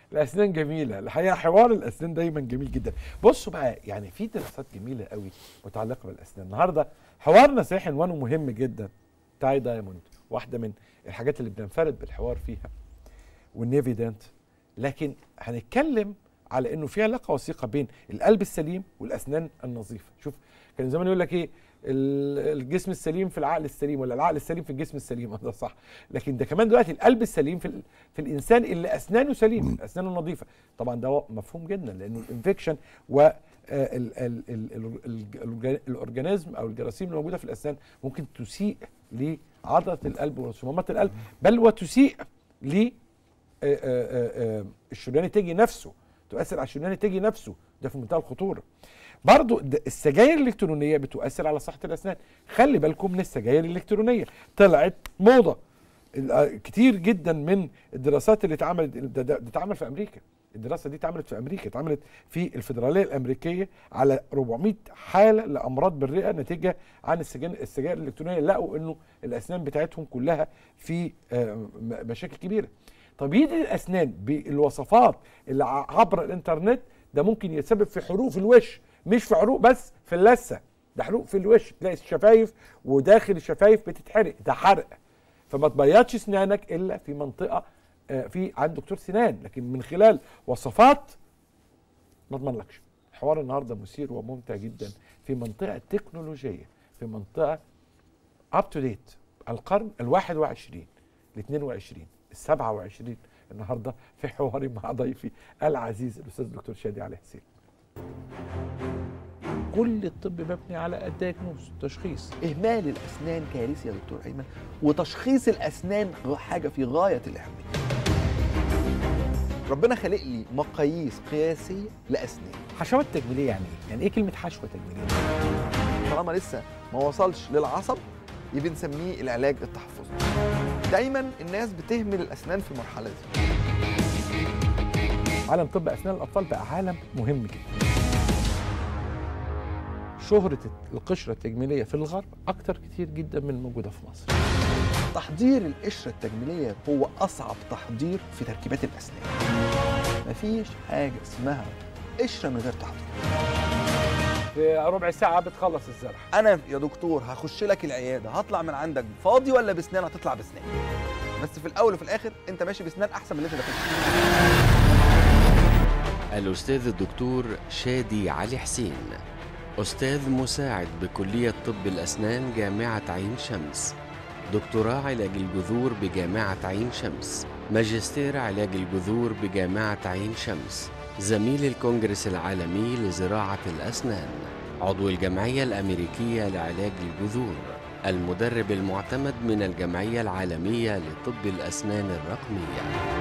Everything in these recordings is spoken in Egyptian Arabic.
الاسنان جميله الحقيقه حوار الاسنان دايما جميل جدا بصوا بقى يعني في دراسات جميله قوي متعلقه بالاسنان النهارده حوارنا صحيح عنوانه مهم جدا تاي دايموند واحده من الحاجات اللي بننفرد بالحوار فيها والنيفيدنت لكن هنتكلم على انه في علاقه وثيقه بين القلب السليم والاسنان النظيفه شوف كان زمان يقول لك ايه ال- الجسم السليم في العقل السليم ولا العقل السليم في الجسم السليم ده صح لكن ده كمان دلوقتي القلب السليم في ال- في الانسان اللي اسنانه سليمه اسنانه نظيفه طبعا ده مفهوم جدا لانه الانفكشن و آه، ال- ال- ال- ال- ال- الاورجانيزم او الجراثيم اللي موجوده في الاسنان ممكن تسيء لعضله القلب وصمامات القلب بل وتسيء ل آه، آه، آه، الشريان التاجي نفسه تؤثر على الشريان التاجي نفسه ده في منتهى الخطوره برضو د- السجاير الالكترونيه بتؤثر على صحه الاسنان خلي بالكم من السجاير الالكترونيه طلعت موضه ال- آه، كتير جدا من الدراسات اللي اتعملت ده, ده, ده اتعمل في امريكا الدراسه دي اتعملت في امريكا اتعملت في الفدراليه الامريكيه على 400 حاله لامراض بالرئه نتيجه عن السجاير السجاير الالكترونيه لقوا انه الاسنان بتاعتهم كلها في آه، م- مشاكل كبيره تبييض الاسنان بالوصفات اللي ع- عبر الانترنت ده ممكن يسبب في حروق في الوش مش في حروق بس في اللثه ده حروق في الوش تلاقي الشفايف وداخل الشفايف بتتحرق ده حرق فما تبيضش اسنانك الا في منطقه آه، في عند دكتور سنان لكن من خلال وصفات ما اضمنلكش حوار النهارده مثير وممتع جدا في منطقه تكنولوجيه في منطقه اب تو ديت القرن ال 21 ال 22 ال 27 النهارده في حواري مع ضيفي العزيز الاستاذ الدكتور شادي علي حسين. كل الطب مبني على الدياجنوز تشخيص اهمال الاسنان كارثي يا دكتور ايمن وتشخيص الاسنان غ- حاجه في غايه الاهميه ربنا خلق لي مقاييس قياسيه لاسنان حشوات تجميليه يعني ايه؟ يعني ايه كلمه حشوه تجميليه؟ طالما لسه ما وصلش للعصب يبقى نسميه العلاج التحفظي دايما الناس بتهمل الاسنان في المرحله دي عالم طب اسنان الاطفال بقى عالم مهم جدا. شهرة القشرة التجميلية في الغرب أكتر كتير جدا من الموجودة في مصر. تحضير القشره التجميليه هو اصعب تحضير في تركيبات الاسنان مفيش حاجه اسمها قشره من غير تحضير في ربع ساعة بتخلص الزرع. انا يا دكتور هخش لك العياده هطلع من عندك فاضي ولا بسنان هتطلع بسنان بس في الاول وفي الاخر انت ماشي بسنان احسن من اللي انت داخل الأستاذ الدكتور شادي علي حسين أستاذ مساعد بكلية طب الأسنان جامعة عين شمس دكتوراه علاج الجذور بجامعة عين شمس ماجستير علاج الجذور بجامعة عين شمس زميل الكونجرس العالمي لزراعة الأسنان عضو الجمعية الأمريكية لعلاج الجذور المدرب المعتمد من الجمعية العالمية لطب الأسنان الرقمية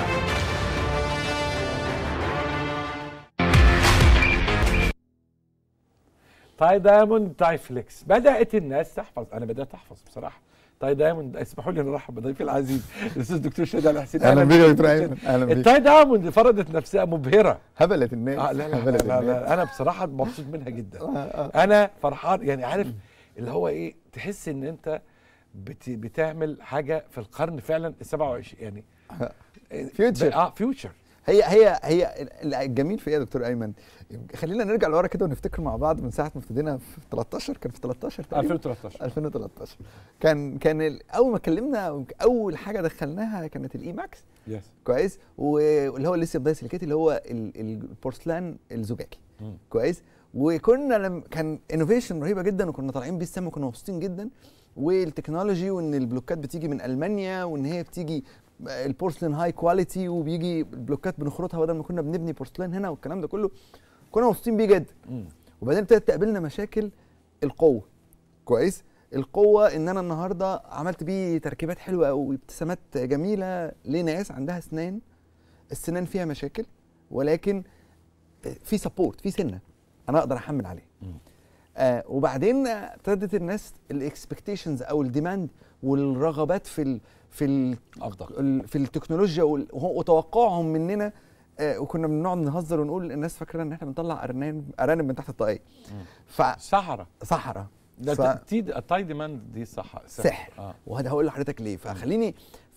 تاي دايموند تاي فليكس بدات الناس تحفظ انا بدات احفظ بصراحه تاي دايموند اسمحوا لي نرحب بضيفي العزيز الاستاذ الدكتور شادي علي حسين اهلا بيك يا دكتور أهلاً ايمن اهلا بيك التاي دايموند فرضت نفسها مبهره هبلت الناس آه لا لا, لا, هبلت لا, الناس لا انا بصراحه مبسوط منها جدا آه، آه. انا فرحان يعني عارف اللي هو ايه تحس ان انت بت بتعمل حاجه في القرن فعلا ال 27 يعني Future. اه فيوتشر هي هي هي الجميل في ايه يا دكتور ايمن خلينا نرجع لورا كده ونفتكر مع بعض من ساعه ما ابتدينا في 13 كان في 13 تقريبا 2013 2013 كان كان ال- اول ما اتكلمنا اول حاجه دخلناها كانت الاي ماكس يس كويس واللي هو الليثيوم دايسيليكيت اللي هو ال- ال- البورسلان الزجاجي مم. كويس وكنا لم كان انوفيشن رهيبه جدا وكنا طالعين بيه السما وكنا مبسوطين جدا والتكنولوجي وان البلوكات بتيجي من المانيا وان هي بتيجي البورسلين هاي كواليتي وبيجي البلوكات بنخرطها بدل ما كنا بنبني بورسلين هنا والكلام ده كله كنا مبسوطين بيه جدا مم. وبعدين ابتدت تقابلنا مشاكل القوه كويس القوه ان انا النهارده عملت بيه تركيبات حلوه وابتسامات جميله لناس عندها اسنان السنان فيها مشاكل ولكن في سبورت في سنه انا اقدر احمل عليه مم. آه وبعدين آه، ابتدت الناس الاكسبكتيشنز او الديماند والرغبات في ال في ال افضل ال- في التكنولوجيا وال- وهو- وتوقعهم مننا آه وكنا بنقعد نهزر ونقول الناس فاكره ان احنا بنطلع ارنب ارانب من تحت الطاقيه صحراء فصحراء ده ف- ت- تي التاي ديماند دي صح سحر اه وهذا هقول لحضرتك ليه فخليني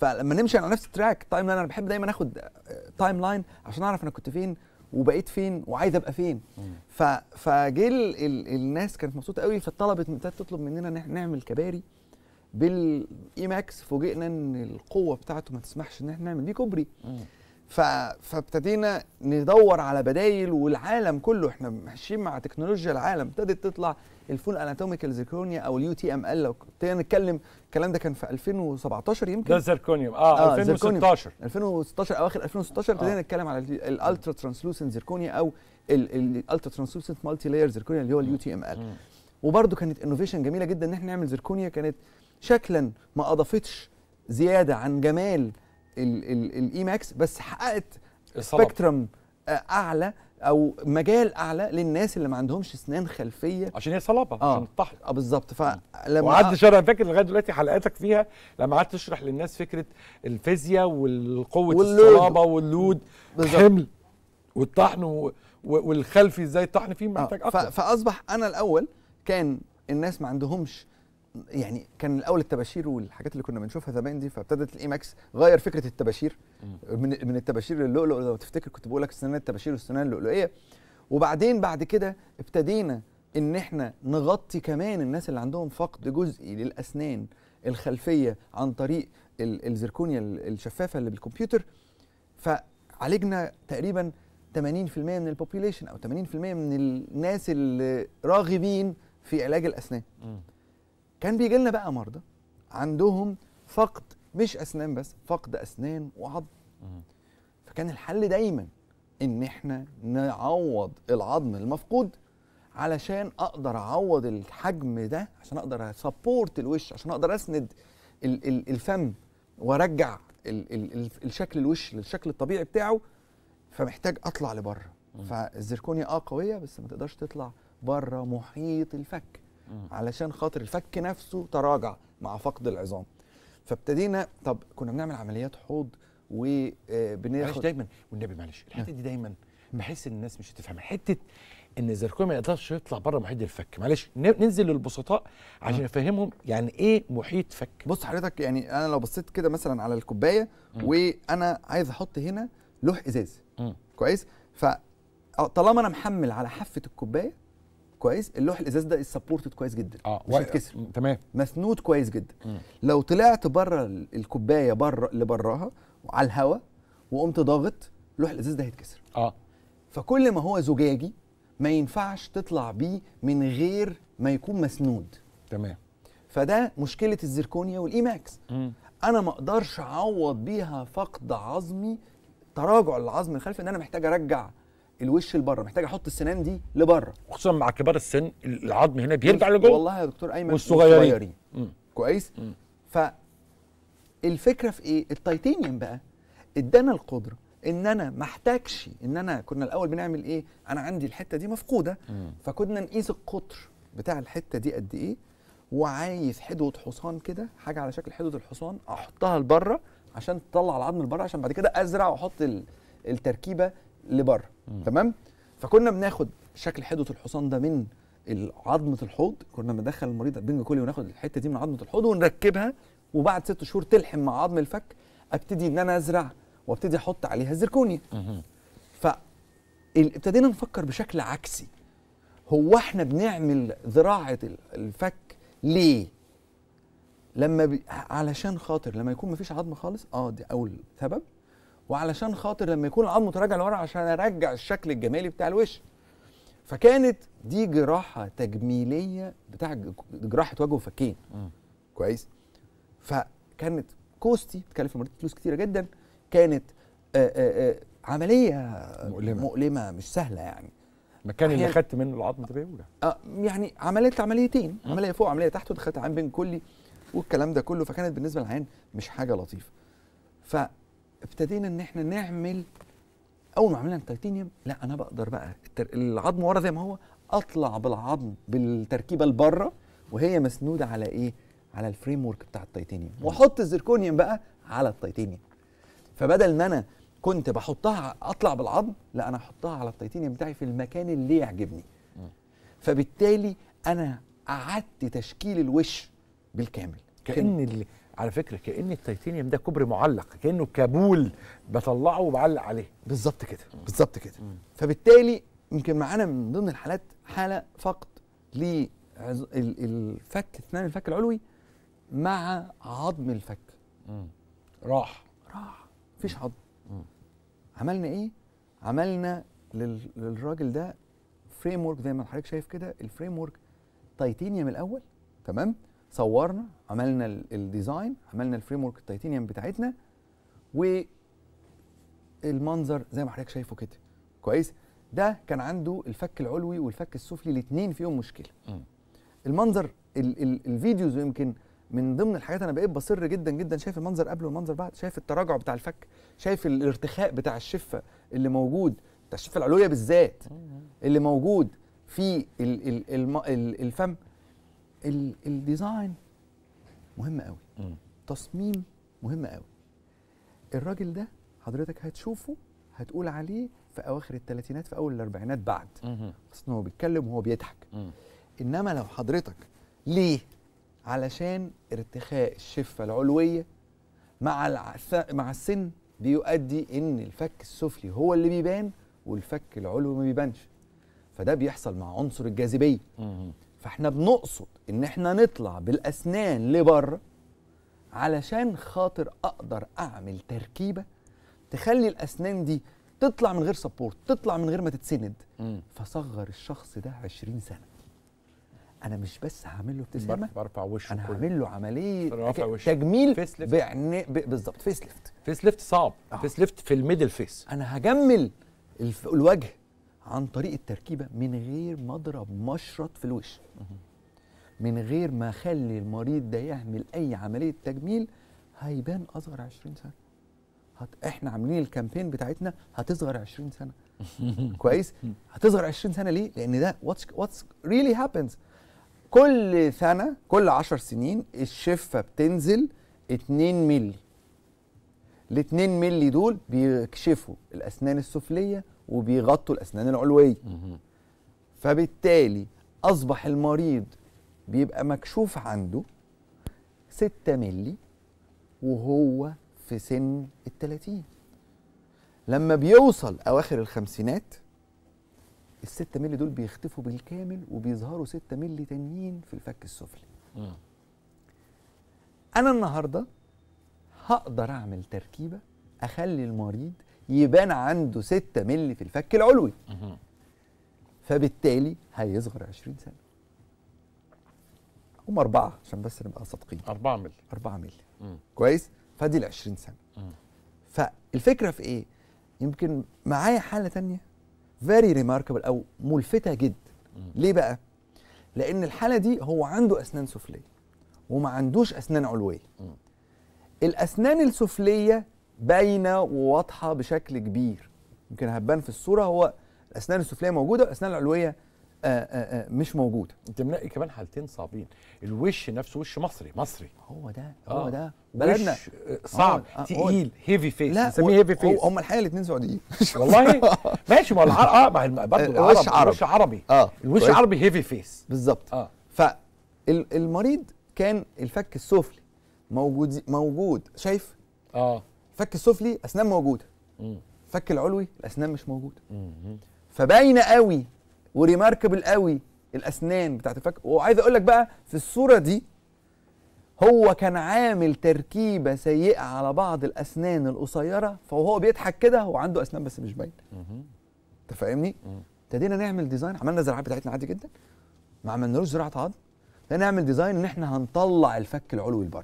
فلما نمشي على نفس التراك تايم لاين انا بحب دايما اخد تايم لاين عشان اعرف انا كنت فين وبقيت فين وعايز ابقى فين ف فجه ال- ال- الناس كانت مبسوطه قوي فطلبت ابتدت تطلب مننا ان احنا نعمل كباري بالاي ماكس فوجئنا ان القوه بتاعته ما تسمحش ان احنا نعمل بيه كوبري ف... فابتدينا ندور على بدايل والعالم كله احنا ماشيين مع تكنولوجيا العالم ابتدت تطلع الفول اناتوميكال زيركونيا او اليو تي ام ال لو ابتدينا نتكلم الكلام ده كان في 2017 يمكن ده زيركونيوم اه, آه، 2016 2016 اواخر 2016 ابتدينا آه. نتكلم على الالترا ترانسلوسنت زيركونيا او الالترا ترانسلوسنت مالتي لاير زيركونيا اللي هو اليو تي ام ال مم. وبرده كانت انوفيشن جميله جدا ان احنا نعمل زيركونيا كانت شكلا ما اضافتش زياده عن جمال الاي ماكس بس حققت الصلب. سبيكترم اعلى او مجال اعلى للناس اللي ما عندهمش اسنان خلفيه عشان هي صلابه آه. عشان الطحن اه بالظبط فلما وقعدت شهر انا فاكر لغايه دلوقتي حلقاتك فيها لما قعدت تشرح للناس فكره الفيزياء والقوه واللود. الصلابه واللود بالظبط. الحمل والطحن و... و- والخلفي ازاي الطحن فيه آه، محتاج ف- اقوى فاصبح انا الاول كان الناس ما عندهمش يعني كان الاول التباشير والحاجات اللي كنا بنشوفها زمان دي فابتدت الاي ماكس غير فكره التباشير من من التباشير للؤلؤ لو تفتكر كنت بقول لك سنان التباشير والسنان اللؤلؤيه وبعدين بعد كده ابتدينا ان احنا نغطي كمان الناس اللي عندهم فقد جزئي للاسنان الخلفيه عن طريق ال- الزركونيا ال- الشفافه اللي بالكمبيوتر فعالجنا تقريبا 80% من البوبيوليشن او 80% من الناس اللي راغبين في علاج الاسنان مم. كان بيجي لنا بقى مرضى عندهم فقد مش اسنان بس فقد اسنان وعظم مم. فكان الحل دايما ان احنا نعوض العظم المفقود علشان اقدر اعوض الحجم ده عشان اقدر اسبورت الوش عشان اقدر اسند ال- ال- الفم وارجع ال- ال- ال- الشكل الوش للشكل الطبيعي بتاعه فمحتاج اطلع لبره فالزركونيا اه قويه بس ما تقدرش تطلع بره محيط الفك مم. علشان خاطر الفك نفسه تراجع مع فقد العظام فابتدينا طب كنا بنعمل عمليات حوض معلش وبناخد دايما والنبي معلش الحته دي دايما بحس ان الناس مش هتفهمها حته ان الزركون ما يقدرش يطلع بره محيط الفك معلش ن- ننزل للبسطاء عشان نفهمهم يعني ايه محيط فك بص حضرتك يعني انا لو بصيت كده مثلا على الكوبايه مم. وانا عايز احط هنا لوح ازاز مم. كويس فطالما انا محمل على حافه الكوبايه كويس اللوح الازاز ده سبورتد كويس جدا اه مش و- هيتكسر م- تمام مسنود كويس جدا مم. لو طلعت بره ال- الكوبايه بره لبراها وعلى الهواء وقمت ضاغط لوح الازاز ده هيتكسر اه فكل ما هو زجاجي ما ينفعش تطلع بيه من غير ما يكون مسنود تمام فده مشكله الزركونيا والايماكس مم. انا ما اقدرش اعوض بيها فقد عظمي تراجع العظم الخلفي ان انا محتاج ارجع الوش لبره محتاج احط السنان دي لبره خصوصا مع كبار السن العظم هنا بيرجع لجوه والله يا دكتور ايمن والصغيرين. مم. كويس مم. فالفكره في ايه التيتانيوم بقى ادانا القدره ان انا ما احتاجش ان انا كنا الاول بنعمل ايه انا عندي الحته دي مفقوده مم. فكنا نقيس القطر بتاع الحته دي قد ايه وعايز حدوه حصان كده حاجه على شكل حدوه الحصان احطها لبره عشان تطلع العظم لبره عشان بعد كده ازرع واحط ال- التركيبه لبره مم. تمام فكنا بناخد شكل حدوه الحصان ده من عظمه الحوض كنا بندخل المريض بنج كلي وناخد الحته دي من عظمه الحوض ونركبها وبعد ست شهور تلحم مع عظم الفك ابتدي ان انا ازرع وابتدي احط عليها الزركونيا مم. فابتدينا نفكر بشكل عكسي هو احنا بنعمل زراعه ال- الفك ليه لما بي... علشان خاطر لما يكون مفيش عظم خالص اه دي اول سبب وعلشان خاطر لما يكون العظم متراجع لورا عشان ارجع الشكل الجمالي بتاع الوش فكانت دي جراحه تجميليه بتاع ج- جراحه وجه وفكين مم. كويس فكانت كوستي تكلف المريض فلوس كتيره جدا كانت آآ آآ عمليه مؤلمة. مؤلمه مش سهله يعني المكان اللي أحياناً- خدت منه العظم ده بيوجع آه يعني عمليه عمليتين مم. عمليه فوق عمليه تحت ودخلت عين بين كلي والكلام ده كله فكانت بالنسبه للعين مش حاجه لطيفه فابتدينا ان احنا نعمل اول ما عملنا التيتانيوم لا انا بقدر بقى التر... العظم ورا زي ما هو اطلع بالعظم بالتركيبه لبره وهي مسنوده على ايه على الفريم ورك بتاع التيتانيوم واحط الزركونيوم بقى على التيتانيوم فبدل ما انا كنت بحطها اطلع بالعظم لا انا احطها على التيتانيوم بتاعي في المكان اللي يعجبني فبالتالي انا اعدت تشكيل الوش بالكامل كان اللي على فكره كان التيتانيوم ده كوبري معلق كانه كابول بطلعه وبعلق عليه بالظبط كده بالظبط كده فبالتالي يمكن معانا من ضمن الحالات حاله فقد للفك اسنان الفك العلوي مع عظم الفك راح راح مفيش عظم عملنا ايه عملنا لل... للراجل ده فريم ورك زي ما حضرتك شايف كده الفريم ورك تيتانيوم الاول تمام صورنا عملنا ال- الديزاين عملنا الفريم ورك التيتانيوم بتاعتنا والمنظر زي ما حضرتك شايفه كده كويس ده كان عنده الفك العلوي والفك السفلي الاثنين فيهم مشكله مم. المنظر ال ال الفيديوز يمكن من ضمن الحاجات انا بقيت بصر جدا جدا شايف المنظر قبل والمنظر بعد شايف التراجع بتاع الفك شايف الارتخاء بتاع الشفه اللي موجود بتاع الشفه العلويه بالذات اللي موجود في ال ال الم ال الفم ال الديزاين مهم قوي مم. تصميم مهم قوي الراجل ده حضرتك هتشوفه هتقول عليه في اواخر الثلاثينات في اول الاربعينات بعد خاصه إن هو بيتكلم وهو بيضحك انما لو حضرتك ليه علشان ارتخاء الشفه العلويه مع الع- مع السن بيؤدي ان الفك السفلي هو اللي بيبان والفك العلوي ما بيبانش فده بيحصل مع عنصر الجاذبيه فاحنا بنقصد ان احنا نطلع بالاسنان لبره علشان خاطر اقدر اعمل تركيبه تخلي الاسنان دي تطلع من غير سبورت تطلع من غير ما تتسند فصغر الشخص ده 20 سنه انا مش بس هعمل له ابتسامه برفع وشه انا كله. هعمل له عمليه رافع ك- وشه. تجميل فيس ليفت. بعني- ب- بالظبط فيس ليفت فيس ليفت صعب آه. فيس ليفت في الميدل فيس انا هجمل الف- الوجه عن طريق التركيبه من غير ما اضرب مشرط في الوش من غير ما اخلي المريض ده يعمل اي عمليه تجميل هيبان اصغر 20 سنه هت... احنا عاملين الكامبين بتاعتنا هتصغر 20 سنه كويس هتصغر 20 سنه ليه لان ده واتس واتس ريلي هابنز كل سنه كل 10 سنين الشفه بتنزل 2 مللي ال 2 مللي دول بيكشفوا الاسنان السفليه وبيغطوا الاسنان العلويه فبالتالي اصبح المريض بيبقى مكشوف عنده 6 مللي وهو في سن ال 30 لما بيوصل اواخر الخمسينات ال 6 مللي دول بيختفوا بالكامل وبيظهروا 6 مللي تانيين في الفك السفلي انا النهارده هقدر اعمل تركيبه اخلي المريض يبان عنده 6 مللي في الفك العلوي فبالتالي هيصغر 20 سنه هم أربعة عشان بس نبقى صادقين 4 مللي 4 مللي مم. كويس فدي ال 20 سنه مم. فالفكره في ايه يمكن معايا حاله تانية فيري ريماركبل او ملفته جدا ليه بقى لان الحاله دي هو عنده اسنان سفليه وما عندوش اسنان علويه مم. الاسنان السفليه باينه وواضحه بشكل كبير يمكن هتبان في الصوره هو الاسنان السفليه موجوده والاسنان العلويه آآ آآ مش موجوده انت منقي كمان حالتين صعبين الوش نفسه وش مصري مصري هو ده آه. هو ده بلدنا وش آه، صعب آه، آه، تقيل هيفي فيس لا بنسميه هيفي فيس هم الحقيقه الاثنين سعوديين والله ماشي ما هو العرب اه ما هي برضه الوش العرب عربي. الوش عربي اه الوش كويس؟ عربي هيفي فيس بالظبط اه فالمريض كان الفك السفلي موجود موجود شايف اه الفك السفلي اسنان موجوده مم. الفك العلوي الاسنان مش موجوده مم. فباينه قوي وريماركبل قوي الاسنان بتاعت الفك وعايز اقول لك بقى في الصوره دي هو كان عامل تركيبه سيئه على بعض الاسنان القصيره فهو بيضحك كده هو عنده اسنان بس مش باينه مم. انت فاهمني مم. ابتدينا نعمل ديزاين عملنا الزراعات بتاعتنا عادي جدا ما عملناش زراعه عظم ابتدينا نعمل ديزاين ان احنا هنطلع الفك العلوي لبره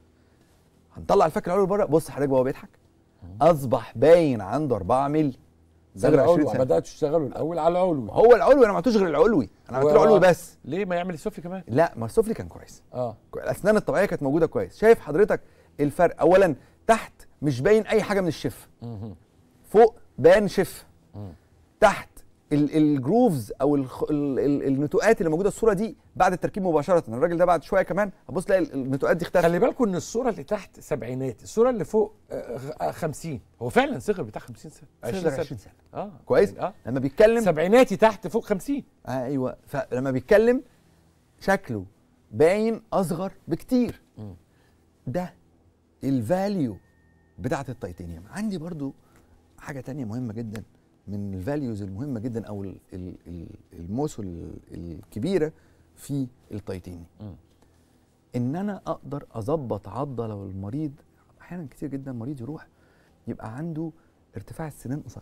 هنطلع الفك العلوي لبره بص حضرتك وهو بيضحك اصبح باين عنده 4 مللي ده صغر 20 العلوي سنه بدات تشتغلوا الاول على العلوي هو العلوي انا ما عملتوش غير العلوي انا عملت له و- علوي بس ليه ما يعمل السفلي كمان لا ما السفلي كان كويس اه الاسنان الطبيعيه كانت موجوده كويس شايف حضرتك الفرق اولا تحت مش باين اي حاجه من الشفه مم. فوق بان شفه مم. تحت ال- الجروفز او الخ... ال... ال... النتوءات اللي موجوده الصوره دي بعد التركيب مباشره الراجل ده بعد شويه كمان هتبص تلاقي ال- النتوءات دي اختفت خلي بالكم ان الصوره اللي تحت سبعينات الصوره اللي فوق آه، آه، 50 هو فعلا صغر بتاع 50 سنه 20 صغر سنه 20 سنه اه كويس اه لما بيتكلم سبعيناتي تحت فوق 50 آه ايوه فلما بيتكلم شكله باين اصغر بكتير مم. ده الفاليو بتاعه التيتانيوم عندي برضو حاجه تانية مهمه جدا من الفاليوز المهمه جدا او ال- ال- ال- الموس ال- الكبيره في التيتانيوم مم. ان انا اقدر اظبط عضه لو المريض احيانا كتير جدا مريض يروح يبقى عنده ارتفاع السنان قصير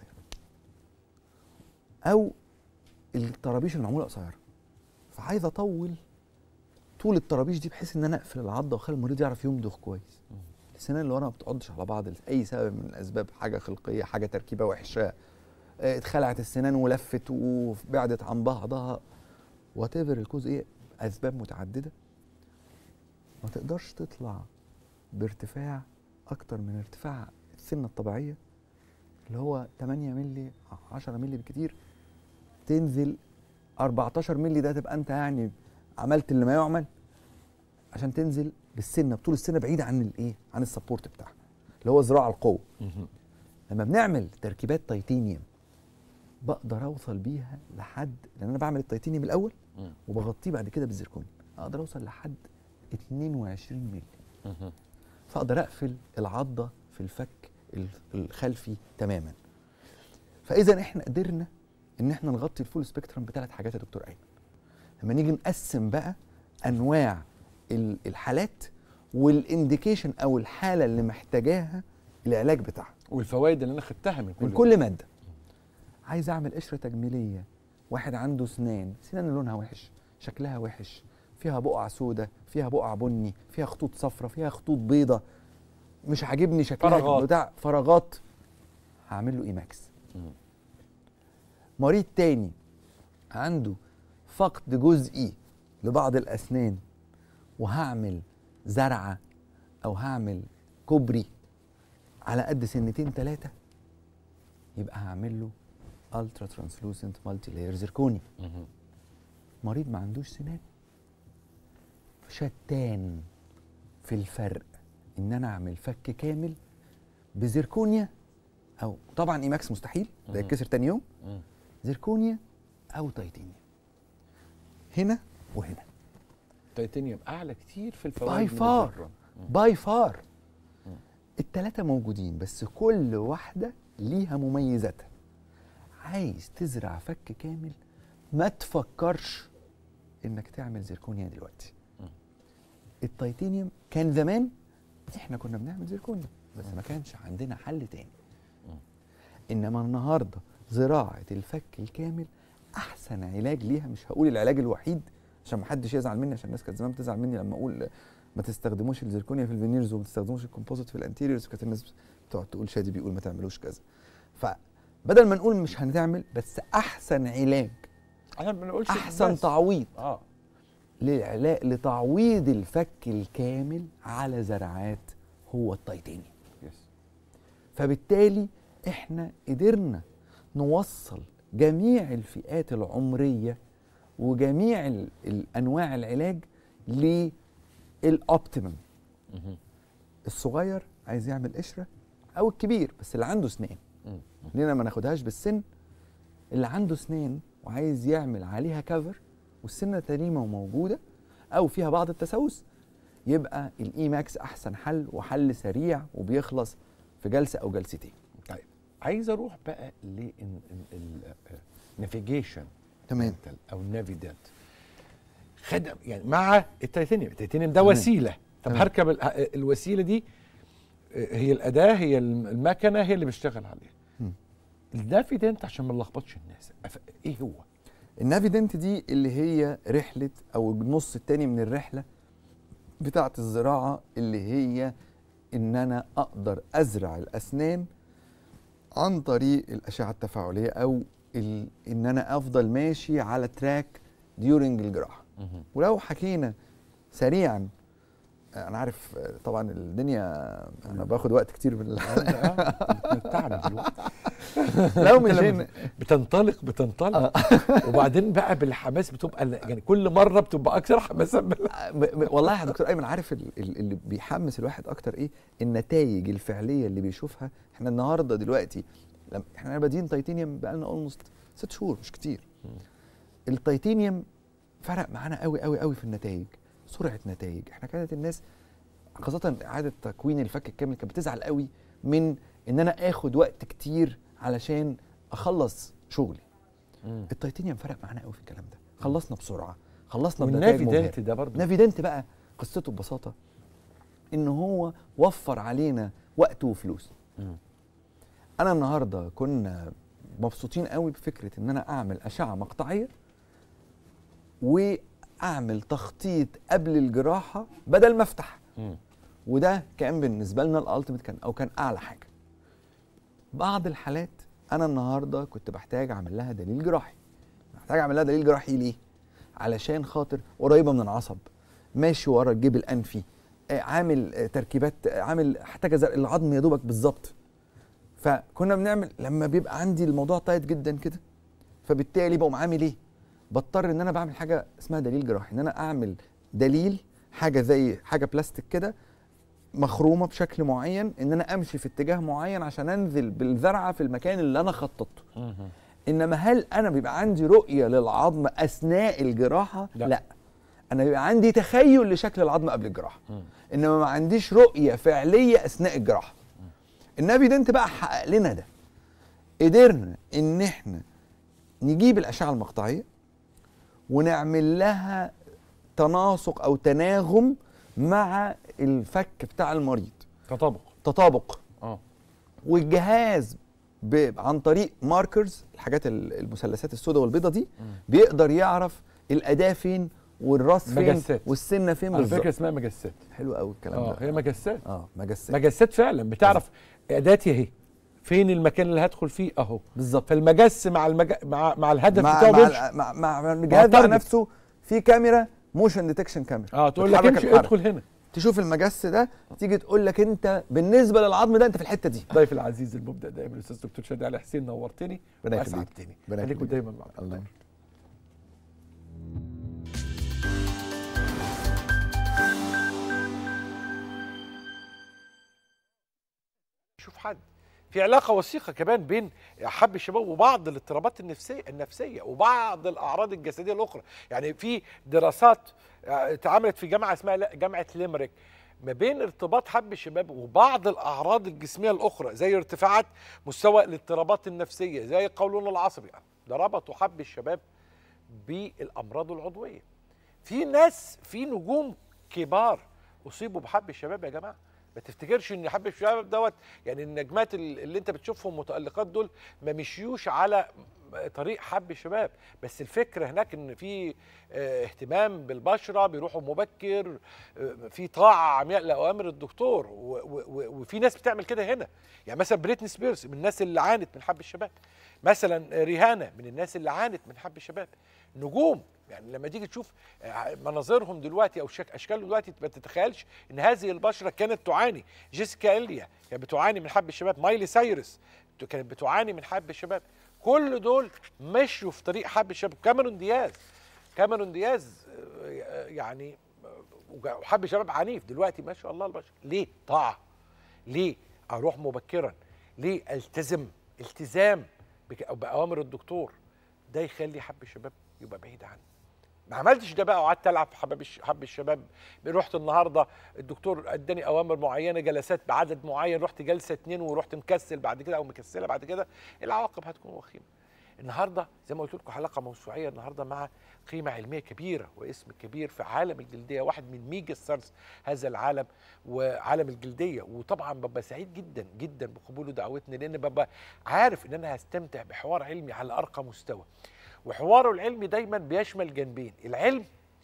او الطرابيش اللي معموله قصيره فعايز اطول طول الطرابيش دي بحيث ان انا اقفل العضه واخلي المريض يعرف يمضغ كويس السنان اللي ورا ما بتقعدش على بعض لاي سبب من الاسباب حاجه خلقيه حاجه تركيبه وحشه آه، اتخلعت السنان ولفت وبعدت عن بعضها وات ايفر الكوز ايه اسباب متعدده ما تقدرش تطلع بارتفاع اكتر من ارتفاع السنه الطبيعيه اللي هو 8 مللي 10 مللي بالكتير تنزل 14 مللي ده تبقى انت يعني عملت اللي ما يعمل عشان تنزل بالسنه بطول السنه بعيده عن الايه عن السبورت بتاعها اللي هو ذراع القوه مهم. لما بنعمل تركيبات تيتانيوم بقدر اوصل بيها لحد لان انا بعمل التيتانيوم الاول مم. وبغطيه بعد كده بالزركونيوم اقدر اوصل لحد 22 مللي مهم. فاقدر اقفل العضه في الفك ال- الخلفي تماما فاذا احنا قدرنا ان احنا نغطي الفول سبيكترم بثلاث حاجات يا دكتور ايمن لما نيجي نقسم بقى انواع ال- الحالات والانديكيشن او الحاله اللي محتاجاها العلاج بتاعها والفوائد اللي انا خدتها من كل من ده. كل ماده عايز اعمل قشره تجميليه واحد عنده اسنان سنان لونها وحش شكلها وحش فيها بقع سودة فيها بقع بني فيها خطوط صفرة فيها خطوط بيضة مش عاجبني شكلها فراغات. بتاع فراغات هعمل له ايماكس مم. مريض تاني عنده فقد جزئي لبعض الاسنان وهعمل زرعه او هعمل كوبري على قد سنتين ثلاثه يبقى هعمل له الترا ترانسلوسنت مالتي لاير زركوني مهم. مريض ما عندوش سنان شتان في الفرق ان انا اعمل فك كامل بزركونيا او طبعا ايماكس مستحيل ده مهم. يتكسر تاني يوم مم. زركونيا او تيتانيوم هنا وهنا تيتانيوم اعلى كتير في الفوائد باي من فار الزرع. باي فار مم. التلاتة موجودين بس كل واحدة ليها مميزاتها عايز تزرع فك كامل ما تفكرش انك تعمل زركونيا دلوقتي مم. التيتانيوم كان زمان احنا كنا بنعمل زركونيا بس ما كانش عندنا حل تاني مم. انما النهارده زراعه الفك الكامل احسن علاج ليها مش هقول العلاج الوحيد عشان ما حدش يزعل مني عشان الناس كانت زمان بتزعل مني لما اقول ما تستخدموش الزركونيا في الفينيرز وما تستخدموش الكومبوزيت في الانتيريورز كانت الناس بتقعد تقول شادي بيقول ما تعملوش كذا فبدل ما نقول مش هنعمل بس احسن علاج عشان ما نقولش احسن بس. تعويض اه للعلاج لتعويض الفك الكامل على زرعات هو التيتانيوم يس فبالتالي احنا قدرنا نوصل جميع الفئات العمريه وجميع ال- الانواع العلاج للاوبتيمم مهم. الصغير عايز يعمل قشره او الكبير بس اللي عنده اسنان مم. لينا ما ناخدهاش بالسن اللي عنده اسنان وعايز يعمل عليها كفر والسنه سليمه وموجوده او فيها بعض التسوس يبقى الاي ماكس احسن حل وحل سريع وبيخلص في جلسه او جلستين طيب عايز اروح بقى للنافيجيشن تمام او النافيدنت خدم يعني مع التيتانيوم التيتانيوم ده تمام. وسيله طب تمام. هركب ال- الوسيله دي آه، هي الاداه هي الم- المكنه هي اللي بيشتغل عليها مم. النافيدنت عشان ما نلخبطش الناس أف- ايه هو النافيدنت دي اللي هي رحله او النص التاني من الرحله بتاعه الزراعه اللي هي ان انا اقدر ازرع الاسنان عن طريق الاشعه التفاعليه او ال- ان انا افضل ماشي على تراك ديورنج الجراحه ولو حكينا سريعا انا عارف طبعا الدنيا انا باخد وقت كتير من الحلقه بتتعب دلوقتي لو أنت لما مشينا بتنطلق بتنطلق وبعدين بقى بالحماس بتبقى يعني كل مره بتبقى اكثر حماسا بال- ب- ب- والله يا دكتور ايمن عارف ال- ال- اللي بيحمس الواحد اكتر ايه النتائج الفعليه اللي بيشوفها احنا النهارده دلوقتي لما احنا بادئين تيتانيوم بقالنا اولموست ست شهور مش كتير التيتانيوم فرق معانا قوي قوي قوي في النتائج سرعه نتائج احنا كانت الناس خاصه اعاده تكوين الفك الكامل كانت بتزعل قوي من ان انا اخد وقت كتير علشان اخلص شغلي التيتانيوم فرق معانا قوي في الكلام ده خلصنا بسرعه خلصنا بنتائج والنافي مبهرة. دنت ده برضه نافيدنت بقى قصته ببساطه ان هو وفر علينا وقت وفلوس مم. انا النهارده كنا مبسوطين قوي بفكره ان انا اعمل اشعه مقطعيه واعمل تخطيط قبل الجراحه بدل ما افتح مم. وده كان بالنسبه لنا الالتيميت كان او كان اعلى حاجه بعض الحالات انا النهارده كنت بحتاج اعمل لها دليل جراحي محتاج اعمل لها دليل جراحي ليه علشان خاطر قريبه من العصب ماشي ورا الجيب الانفي آه، عامل آه، تركيبات آه، عامل محتاج أزرق العظم يا دوبك بالظبط فكنا بنعمل لما بيبقى عندي الموضوع تايت جدا كده فبالتالي بقوم عامل ايه بضطر ان انا بعمل حاجه اسمها دليل جراحي ان انا اعمل دليل حاجه زي حاجه بلاستيك كده مخرومه بشكل معين ان انا امشي في اتجاه معين عشان انزل بالزرعه في المكان اللي انا خططته مم. انما هل انا بيبقى عندي رؤيه للعظم اثناء الجراحه لا. لا انا بيبقى عندي تخيل لشكل العظم قبل الجراحه مم. انما ما عنديش رؤيه فعليه اثناء الجراحه النبي دنت بقى حقق لنا ده قدرنا ان احنا نجيب الاشعه المقطعيه ونعمل لها تناسق او تناغم مع الفك بتاع المريض تطابق تطابق اه والجهاز ب... عن طريق ماركرز الحاجات ال- المثلثات السوداء والبيضاء دي بيقدر يعرف الاداه فين والراس فين مجسات. والسنه فين على فكره بالظبط اسمها مجسات حلو قوي الكلام اه ده هي مجسات اه مجسات مجسات فعلا بتعرف اداتي اهي فين المكان اللي هدخل فيه اهو بالظبط فالمجس مع المج... مع مع الهدف مع بتاعه مع, بيمشي ال- مع, مع, مع الجهاز بقى target. نفسه في كاميرا موشن ديتكشن كاميرا اه تقول لك بتحرك امشي الحركة. ادخل هنا تشوف المجس ده تيجي تقول لك انت بالنسبه للعظم ده انت في الحته دي ضيف العزيز المبدع دايما الاستاذ دكتور شادي علي حسين نورتني ربنا يخليك. واسعدتني ربنا خليكم يخليك. دايما مع الله بعض شوف حد في علاقه وثيقه كمان بين حب الشباب وبعض الاضطرابات النفسيه النفسيه وبعض الاعراض الجسديه الاخرى يعني في دراسات آه، اتعملت في جامعه اسمها لا- جامعه ليمريك ما بين ارتباط حب الشباب وبعض الاعراض الجسميه الاخرى زي ارتفاعات مستوى الاضطرابات النفسيه زي القولون العصبي ده ربطوا حب الشباب بالامراض العضويه في ناس في نجوم كبار اصيبوا بحب الشباب يا جماعه ما تفتكرش ان حب الشباب دوت يعني النجمات ال- اللي انت بتشوفهم متالقات دول ما مشيوش على طريق حب الشباب بس الفكره هناك ان في اه، اهتمام بالبشره بيروحوا مبكر اه، في طاعه عمياء لاوامر الدكتور و- و- و- وفي ناس بتعمل كده هنا يعني مثلا بريتني سبيرز من الناس اللي عانت من حب الشباب مثلا ريهانا من الناس اللي عانت من حب الشباب نجوم يعني لما تيجي تشوف آه، مناظرهم دلوقتي او شك اشكالهم دلوقتي ما تتخيلش ان هذه البشره كانت تعاني جيسيكا اليا كانت بتعاني من حب الشباب مايلي سايرس كانت بتعاني من حب الشباب كل دول مشوا في طريق حب الشباب كاميرون دياز كاميرون دياز آه، يعني آه، وحب الشباب عنيف دلوقتي ما شاء الله البشر ليه طاعه ليه اروح مبكرا ليه التزم التزام بك- باوامر الدكتور ده يخلي حب الشباب يبقى بعيد عني ما عملتش ده بقى وقعدت العب في حباب الش- حب الشباب رحت النهارده الدكتور اداني اوامر معينه جلسات بعدد معين رحت جلسه اتنين ورحت مكسل بعد كده او مكسله بعد كده العواقب هتكون وخيمه النهارده زي ما قلت لكم حلقه موسوعيه النهارده مع قيمه علميه كبيره واسم كبير في عالم الجلديه واحد من ميجا ستارز هذا العالم وعالم الجلديه وطبعا ببقى سعيد جدا جدا بقبوله دعوتنا لان ببقى عارف ان انا هستمتع بحوار علمي على ارقى مستوى وحواره العلمي دايما بيشمل جانبين العلم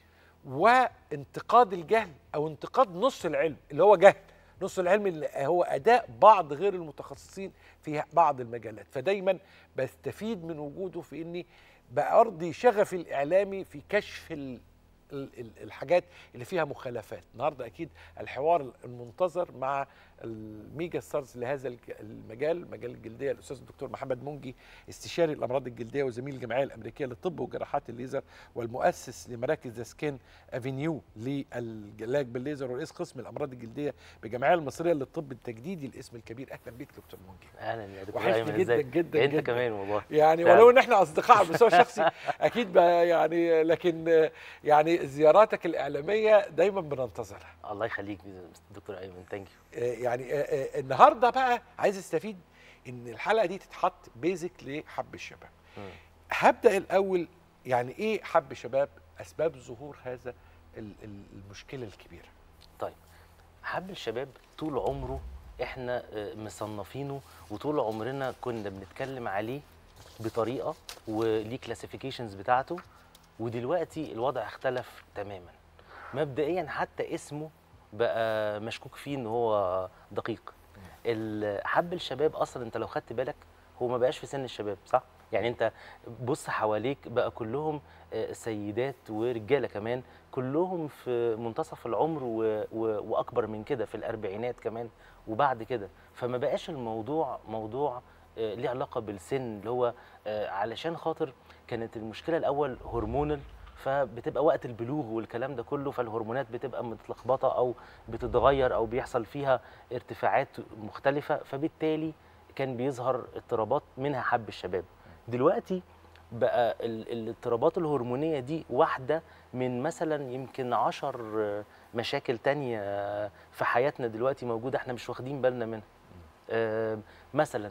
وانتقاد الجهل او انتقاد نص العلم اللي هو جهل نص العلم اللي هو اداء بعض غير المتخصصين في بعض المجالات فدايما بستفيد من وجوده في اني بارضي شغفي الاعلامي في كشف ال ال- ال- الحاجات اللي فيها مخالفات النهارده اكيد الحوار المنتظر مع الميجا ستارز لهذا الج- المجال مجال الجلديه الاستاذ الدكتور محمد منجي استشاري الامراض الجلديه وزميل الجمعيه الامريكيه للطب وجراحات الليزر والمؤسس لمراكز سكين افينيو للعلاج بالليزر ورئيس قسم الامراض الجلديه بالجمعيه المصريه للطب التجديدي الاسم الكبير اهلا بيك دكتور منجي اهلا يا دكتور وحشني ايمن جدا ازيك جدا انت جدا. كمان والله يعني فعلا. ولو ان احنا اصدقاء على المستوى الشخصي اكيد بقى يعني لكن يعني زياراتك الاعلاميه دايما بننتظرها الله يخليك دكتور ايمن ثانك يو آه، يعني آه، آه، النهارده بقى عايز استفيد ان الحلقه دي تتحط بيزك لحب الشباب هبدا الاول يعني ايه حب شباب اسباب ظهور هذا ال- ال- المشكله الكبيره طيب حب الشباب طول عمره احنا آه، مصنفينه وطول عمرنا كنا بنتكلم عليه بطريقه وليه كلاسيفيكيشنز بتاعته ودلوقتي الوضع اختلف تماما مبدئيا حتى اسمه بقى مشكوك فيه ان هو دقيق ال- حب الشباب اصلا انت لو خدت بالك هو ما بقاش في سن الشباب صح يعني انت بص حواليك بقى كلهم آه، سيدات ورجاله كمان كلهم في منتصف العمر و... و... واكبر من كده في الاربعينات كمان وبعد كده فما بقاش الموضوع موضوع آه، ليه علاقه بالسن اللي هو آه، علشان خاطر كانت المشكله الاول هرمونال فبتبقى وقت البلوغ والكلام ده كله فالهرمونات بتبقى متلخبطه او بتتغير او بيحصل فيها ارتفاعات مختلفه فبالتالي كان بيظهر اضطرابات منها حب الشباب دلوقتي بقى ال- الاضطرابات الهرمونيه دي واحده من مثلا يمكن عشر آه، مشاكل تانية آه، في حياتنا دلوقتي موجوده احنا مش واخدين بالنا منها آه، مثلا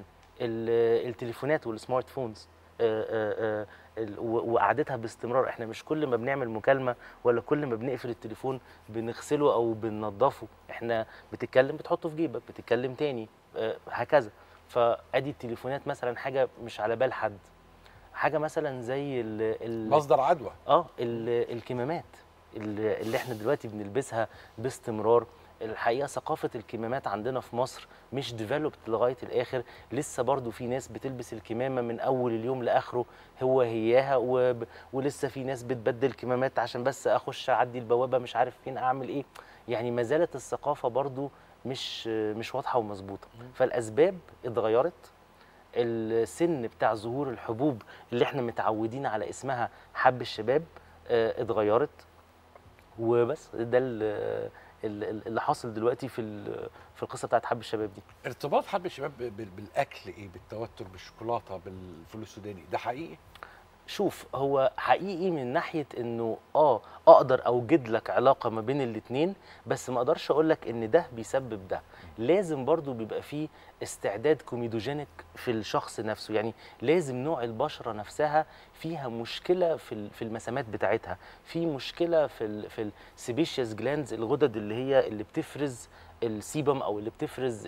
ال- التليفونات والسمارت فونز آه، آه، آه، ال- و- وقعدتها باستمرار احنا مش كل ما بنعمل مكالمه ولا كل ما بنقفل التليفون بنغسله او بننضفه احنا بتتكلم بتحطه في جيبك بتتكلم تاني آه، هكذا فادي التليفونات مثلا حاجه مش على بال حد حاجه مثلا زي ال ال مصدر عدوى اه ال- الكمامات اللي اللي احنا دلوقتي بنلبسها باستمرار الحقيقه ثقافه الكمامات عندنا في مصر مش ديفلوبت لغايه الاخر لسه برضو في ناس بتلبس الكمامه من اول اليوم لاخره هو هياها وب... ولسه في ناس بتبدل كمامات عشان بس اخش اعدي البوابه مش عارف فين اعمل ايه يعني ما زالت الثقافه برضو مش مش واضحه ومظبوطه فالاسباب اتغيرت السن بتاع ظهور الحبوب اللي احنا متعودين على اسمها حب الشباب آه، اتغيرت وبس ده ال- ال- اللي حاصل دلوقتي في ال- في القصه بتاعت حب الشباب دي ارتباط حب الشباب ب- بال- بالاكل ايه بالتوتر بالشوكولاته بالفول السوداني ده حقيقي شوف هو حقيقي من ناحيه انه اه اقدر اوجد لك علاقه ما بين الاتنين بس ما اقدرش اقول لك ان ده بيسبب ده لازم برضو بيبقى فيه استعداد كوميدوجينيك في الشخص نفسه يعني لازم نوع البشره نفسها فيها مشكله في ال- في المسامات بتاعتها في مشكله في ال في السيبيشيوس جلاندز الغدد اللي هي اللي بتفرز السيبم او اللي بتفرز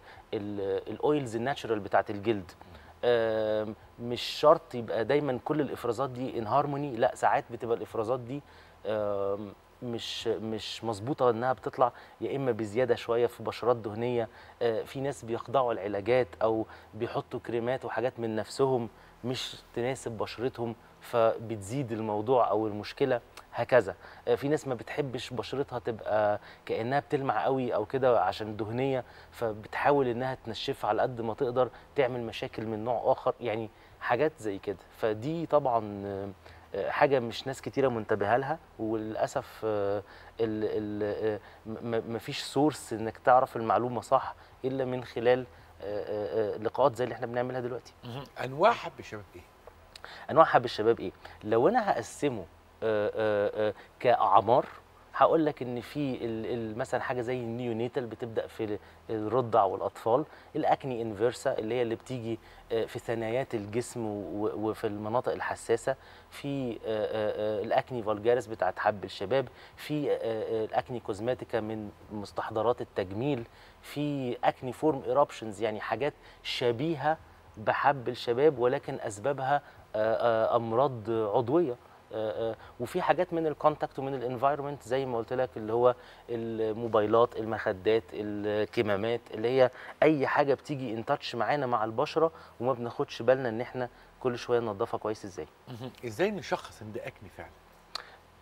الاويلز الناتشرال بتاعت الجلد آم، مش شرط يبقى دايما كل الافرازات دي ان هارموني لا ساعات بتبقى الافرازات دي آم، مش مش مظبوطه انها بتطلع يا اما بزياده شويه في بشرات دهنيه آه، في ناس بيخضعوا العلاجات او بيحطوا كريمات وحاجات من نفسهم مش تناسب بشرتهم فبتزيد الموضوع او المشكله هكذا آه، في ناس ما بتحبش بشرتها تبقى كانها بتلمع قوي او كده عشان دهنيه فبتحاول انها تنشفها على قد ما تقدر تعمل مشاكل من نوع اخر يعني حاجات زي كده فدي طبعا آه، آه، حاجه مش ناس كتيره منتبهه لها وللاسف آه، ال ال م- مفيش سورس انك تعرف المعلومه صح الا من خلال آه، آه، آه، لقاءات زي اللي احنا بنعملها دلوقتي انواع حب الشباب ايه انواع حب الشباب ايه لو انا هقسمه آه، آه، آه، كاعمار هقول لك ان في ال- ال- مثلا حاجه زي النيونيتال بتبدا في الرضع والاطفال الاكني انفيرسا اللي هي اللي بتيجي آه، في ثنايات الجسم و- وفي المناطق الحساسه في آه، آه، آه، الاكني فالجاريس بتاعت حب الشباب في آه، آه، الاكني كوزماتيكا من مستحضرات التجميل في اكني فورم ايرابشنز يعني حاجات شبيهه بحب الشباب ولكن اسبابها آه، آه، امراض عضويه آه، آه، وفي حاجات من الكونتاكت ومن الانفايرمنت زي ما قلت لك اللي هو الموبايلات المخدات الكمامات اللي هي اي حاجه بتيجي ان تاتش معانا مع البشره وما بناخدش بالنا ان احنا كل شويه ننضفها كويس ازاي ازاي نشخص ان ده اكني فعلا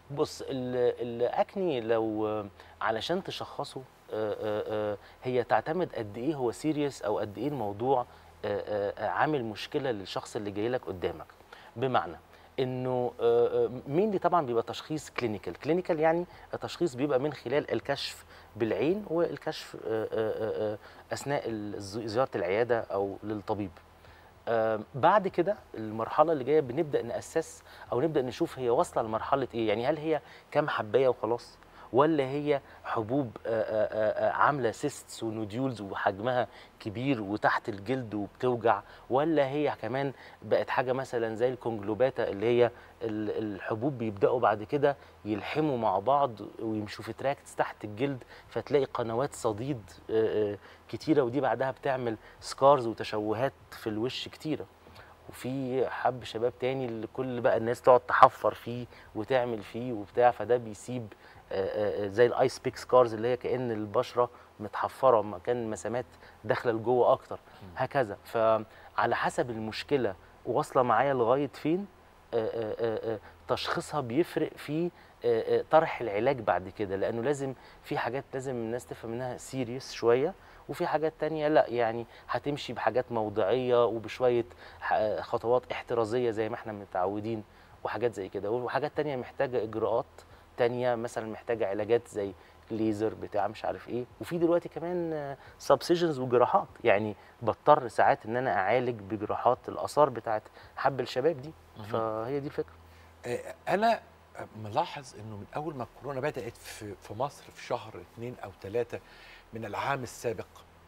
بص ال- الاكني لو علشان تشخصه آه، آه، آه، هي تعتمد قد ايه هو سيريس او قد ايه الموضوع آه، آه، عامل مشكله للشخص اللي جاي لك قدامك بمعنى انه مين اللي طبعا بيبقى تشخيص كلينيكال كلينيكال يعني التشخيص بيبقى من خلال الكشف بالعين والكشف آه، آه، آه، اثناء الز- زياره العياده او للطبيب آم، بعد كده المرحله اللي جايه بنبدا ناسس او نبدا نشوف هي واصله لمرحله ايه يعني هل هي كام حبايه وخلاص ولا هي حبوب آه، آه، آه، عامله سيستس ونوديولز وحجمها كبير وتحت الجلد وبتوجع ولا هي كمان بقت حاجه مثلا زي الكونجلوباتا اللي هي ال- الحبوب بيبداوا بعد كده يلحموا مع بعض ويمشوا في تراكتس تحت الجلد فتلاقي قنوات صديد آه، آه، كتيره ودي بعدها بتعمل سكارز وتشوهات في الوش كتيره وفي حب شباب تاني اللي كل بقى الناس تقعد تحفر فيه وتعمل فيه وبتاع فده بيسيب آه، آه، زي الايس بيك سكارز اللي هي كأن البشرة متحفرة مكان مسامات داخلة لجوه أكتر هكذا فعلى حسب المشكلة واصلة معايا لغاية فين آه، آه، آه، آه، تشخيصها بيفرق في آه، آه، طرح العلاج بعد كده لأنه لازم في حاجات لازم الناس تفهم منها سيريس شوية وفي حاجات تانية لا يعني هتمشي بحاجات موضعية وبشوية ح- خطوات احترازية زي ما احنا متعودين وحاجات زي كده وحاجات تانية محتاجة إجراءات تانية مثلا محتاجة علاجات زي ليزر بتاع مش عارف ايه وفي دلوقتي كمان سبسيجنز وجراحات يعني بضطر ساعات ان انا اعالج بجراحات الاثار بتاعت حب الشباب دي فهي دي الفكره آه، انا ملاحظ انه من اول ما الكورونا بدات في في مصر في شهر اثنين او ثلاثه من العام السابق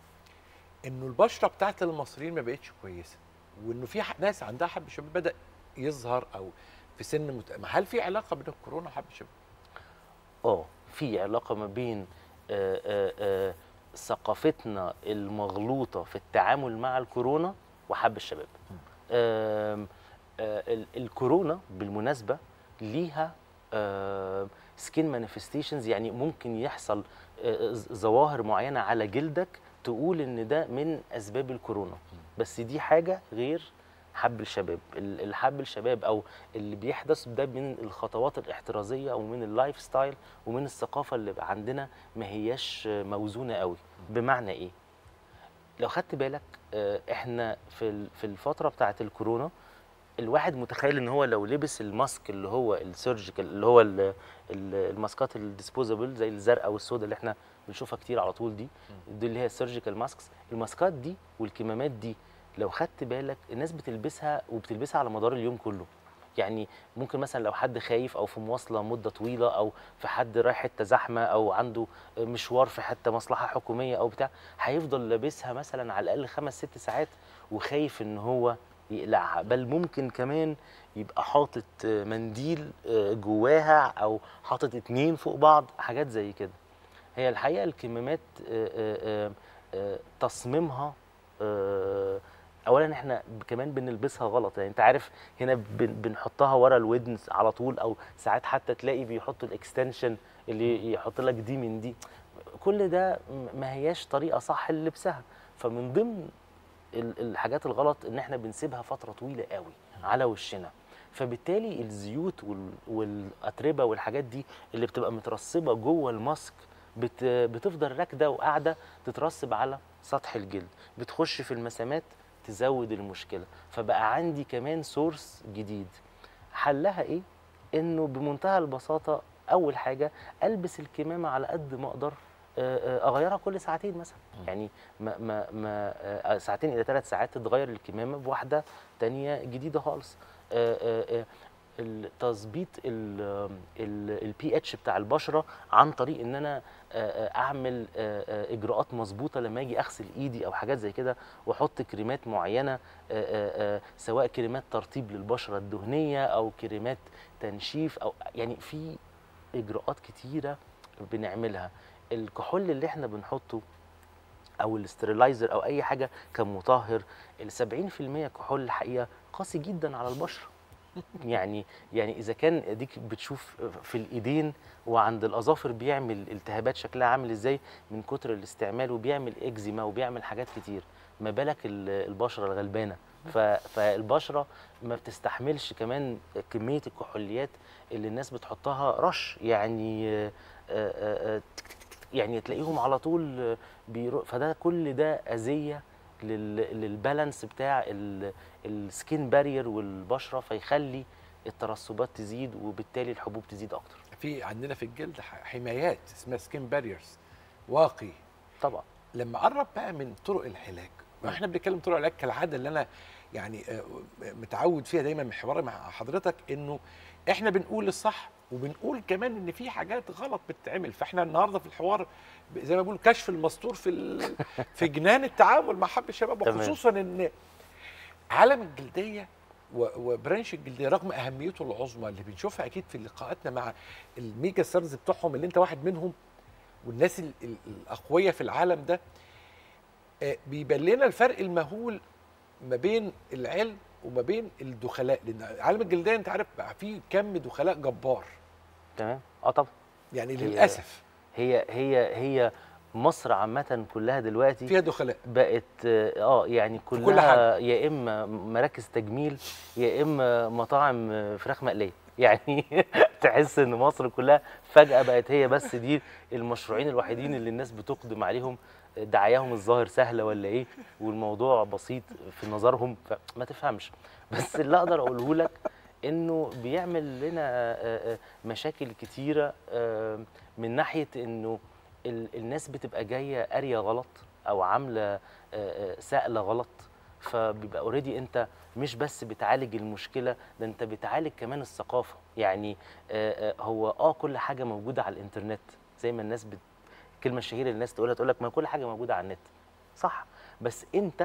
انه البشره بتاعت المصريين ما بقتش كويسه وانه في ح- ناس عندها حب شباب بدا يظهر او في سن مت... هل في علاقه بين الكورونا وحب الشباب؟ اه في علاقه ما بين آه، آه، آه، ثقافتنا المغلوطه في التعامل مع الكورونا وحب الشباب آم، آه، ال- الكورونا بالمناسبه ليها سكين مانيفستيشنز يعني ممكن يحصل آه، ز- ظواهر معينه على جلدك تقول ان ده من اسباب الكورونا بس دي حاجه غير حب الشباب ال- الحب الشباب او اللي بيحدث ده من الخطوات الاحترازيه او من اللايف ستايل ومن الثقافه اللي بقى عندنا ما هياش موزونه قوي بمعنى ايه لو خدت بالك آه، احنا في ال- في الفتره بتاعه الكورونا الواحد متخيل ان هو لو لبس الماسك اللي هو السيرجيكال اللي هو ال- ال- الماسكات الديسبوزابل زي الزرقاء والسوداء اللي احنا بنشوفها كتير على طول دي دي اللي هي السيرجيكال ماسكس الماسكات دي والكمامات دي لو خدت بالك الناس بتلبسها وبتلبسها على مدار اليوم كله يعني ممكن مثلا لو حد خايف او في مواصله مده طويله او في حد رايح حته زحمه او عنده مشوار في حته مصلحه حكوميه او بتاع هيفضل لابسها مثلا على الاقل خمس ست ساعات وخايف ان هو يقلعها بل ممكن كمان يبقى حاطط منديل جواها او حاطط اتنين فوق بعض حاجات زي كده هي الحقيقه الكمامات آه، آه، آه، تصميمها آه، اولا احنا كمان بنلبسها غلط يعني انت عارف هنا بن- بنحطها ورا الودن على طول او ساعات حتى تلاقي بيحطوا الاكستنشن اللي يحط لك دي من دي كل ده م- ما هياش طريقه صح للبسها فمن ضمن ال- الحاجات الغلط ان احنا بنسيبها فتره طويله قوي على وشنا فبالتالي الزيوت وال- والاتربه والحاجات دي اللي بتبقى مترسبه جوه الماسك بت بتفضل راكده وقاعده تترسب على سطح الجلد بتخش في المسامات تزود المشكله فبقى عندي كمان سورس جديد حلها ايه انه بمنتهى البساطه اول حاجه البس الكمامه على قد ما اقدر آه، آه، اغيرها كل ساعتين مثلا يعني ما ما ما آه، ساعتين الى ثلاث ساعات تتغير الكمامه بواحده تانية جديده خالص آه، آه، آه، التظبيط البي اتش بتاع البشره عن طريق ان انا آه، آه، اعمل آه، آه، اجراءات مظبوطه لما اجي اغسل ايدي او حاجات زي كده واحط كريمات معينه آه، آه، آه، سواء كريمات ترطيب للبشره الدهنيه او كريمات تنشيف او يعني في اجراءات كتيره بنعملها الكحول اللي احنا بنحطه او الاسترلايزر او اي حاجه كمطهر ال 70% كحول الحقيقه قاسي جدا على البشره يعني يعني اذا كان اديك بتشوف في الايدين وعند الاظافر بيعمل التهابات شكلها عامل ازاي من كتر الاستعمال وبيعمل اكزيما وبيعمل حاجات كتير ما بالك ال- البشره الغلبانه ف- فالبشره ما بتستحملش كمان كميه الكحوليات اللي الناس بتحطها رش يعني آه، آه، آه، تك- تك- تك- تك- يعني تلاقيهم على طول آه، بيرو فده كل ده اذيه لل- للبالانس بتاع ال- السكين بارير والبشره فيخلي الترسبات تزيد وبالتالي الحبوب تزيد اكتر في عندنا في الجلد ح- حمايات اسمها سكين باريرز واقي طبعا لما قرب بقى من طرق العلاج واحنا بنتكلم طرق العلاج كالعاده اللي انا يعني آه، متعود فيها دايما من حواري مع حضرتك انه احنا بنقول الصح وبنقول كمان ان في حاجات غلط بتتعمل فاحنا النهارده في الحوار ب- زي ما بقول كشف المستور في ال- في جنان التعامل مع حب الشباب تمام. وخصوصا ان عالم الجلديه و- وبرانش الجلديه رغم اهميته العظمى اللي بنشوفها اكيد في لقاءاتنا مع الميجا ستارز بتوعهم اللي انت واحد منهم والناس ال- ال- الاقوياء في العالم ده آه، بيبان لنا الفرق المهول ما بين العلم وما بين الدخلاء لان عالم الجلديه انت عارف بقى فيه كم دخلاء جبار تمام اه طبعا يعني هي- للاسف هي هي هي مصر عامه كلها دلوقتي فيها دخلاء بقت اه يعني كل كلها حاجة. يا اما مراكز تجميل يا اما مطاعم فراخ مقليه يعني تحس ان مصر كلها فجاه بقت هي بس دي المشروعين الوحيدين اللي الناس بتقدم عليهم دعاياهم الظاهر سهله ولا ايه والموضوع بسيط في نظرهم فما تفهمش بس اللي اقدر اقوله لك انه بيعمل لنا آه، آه، مشاكل كتيره آه، من ناحيه انه ال- الناس بتبقى جايه قاريه غلط او عامله آه، آه، سائله غلط فبيبقى اوريدي انت مش بس بتعالج المشكله ده انت بتعالج كمان الثقافه يعني آه، آه، هو اه كل حاجه موجوده على الانترنت زي ما الناس بت... الكلمه الشهيره اللي الناس تقولها تقول لك ما كل حاجه موجوده على النت صح بس انت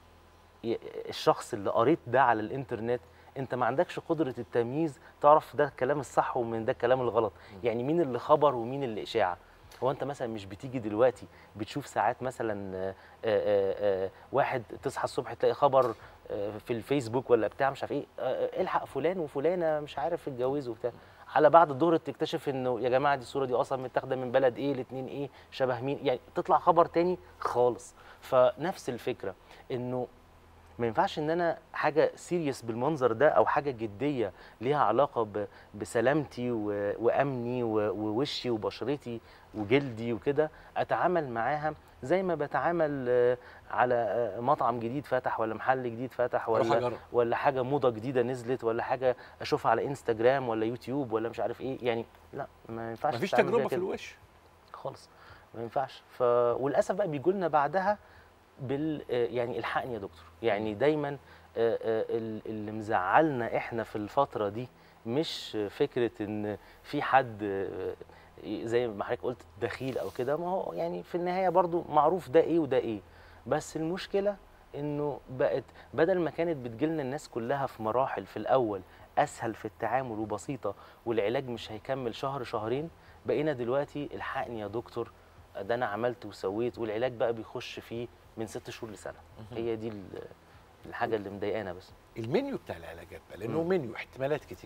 ي- الشخص اللي قريت ده على الانترنت انت ما عندكش قدره التمييز تعرف ده الكلام الصح ومن ده الكلام الغلط يعني مين اللي خبر ومين اللي اشاعه هو انت مثلا مش بتيجي دلوقتي بتشوف ساعات مثلا آه، آه، آه، واحد تصحى الصبح تلاقي خبر آه، في الفيسبوك ولا بتاع مش عارف ايه آه، آه، الحق فلان وفلانه مش عارف اتجوزوا وبتاع على بعد الظهر تكتشف انه يا جماعه دي الصوره دي اصلا متاخده من بلد ايه الاثنين ايه شبه مين يعني تطلع خبر تاني خالص فنفس الفكره انه ما ينفعش ان انا حاجه سيريس بالمنظر ده او حاجه جديه ليها علاقه ب- بسلامتي و- وامني و- ووشي وبشرتي وجلدي وكده اتعامل معاها زي ما بتعامل آه، على آه، مطعم جديد فتح ولا محل جديد فتح أروح ولا أجرب. ولا حاجه موضه جديده نزلت ولا حاجه اشوفها على انستجرام ولا يوتيوب ولا مش عارف ايه يعني لا ما ينفعش مفيش تتعامل زي تجربه في كده. الوش خالص ما ينفعش ف وللاسف بقى بيجوا لنا بعدها بال آه، يعني الحقني يا دكتور يعني دايما آه، آه، ال- اللي مزعلنا احنا في الفتره دي مش فكره ان في حد آه، زي ما حضرتك قلت دخيل او كده ما هو يعني في النهايه برضو معروف ده ايه وده ايه بس المشكله انه بقت بدل ما كانت بتجيلنا الناس كلها في مراحل في الاول اسهل في التعامل وبسيطه والعلاج مش هيكمل شهر شهرين بقينا دلوقتي الحقني يا دكتور ده انا عملت وسويت والعلاج بقى بيخش فيه من ست شهور لسنه هي دي ال- الحاجه اللي مضايقانا بس المنيو بتاع العلاجات بقى لانه مم. منيو احتمالات كتير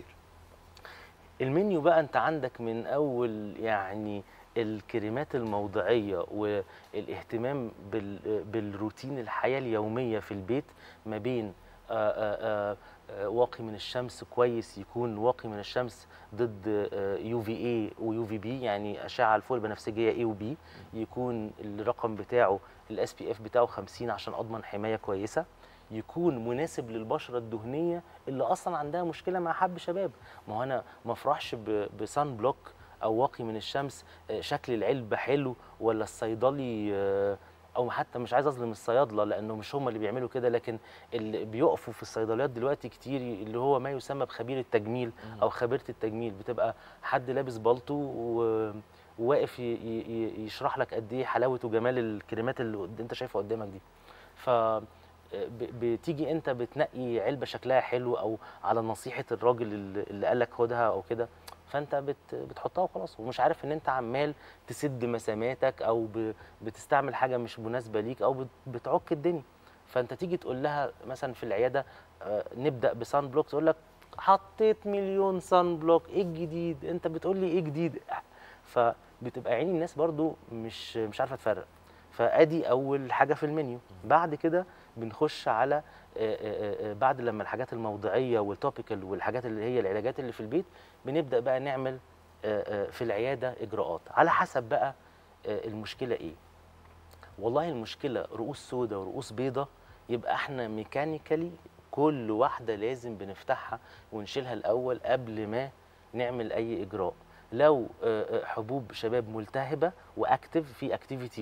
المنيو بقى انت عندك من اول يعني الكريمات الموضعيه والاهتمام بال- بالروتين الحياه اليوميه في البيت ما بين آه، آه، آه، آه، واقي من الشمس كويس يكون واقي من الشمس ضد يو في اي ويو في بي يعني اشعه الفوق البنفسجيه اي وبي يكون الرقم بتاعه الاس بي اف بتاعه 50 عشان اضمن حمايه كويسه يكون مناسب للبشره الدهنيه اللي اصلا عندها مشكله مع حب شباب ما هو انا ما افرحش ب- بسان بلوك او واقي من الشمس آه، شكل العلبه حلو ولا الصيدلي آه، او حتى مش عايز اظلم الصيادله لانه مش هم اللي بيعملوا كده لكن اللي بيقفوا في الصيدليات دلوقتي كتير اللي هو ما يسمى بخبير التجميل او خبيره التجميل بتبقى حد لابس بالطو و- وواقف ي- ي- يشرح لك قد ايه حلاوه وجمال الكريمات اللي قد- انت شايفها قدامك دي ف ب- بتيجي انت بتنقي علبه شكلها حلو او على نصيحه الراجل اللي اللي قال لك خدها او كده فانت بت بتحطها وخلاص ومش عارف ان انت عمال تسد مساماتك او ب- بتستعمل حاجه مش مناسبه ليك او بت- بتعك الدنيا فانت تيجي تقول لها مثلا في العياده آه، نبدا بسان بلوك تقول لك حطيت مليون سان بلوك ايه الجديد انت بتقول لي ايه جديد فبتبقى عيني الناس برضو مش مش عارفه تفرق فادي اول حاجه في المنيو بعد كده بنخش على آه، آه، آه، بعد لما الحاجات الموضعيه والتوبيكال والحاجات اللي هي العلاجات اللي في البيت بنبدا بقى نعمل آه، آه، في العياده اجراءات على حسب بقى آه، المشكله ايه والله المشكله رؤوس سوداء ورؤوس بيضاء يبقى احنا ميكانيكالي كل واحده لازم بنفتحها ونشيلها الاول قبل ما نعمل اي اجراء لو آه، آه، حبوب شباب ملتهبه واكتف في اكتيفيتي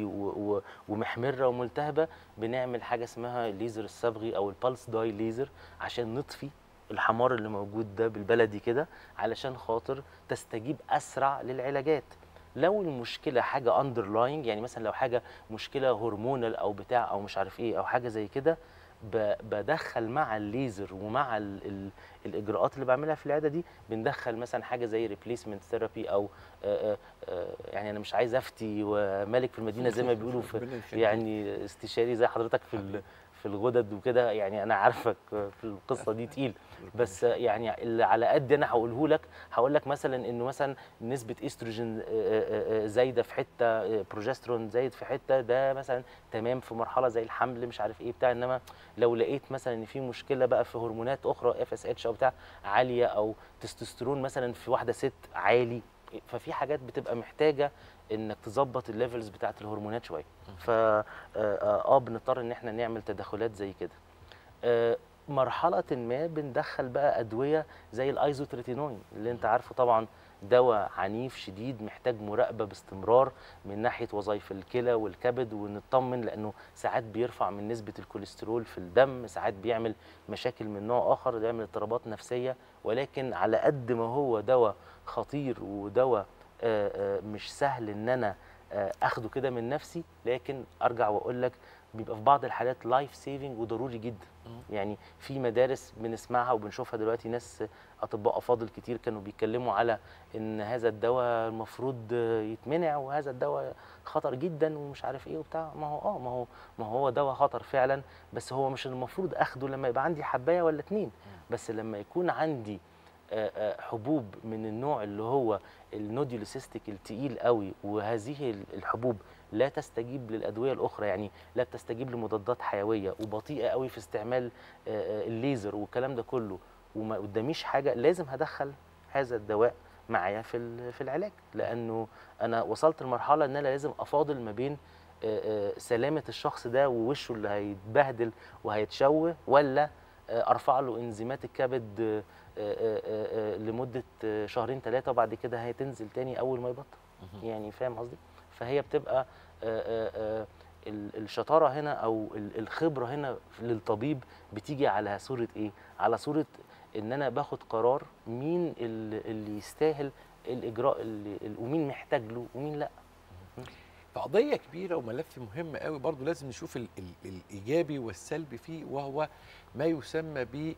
ومحمره وملتهبه بنعمل حاجه اسمها الليزر الصبغي او البلس داي ليزر عشان نطفي الحمار اللي موجود ده بالبلدي كده علشان خاطر تستجيب اسرع للعلاجات لو المشكله حاجه اندرلاينج يعني مثلا لو حاجه مشكله هرمونال او بتاع او مش عارف ايه او حاجه زي كده ب- بدخل مع الليزر ومع ال ال الاجراءات اللي بعملها في العياده دي بندخل مثلا حاجه زي ريبليسمنت ثيرابي او آآ آآ يعني انا مش عايز افتي ومالك في المدينه زي ما بيقولوا في ربنا يخليك. يعني استشاري زي حضرتك في ال- في الغدد وكده يعني انا عارفك في القصه دي تقيل بس يعني اللي على قد انا هقوله لك هقول لك مثلا انه مثلا نسبه استروجين آه، آه، آه، زايده في حته آه، بروجسترون زايد في حته ده مثلا تمام في مرحله زي الحمل مش عارف ايه بتاع انما لو لقيت مثلا ان في مشكله بقى في هرمونات اخرى اف اس اتش او بتاع عاليه او تستوستيرون مثلا في واحده ست عالي ففي حاجات بتبقى محتاجه انك تظبط الليفلز بتاعت الهرمونات شويه ف آه، اه بنضطر ان احنا نعمل تدخلات زي كده آه، مرحله ما بندخل بقى ادويه زي الايزوتريتينوين اللي انت عارفه طبعا دواء عنيف شديد محتاج مراقبه باستمرار من ناحيه وظائف الكلى والكبد ونطمن لانه ساعات بيرفع من نسبه الكوليسترول في الدم ساعات بيعمل مشاكل من نوع اخر بيعمل اضطرابات نفسيه ولكن على قد ما هو دواء خطير ودواء آه، آه، مش سهل ان انا آه، اخده كده من نفسي لكن ارجع واقول لك بيبقى في بعض الحالات لايف سيفنج وضروري جدا يعني في مدارس بنسمعها وبنشوفها دلوقتي ناس اطباء افاضل كتير كانوا بيتكلموا على ان هذا الدواء المفروض آه، يتمنع وهذا الدواء خطر جدا ومش عارف ايه وبتاع ما هو اه ما هو ما هو دواء خطر فعلا بس هو مش المفروض اخده لما يبقى عندي حبايه ولا اتنين بس لما يكون عندي آه، آه، حبوب من النوع اللي هو النوديولوسيستيك التقيل قوي وهذه ال- الحبوب لا تستجيب للادويه الاخرى يعني لا بتستجيب لمضادات حيويه وبطيئه قوي في استعمال آه، آه، الليزر والكلام ده كله وما قداميش حاجه لازم هدخل هذا الدواء معايا في ال- في العلاج لانه انا وصلت لمرحله ان انا لازم افاضل ما بين آه، آه، سلامه الشخص ده ووشه اللي هيتبهدل وهيتشوه ولا آه، ارفع له انزيمات الكبد آه، آه، آه، آه، لمده آه، شهرين ثلاثه وبعد كده هتنزل تاني اول ما يبطل يعني فاهم قصدي فهي بتبقى آه، آه، آه، ال- الشطاره هنا او ال- الخبره هنا للطبيب بتيجي على صوره ايه على صوره ان انا باخد قرار مين اللي اللي يستاهل الاجراء اللي اللي- ومين محتاج له ومين لا فقضية كبيرة وملف مهم قوي برضو لازم نشوف ال ال الإيجابي والسلبي فيه وهو ما يسمى ب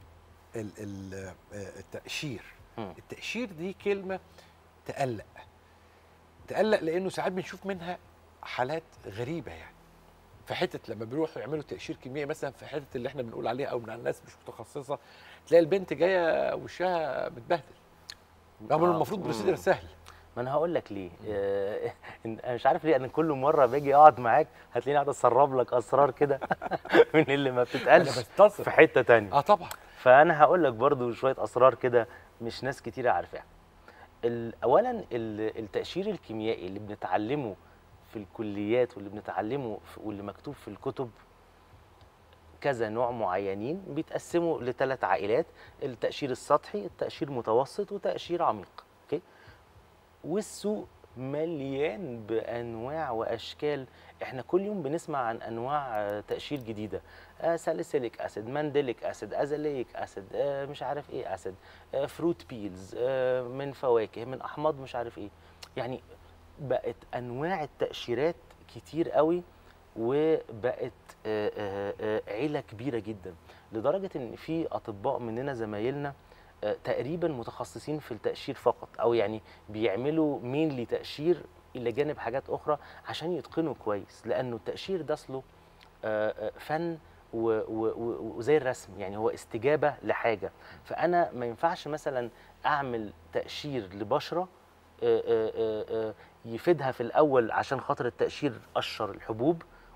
التأشير مم. التأشير دي كلمة تقلق تقلق لأنه ساعات بنشوف منها حالات غريبة يعني في حتة لما بيروحوا يعملوا تأشير كيميائي مثلا في حتة اللي احنا بنقول عليها أو من الناس مش متخصصة تلاقي البنت جاية وشها متبهدل رغم إنه آه. المفروض مم. بروسيدر سهل ما انا هقول لك ليه آه، إن- انا مش عارف ليه انا كل مره باجي اقعد معاك هتلاقيني قاعد اسرب لك اسرار كده من اللي ما أنا بتتقالش بستصر في حته تانية اه طبعا فانا هقول لك برضو شويه اسرار كده مش ناس كتيره عارفاها ال- اولا ال- التاشير الكيميائي اللي بنتعلمه في الكليات واللي بنتعلمه في- واللي مكتوب في الكتب كذا نوع معينين بيتقسموا لثلاث عائلات التاشير السطحي التاشير متوسط وتاشير عميق اوكي والسوق مليان بانواع واشكال احنا كل يوم بنسمع عن انواع آه، تاشير جديده آه ساليسيليك اسيد مانديليك اسيد ازاليك اسيد آه مش عارف ايه اسيد آه فروت بيلز آه من فواكه من احماض مش عارف ايه يعني بقت انواع التاشيرات كتير قوي وبقت آه، آه، آه، عيله كبيره جدا لدرجه ان في اطباء مننا زمايلنا آه، تقريبا متخصصين في التاشير فقط او يعني بيعملوا مين لتاشير الى جانب حاجات اخرى عشان يتقنوا كويس لانه التاشير ده اصله آه، آه، فن و- و- و- وزي الرسم يعني هو استجابه لحاجه فانا ما ينفعش مثلا اعمل تاشير لبشره آه، آه، آه، آه، يفيدها في الاول عشان خاطر التاشير قشر الحبوب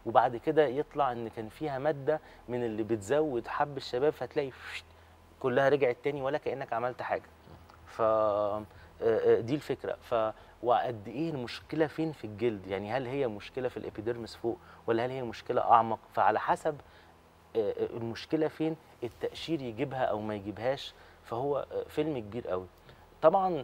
وبعد كده يطلع ان كان فيها ماده من اللي بتزود حب الشباب فتلاقي فشت كلها رجعت تاني ولا كانك عملت حاجه ف آه، آه، دي الفكره ف وقد ايه المشكله فين في الجلد يعني هل هي مشكله في الابيديرمس فوق ولا هل هي مشكله اعمق فعلى حسب آه، آه، المشكله فين التاشير يجيبها او ما يجيبهاش فهو آه، فيلم كبير قوي طبعا ال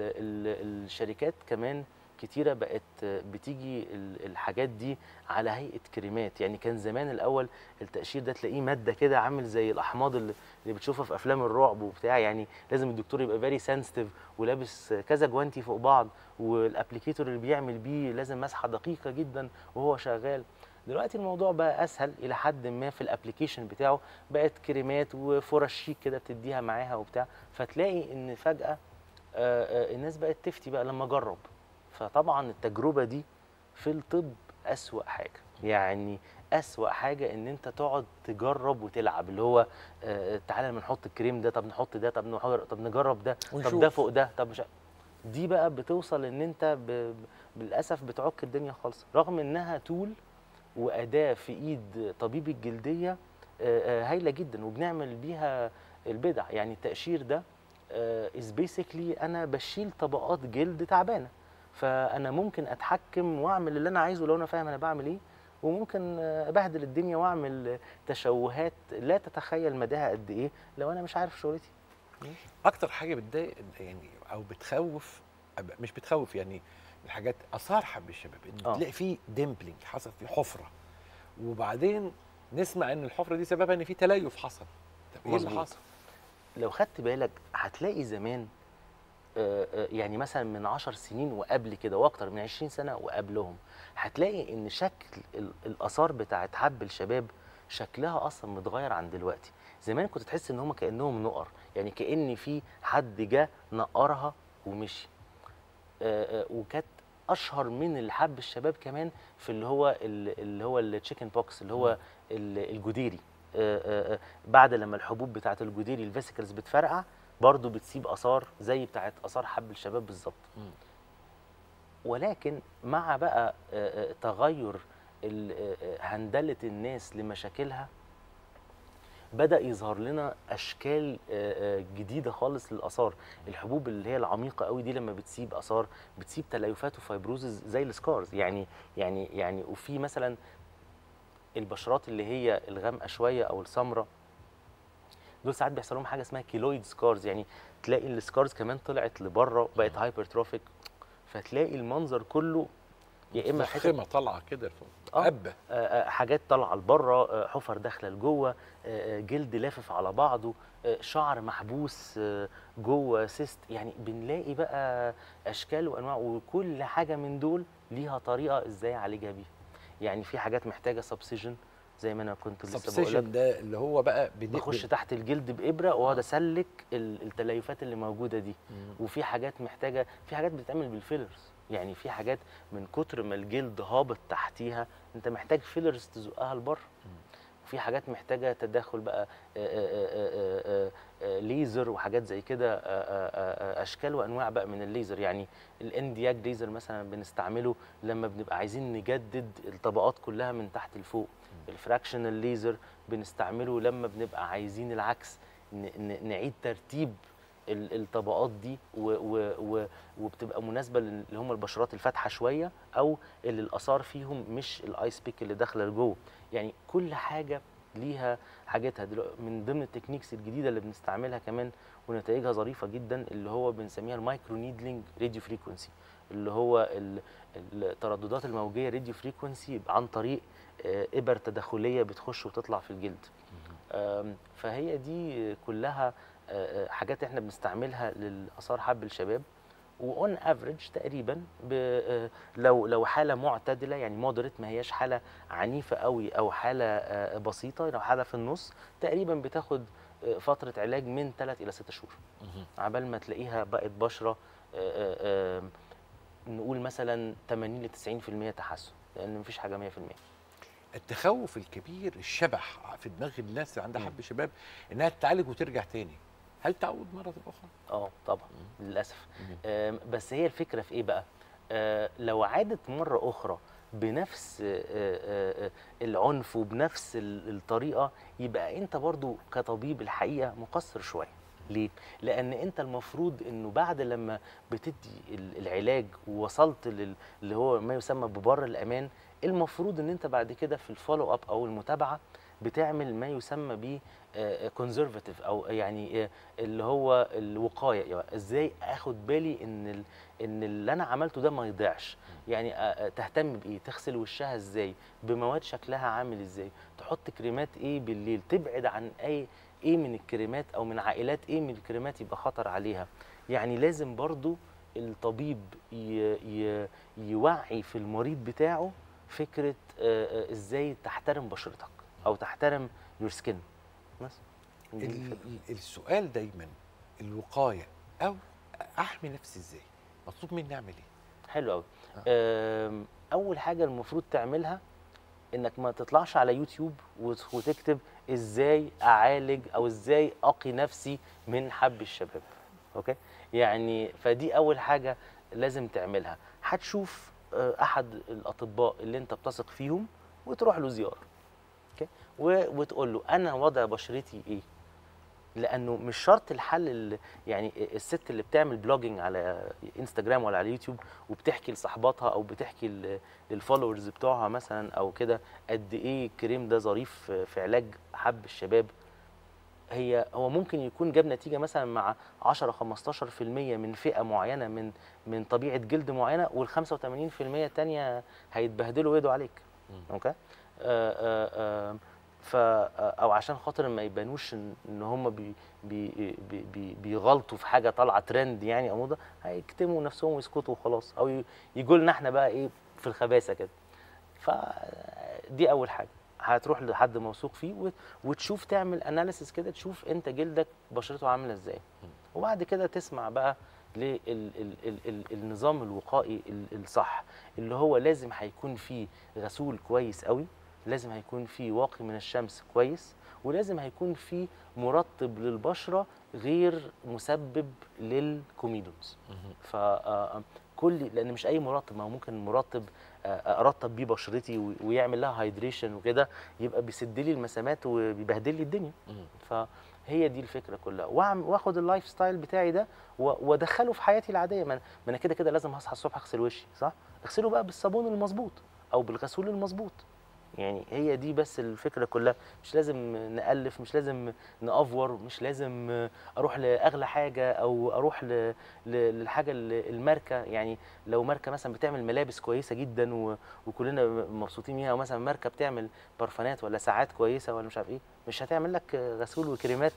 ال الشركات كمان كتيره بقت آه، بتيجي ال- الحاجات دي على هيئه كريمات يعني كان زمان الاول التاشير ده تلاقيه ماده كده عامل زي الاحماض اللي اللي بتشوفها في افلام الرعب وبتاع يعني لازم الدكتور يبقى فيري سنسيتيف ولابس كذا جوانتي فوق بعض والابليكيتور اللي بيعمل بيه لازم مسحه دقيقه جدا وهو شغال دلوقتي الموضوع بقى اسهل الى حد ما في الابليكيشن بتاعه بقت كريمات وفرش شيك كده بتديها معاها وبتاع فتلاقي ان فجاه آه، آه، الناس بقت تفتي بقى لما جرب فطبعا التجربه دي في الطب اسوا حاجه يعني اسوا حاجه ان انت تقعد تجرب وتلعب اللي هو آه، تعالى لما نحط الكريم ده طب نحط ده طب نحط طب نجرب ده طب ده ونشوف. فوق ده طب مش ع- دي بقى بتوصل ان انت ب... ب- للاسف بتعك الدنيا خالص رغم انها تول واداه في ايد طبيب الجلديه آه، آه، هايله جدا وبنعمل بيها البدع يعني التقشير ده از بيسكلي انا بشيل طبقات جلد تعبانه فانا ممكن اتحكم واعمل اللي انا عايزه لو انا فاهم انا بعمل ايه وممكن آه، ابهدل الدنيا واعمل تشوهات لا تتخيل مداها قد ايه لو انا مش عارف شغلتي اكتر حاجه بتضايق يعني او بتخوف أب- مش بتخوف يعني الحاجات اثار حب الشباب ان آه. تلاقي فيه ديمبلينج حصل فيه حفره وبعدين نسمع ان الحفره دي سببها ان في تليف حصل طب ايه اللي مظبوط. حصل لو خدت بالك هتلاقي زمان آه، آه، يعني مثلا من عشر سنين وقبل كده واكتر من 20 سنه وقبلهم هتلاقي ان شكل ال- الاثار بتاعت حب الشباب شكلها اصلا متغير عن دلوقتي زمان كنت تحس ان هم كانهم نقر يعني كان في حد جه نقرها ومشي آه، آه، وكانت اشهر من اللي حب الشباب كمان في اللي هو ال- اللي هو التشيكن بوكس اللي هو ال- الجديري آه، آه، آه، بعد لما الحبوب بتاعت الجديري الفيسيكلز بتفرقع برضه بتسيب اثار زي بتاعت اثار حب الشباب بالظبط مم. ولكن مع بقى آه، آه، تغير ال- آه، آه، هندله الناس لمشاكلها بدا يظهر لنا اشكال آه، آه، جديده خالص للاثار الحبوب اللي هي العميقه قوي دي لما بتسيب اثار بتسيب تليفات وفايبروزز زي السكارز يعني يعني يعني وفي مثلا البشرات اللي هي الغامقه شويه او السمراء دول ساعات بيحصل لهم حاجه اسمها كيلويد سكارز يعني تلاقي السكارز كمان طلعت لبره بقت هايبرتروفيك فتلاقي المنظر كله يا اما حتت فخمه طالعه كده لفوق آه. قبه آه، آه، حاجات طالعه لبره آه، حفر داخله لجوه آه، آه، جلد لافف على بعضه آه، شعر محبوس آه، جوه سيست يعني بنلاقي بقى اشكال وانواع وكل حاجه من دول ليها طريقه ازاي اعالجها بيها يعني في حاجات محتاجه سبسيجن زي ما انا كنت لسه بقول لك سبسيشن ده اللي هو بقى بن- بخش بن- تحت الجلد بابره واقعد اسلك ال- التليفات اللي موجوده دي مم. وفي حاجات محتاجه في حاجات بتتعمل بالفيلرز يعني في حاجات من كتر ما الجلد هابط تحتيها انت محتاج فيلرز تزقها لبره وفي حاجات محتاجه تدخل بقى آه، آه، آه، آه، آه، ليزر وحاجات زي كده آه، آه، آه، اشكال وانواع بقى من الليزر يعني الاندياج ليزر مثلا بنستعمله لما بنبقى عايزين نجدد الطبقات كلها من تحت لفوق الفراكشنال ليزر بنستعمله لما بنبقى عايزين العكس ن- ن- نعيد ترتيب ال- الطبقات دي و و و وبتبقى مناسبه لل- اللي هم البشرات الفاتحه شويه او اللي الاثار فيهم مش الايس بيك اللي داخله لجوه يعني كل حاجه ليها حاجاتها دلوقتي من ضمن التكنيكس الجديده اللي بنستعملها كمان ونتائجها ظريفه جدا اللي هو بنسميها المايكرو نيدلينج راديو فريكونسي اللي هو ال- الترددات الموجيه راديو فريكونسي عن طريق آه، ابر تداخليه بتخش وتطلع في الجلد آم، فهي دي كلها آه، آه، حاجات احنا بنستعملها للاثار حب الشباب واون افريج تقريبا ب- آه، لو لو حاله معتدله يعني مودريت ما هياش حاله عنيفه قوي او حاله آه، بسيطه لو حاله في النص تقريبا بتاخد آه، فتره علاج من 3 الى 6 شهور عبال ما تلاقيها بقت بشره آه، آه، آه، نقول مثلا 80 ل 90% تحسن لان مفيش حاجه 100% التخوف الكبير الشبح في دماغ الناس اللي عندها مم. حب شباب انها تتعالج وترجع تاني هل تعود مره اخرى؟ اه طبعا للاسف مم. آم، بس هي الفكره في ايه بقى آه، لو عادت مره اخرى بنفس آه، آه، آه، العنف وبنفس ال- الطريقه يبقى انت برضو كطبيب الحقيقه مقصر شويه ليه؟ لأن أنت المفروض إنه بعد لما بتدي ال- العلاج ووصلت لل- اللي هو ما يسمى ببر الأمان المفروض إن أنت بعد كده في الفولو أب أو المتابعة بتعمل ما يسمى ب كونزرفاتيف أو يعني آه، اللي هو الوقاية يعني إزاي آخد بالي إن ال- إن اللي أنا عملته ده ما يضيعش يعني آه، آه، تهتم بإيه؟ تغسل وشها إزاي؟ بمواد شكلها عامل إزاي؟ تحط كريمات إيه بالليل؟ تبعد عن أي ايه من الكريمات او من عائلات ايه من الكريمات يبقى خطر عليها يعني لازم برضو الطبيب ي ي يوعي في المريض بتاعه فكره آه، آه، ازاي تحترم بشرتك او تحترم يور سكين بس دي ال- الفكرة. ال- السؤال دايما الوقايه او احمي نفسي ازاي مطلوب مني اعمل ايه حلو قوي اول حاجه المفروض تعملها انك ما تطلعش على يوتيوب وت- وتكتب ازاي اعالج او ازاي اقي نفسي من حب الشباب اوكي يعني فدي اول حاجه لازم تعملها هتشوف آه، احد الاطباء اللي انت بتثق فيهم وتروح له زياره اوكي و- وتقول له انا وضع بشرتي ايه لانه مش شرط الحل اللي يعني الست اللي بتعمل بلوجينج على انستجرام ولا على يوتيوب وبتحكي لصاحباتها او بتحكي ل- للفولورز بتوعها مثلا او كده قد ايه الكريم ده ظريف في في علاج حب الشباب هي هو ممكن يكون جاب نتيجه مثلا مع 10 15% من فئه معينه من من طبيعه جلد معينه وال 85% الثانيه هيتبهدلوا ويدوا عليك اوكي آه آه آه ف او عشان خاطر ما يبانوش ان إن هم بي بي بي بي بيغلطوا في حاجه طالعه ترند يعني او موضه هيكتموا نفسهم ويسكتوا وخلاص او ي- يجوا لنا احنا بقى ايه في الخباثه كده فدي اول حاجه هتروح لحد موثوق فيه وت- وتشوف تعمل اناليسيس كده تشوف انت جلدك بشرته عامله ازاي وبعد كده تسمع بقى للنظام الوقائي ال- الصح اللي هو لازم هيكون فيه غسول كويس قوي لازم هيكون فيه واقي من الشمس كويس ولازم هيكون فيه مرطب للبشره غير مسبب للكوميدونز ف آه، كل لان مش اي مرطب ما هو ممكن مرطب آه، ارطب بيه بشرتي و- ويعمل لها هايدريشن وكده يبقى بيسد لي المسامات وبيبهدل لي الدنيا فهي دي الفكره كلها وأعم- واخد اللايف ستايل بتاعي ده و- وادخله في حياتي العاديه ما أنا- ما انا كده كده لازم هصحى الصبح اغسل وشي صح اغسله بقى بالصابون المظبوط او بالغسول المظبوط يعني هي دي بس الفكره كلها مش لازم نالف مش لازم نافور مش لازم اروح لاغلى حاجه او اروح ل... ل... للحاجه ال- الماركه يعني لو ماركه مثلا بتعمل ملابس كويسه جدا و... وكلنا مبسوطين بيها او مثلا ماركه بتعمل برفانات ولا ساعات كويسه ولا مش عارف ايه مش هتعمل لك غسول وكريمات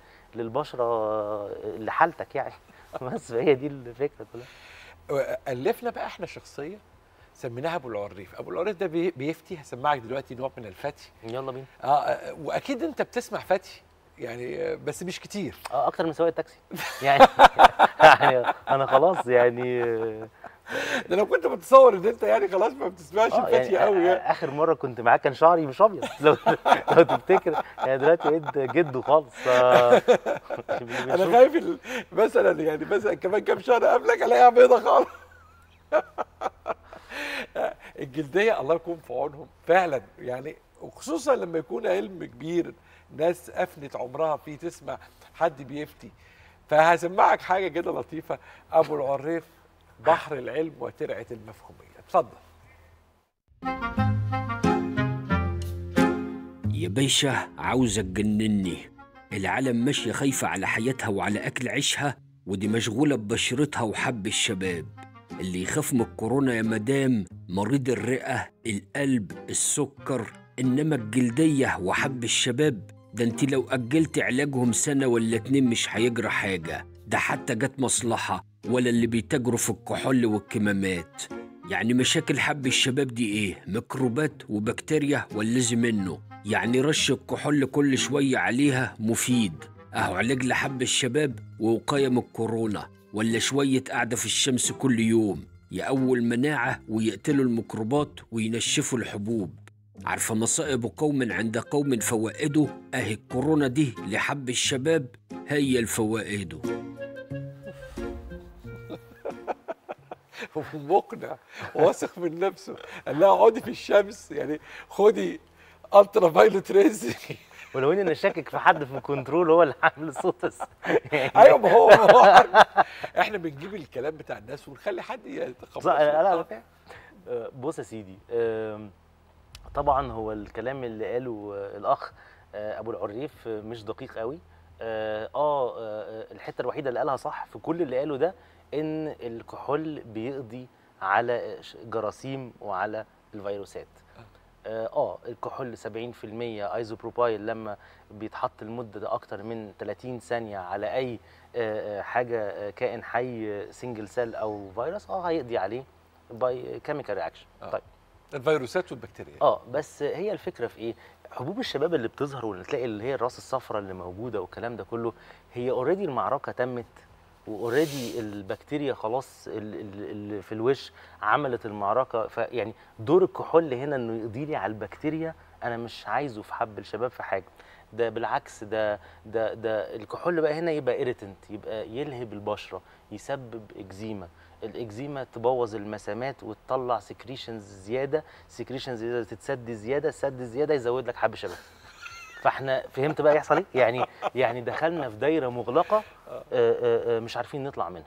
للبشره لحالتك يعني بس هي دي الفكره كلها الفنا بقى احنا شخصيه سميناها ابو العريف ابو العريف ده بي- بيفتي هسمعك دلوقتي نوع من الفتي يلا بينا اه آه، واكيد انت بتسمع فتي يعني آه، بس مش كتير اه اكتر من سواق التاكسي يعني يعني انا خلاص يعني ده لو كنت متصور ان انت يعني خلاص ما بتسمعش اه الفتي يعني قوي يعني. اخر مره كنت معاك كان شعري مش ابيض لو لو تفتكر يعني دلوقتي بقيت جده خالص ف انا خايف ال- مثلا يعني مثلا كمان كام شهر قبلك الاقيها بيضه خالص الجلديه الله يكون في عونهم فعلا يعني وخصوصا لما يكون علم كبير ناس افنت عمرها فيه تسمع حد بيفتي فهسمعك حاجه كده لطيفه ابو العريف بحر العلم وترعه المفهوميه اتفضل يا باشا عاوزك تجنني العالم ماشية خايفة على حياتها وعلى أكل عيشها ودي مشغولة ببشرتها وحب الشباب اللي يخاف من الكورونا يا مدام مريض الرئة القلب السكر إنما الجلدية وحب الشباب ده انت لو أجلت علاجهم سنة ولا اتنين مش هيجرى حاجة ده حتى جت مصلحة ولا اللي بيتاجروا في الكحول والكمامات يعني مشاكل حب الشباب دي ايه ميكروبات وبكتيريا واللازم منه يعني رش الكحول كل شوية عليها مفيد اهو علاج لحب الشباب ووقاية من الكورونا ولا شوية قاعدة في الشمس كل يوم يقووا مناعة ويقتلوا الميكروبات وينشفوا الحبوب عارفة مصائب قوم عند قوم فوائده اهي الكورونا دي لحب الشباب هي الفوائده ومقنع واثق من نفسه قال لها اقعدي في الشمس يعني خدي الترا فايلوت ريز ولو اني انا شاكك في حد في الكنترول هو اللي عامل الصوت بس يعني ايوه ما هو ما هو عارف. احنا بنجيب الكلام بتاع الناس ونخلي حد يتقبله صح لا لا فاهم. آه، بص يا سيدي آم، طبعا هو الكلام اللي قاله آه، الاخ آه، ابو العريف آه، مش دقيق قوي اه آه، آه، الحته الوحيده اللي قالها صح في كل اللي قاله ده ان الكحول بيقضي على ش- جراثيم وعلى الفيروسات اه آه، الكحول 70% ايزوبروبايل لما بيتحط لمده اكتر من 30 ثانيه على اي آه، آه، حاجه آه، كائن حي سنجل سيل او فيروس اه هيقضي عليه باي كيميكال رياكشن آه. طيب الفيروسات والبكتيريا اه بس هي الفكره في ايه حبوب الشباب اللي بتظهر واللي تلاقي اللي هي الراس الصفراء اللي موجوده والكلام ده كله هي اوريدي المعركه تمت واوريدي البكتيريا خلاص ال- ال- اللي في الوش عملت المعركه فيعني دور الكحول هنا انه يقضي لي على البكتيريا انا مش عايزه في حب الشباب في حاجه ده بالعكس ده ده ده الكحول بقى هنا يبقى ايريتنت يبقى يلهب البشره يسبب اكزيما الاكزيما تبوظ المسامات وتطلع سكريشنز زياده سكريشنز زياده تتسد زياده سد زياده يزود لك حب شباب فاحنا فهمت بقى يحصل ايه يعني يعني دخلنا في دايره مغلقه آه، آه، آه، مش عارفين نطلع منها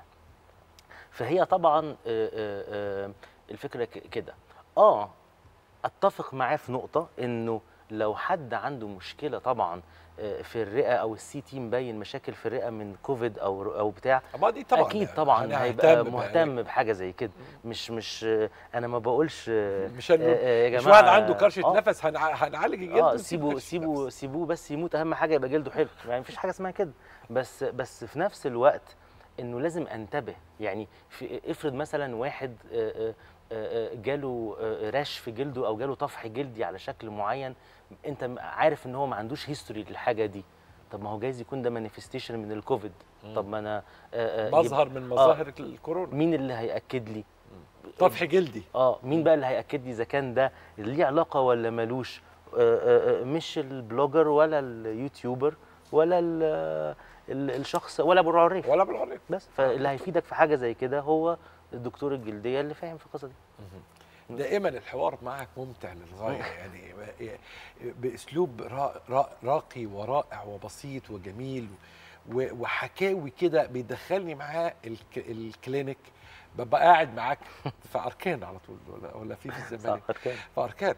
فهي طبعا آه، آه، آه، الفكره ك- كده اه اتفق معاه في نقطه انه لو حد عنده مشكله طبعا آه، في الرئه او السي تي مبين مشاكل في الرئه من كوفيد او او بتاع طبعا دي طبعا اكيد يعني طبعا أنا هيبقى ههتم مهتم بحاجه زي كده مش مش آه، انا ما بقولش آه، مش هن... آه، آه، يا مش جماعه واحد عنده كرشه آه، نفس هنع... هنعالج الجلد اه ونسيب سيبوا كرشة سيبوا نفس. سيبوه بس يموت اهم حاجه يبقى جلده حلو يعني مفيش حاجه اسمها كده بس بس في نفس الوقت انه لازم انتبه يعني في افرض مثلا واحد آه، آه، آه، آه، جاله آه، راش في جلده او جاله طفح جلدي على شكل معين انت م- عارف ان هو ما عندوش هيستوري للحاجه دي طب ما هو جايز يكون ده مانيفستيشن من الكوفيد طب ما انا آه، آه، يبقى- مظهر من مظاهر الكورونا مين اللي هياكد لي طفح جلدي اه مين بقى اللي هياكد لي اذا كان ده ليه علاقه ولا ملوش آه، آه، آه، مش البلوجر ولا اليوتيوبر ولا ال- ال- الشخص ولا ابو العريف ولا بالعريف بس فاللي هيفيدك في حاجه زي كده هو الدكتور الجلديه اللي فاهم في القصه دي دائما الحوار معك ممتع للغايه يعني باسلوب را- را- راقي ورائع وبسيط وجميل و- وحكاوي كده بيدخلني معاه الك- الكلينيك ببقى قاعد معاك في اركان على طول ولا ولا في في الزمالك صح كده في اركان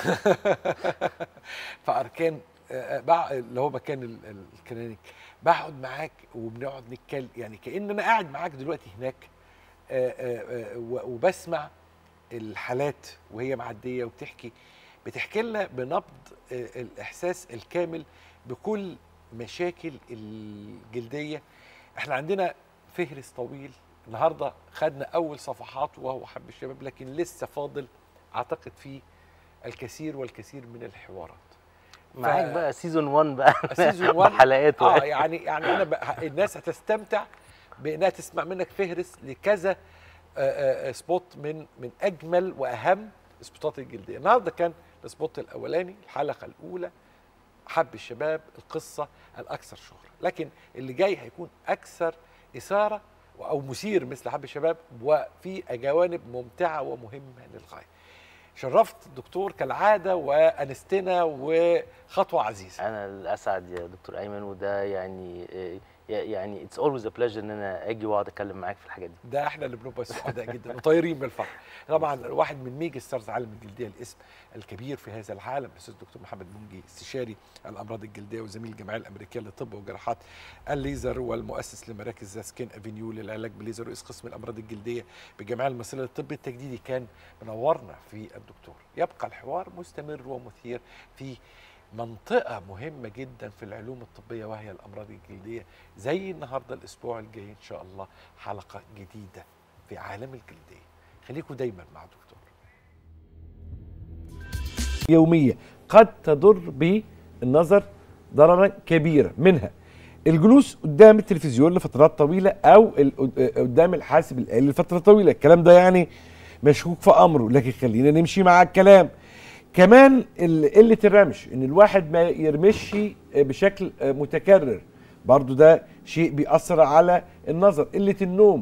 في اركان آه، بع- اللي هو مكان ال- ال- الكلينيك بقعد معاك وبنقعد نتكلم يعني كان انا قاعد معاك دلوقتي هناك آه، آه، آه، و- وبسمع الحالات وهي معديه وبتحكي بتحكي لنا بنبض آه، الاحساس الكامل بكل مشاكل الجلديه احنا عندنا فهرس طويل النهارده خدنا اول صفحات وهو حب الشباب لكن لسه فاضل اعتقد فيه الكثير والكثير من الحوارات معاك بقى سيزون 1 بقى سيزون 1 بحلقاته اه يعني يعني انا بقى الناس هتستمتع بانها تسمع منك فهرس لكذا آه، آه، آه، سبوت من من اجمل واهم سبوتات الجلديه النهارده كان السبوت الاولاني الحلقه الاولى حب الشباب القصه الاكثر شهره لكن اللي جاي هيكون اكثر اثاره او مثير مثل حب الشباب وفي جوانب ممتعه ومهمه للغايه شرفت الدكتور كالعاده وانستنا وخطوه عزيزه انا الاسعد يا دكتور ايمن وده يعني آه، يعني اتس اولويز ا بليجر ان انا اجي واقعد اتكلم معاك في الحاجات دي ده احنا اللي بنبقى سعداء جدا وطايرين بالفرح طبعا واحد من ميجا ستارز عالم الجلديه الاسم الكبير في هذا العالم الاستاذ الدكتور محمد منجي استشاري الامراض الجلديه وزميل الجمعيه الامريكيه للطب وجراحات الليزر والمؤسس لمراكز ذا سكين افينيو للعلاج بالليزر رئيس قسم الامراض الجلديه بالجمعيه المصريه للطب التجديدي كان منورنا في الدكتور يبقى الحوار مستمر ومثير في منطقة مهمة جدا في العلوم الطبية وهي الأمراض الجلدية زي النهاردة الأسبوع الجاي إن شاء الله حلقة جديدة في عالم الجلدية خليكم دايما مع الدكتور يومية قد تضر بالنظر ضررا كبيرا منها الجلوس قدام التلفزيون لفترات طويلة أو ال- قدام الحاسب الآلي لفترة طويلة الكلام ده يعني مشكوك في أمره لكن خلينا نمشي مع الكلام كمان ال- قلة الرمش إن الواحد ما يرمش بشكل متكرر برضو ده شيء بيأثر على النظر قلة النوم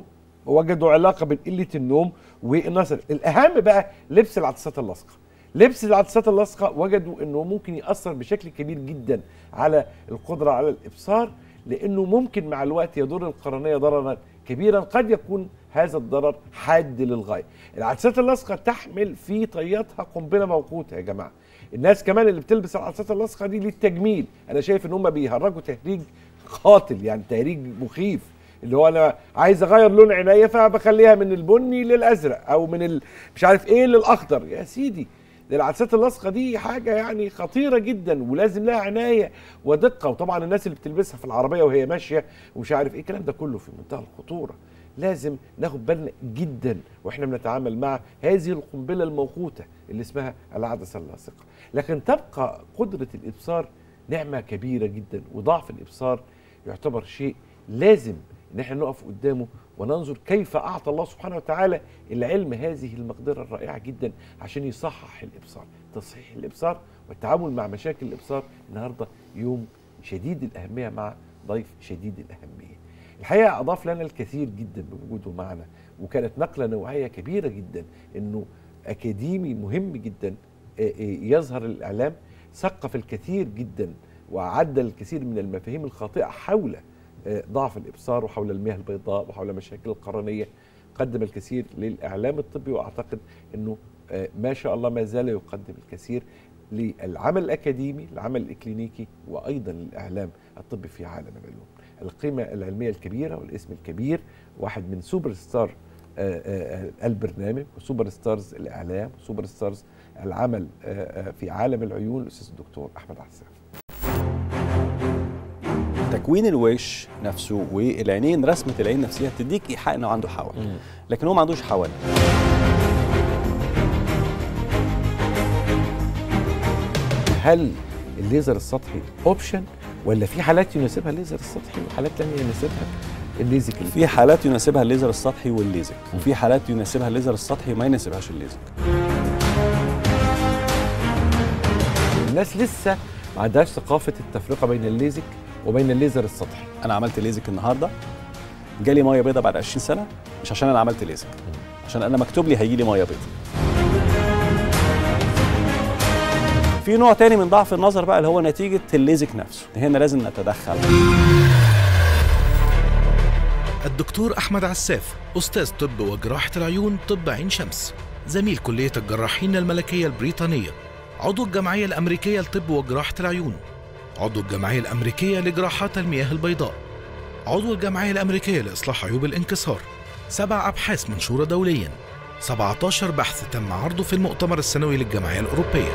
وجدوا علاقه بين قله النوم والنصر الاهم بقى لبس العدسات اللاصقه لبس العدسات اللاصقه وجدوا انه ممكن ياثر بشكل كبير جدا على القدره على الابصار لانه ممكن مع الوقت يضر القرنيه ضررا كبيرا قد يكون هذا الضرر حاد للغايه العدسات اللاصقه تحمل في طياتها قنبله موقوته يا جماعه الناس كمان اللي بتلبس العدسات اللاصقه دي للتجميل انا شايف ان هم بيهرجوا تهريج قاتل يعني تهريج مخيف اللي هو انا عايز اغير لون عينيا فبخليها من البني للازرق او من ال... مش عارف ايه للاخضر يا سيدي ده العدسات اللاصقه دي حاجه يعني خطيره جدا ولازم لها عنايه ودقه وطبعا الناس اللي بتلبسها في العربيه وهي ماشيه ومش عارف ايه الكلام ده كله في منتهى الخطوره لازم ناخد بالنا جدا واحنا بنتعامل مع هذه القنبله الموقوته اللي اسمها العدسه اللاصقه لكن تبقى قدره الابصار نعمه كبيره جدا وضعف الابصار يعتبر شيء لازم ان احنا نقف قدامه وننظر كيف اعطى الله سبحانه وتعالى العلم هذه المقدره الرائعه جدا عشان يصحح الابصار تصحيح الابصار والتعامل مع مشاكل الابصار النهارده يوم شديد الاهميه مع ضيف شديد الاهميه الحقيقه اضاف لنا الكثير جدا بوجوده معنا وكانت نقله نوعيه كبيره جدا انه اكاديمي مهم جدا آه، آه، يظهر الاعلام ثقف الكثير جدا وعدل الكثير من المفاهيم الخاطئه حول آه، ضعف الابصار وحول المياه البيضاء وحول مشاكل القرنيه قدم الكثير للاعلام الطبي واعتقد انه آه، ما شاء الله ما زال يقدم الكثير للعمل الاكاديمي العمل الاكلينيكي وايضا للاعلام الطبي في عالم العلوم القيمه العلميه الكبيره والاسم الكبير واحد من سوبر ستار آه، آه، البرنامج وسوبر ستارز الاعلام وسوبر ستارز العمل آه، آه، في عالم العيون الاستاذ الدكتور احمد عساف تكوين الوش نفسه والعينين رسمه العين نفسها تديك ايحاء انه عنده حول لكن هو ما عندوش حول هل الليزر السطحي اوبشن ولا في حالات يناسبها الليزر السطحي وحالات ثانيه يناسبها الليزك في حالات يناسبها الليزر السطحي والليزك وفي حالات يناسبها الليزر السطحي وما يناسبهاش الليزك الناس لسه ما عندهاش ثقافه التفرقه بين الليزك وبين الليزر السطحي انا عملت ليزك النهارده جالي ميه بيضاء بعد 20 سنه مش عشان انا عملت ليزك عشان انا مكتوب لي هيجي لي ميه بيضاء في نوع تاني من ضعف النظر بقى اللي هو نتيجه الليزك نفسه هنا لازم نتدخل الدكتور أحمد عساف أستاذ طب وجراحة العيون طب عين شمس زميل كلية الجراحين الملكية البريطانية عضو الجمعية الأمريكية لطب وجراحة العيون عضو الجمعية الأمريكية لجراحات المياه البيضاء عضو الجمعية الأمريكية لإصلاح عيوب الانكسار سبع أبحاث منشورة دوليا 17 بحث تم عرضه في المؤتمر السنوي للجمعية الأوروبية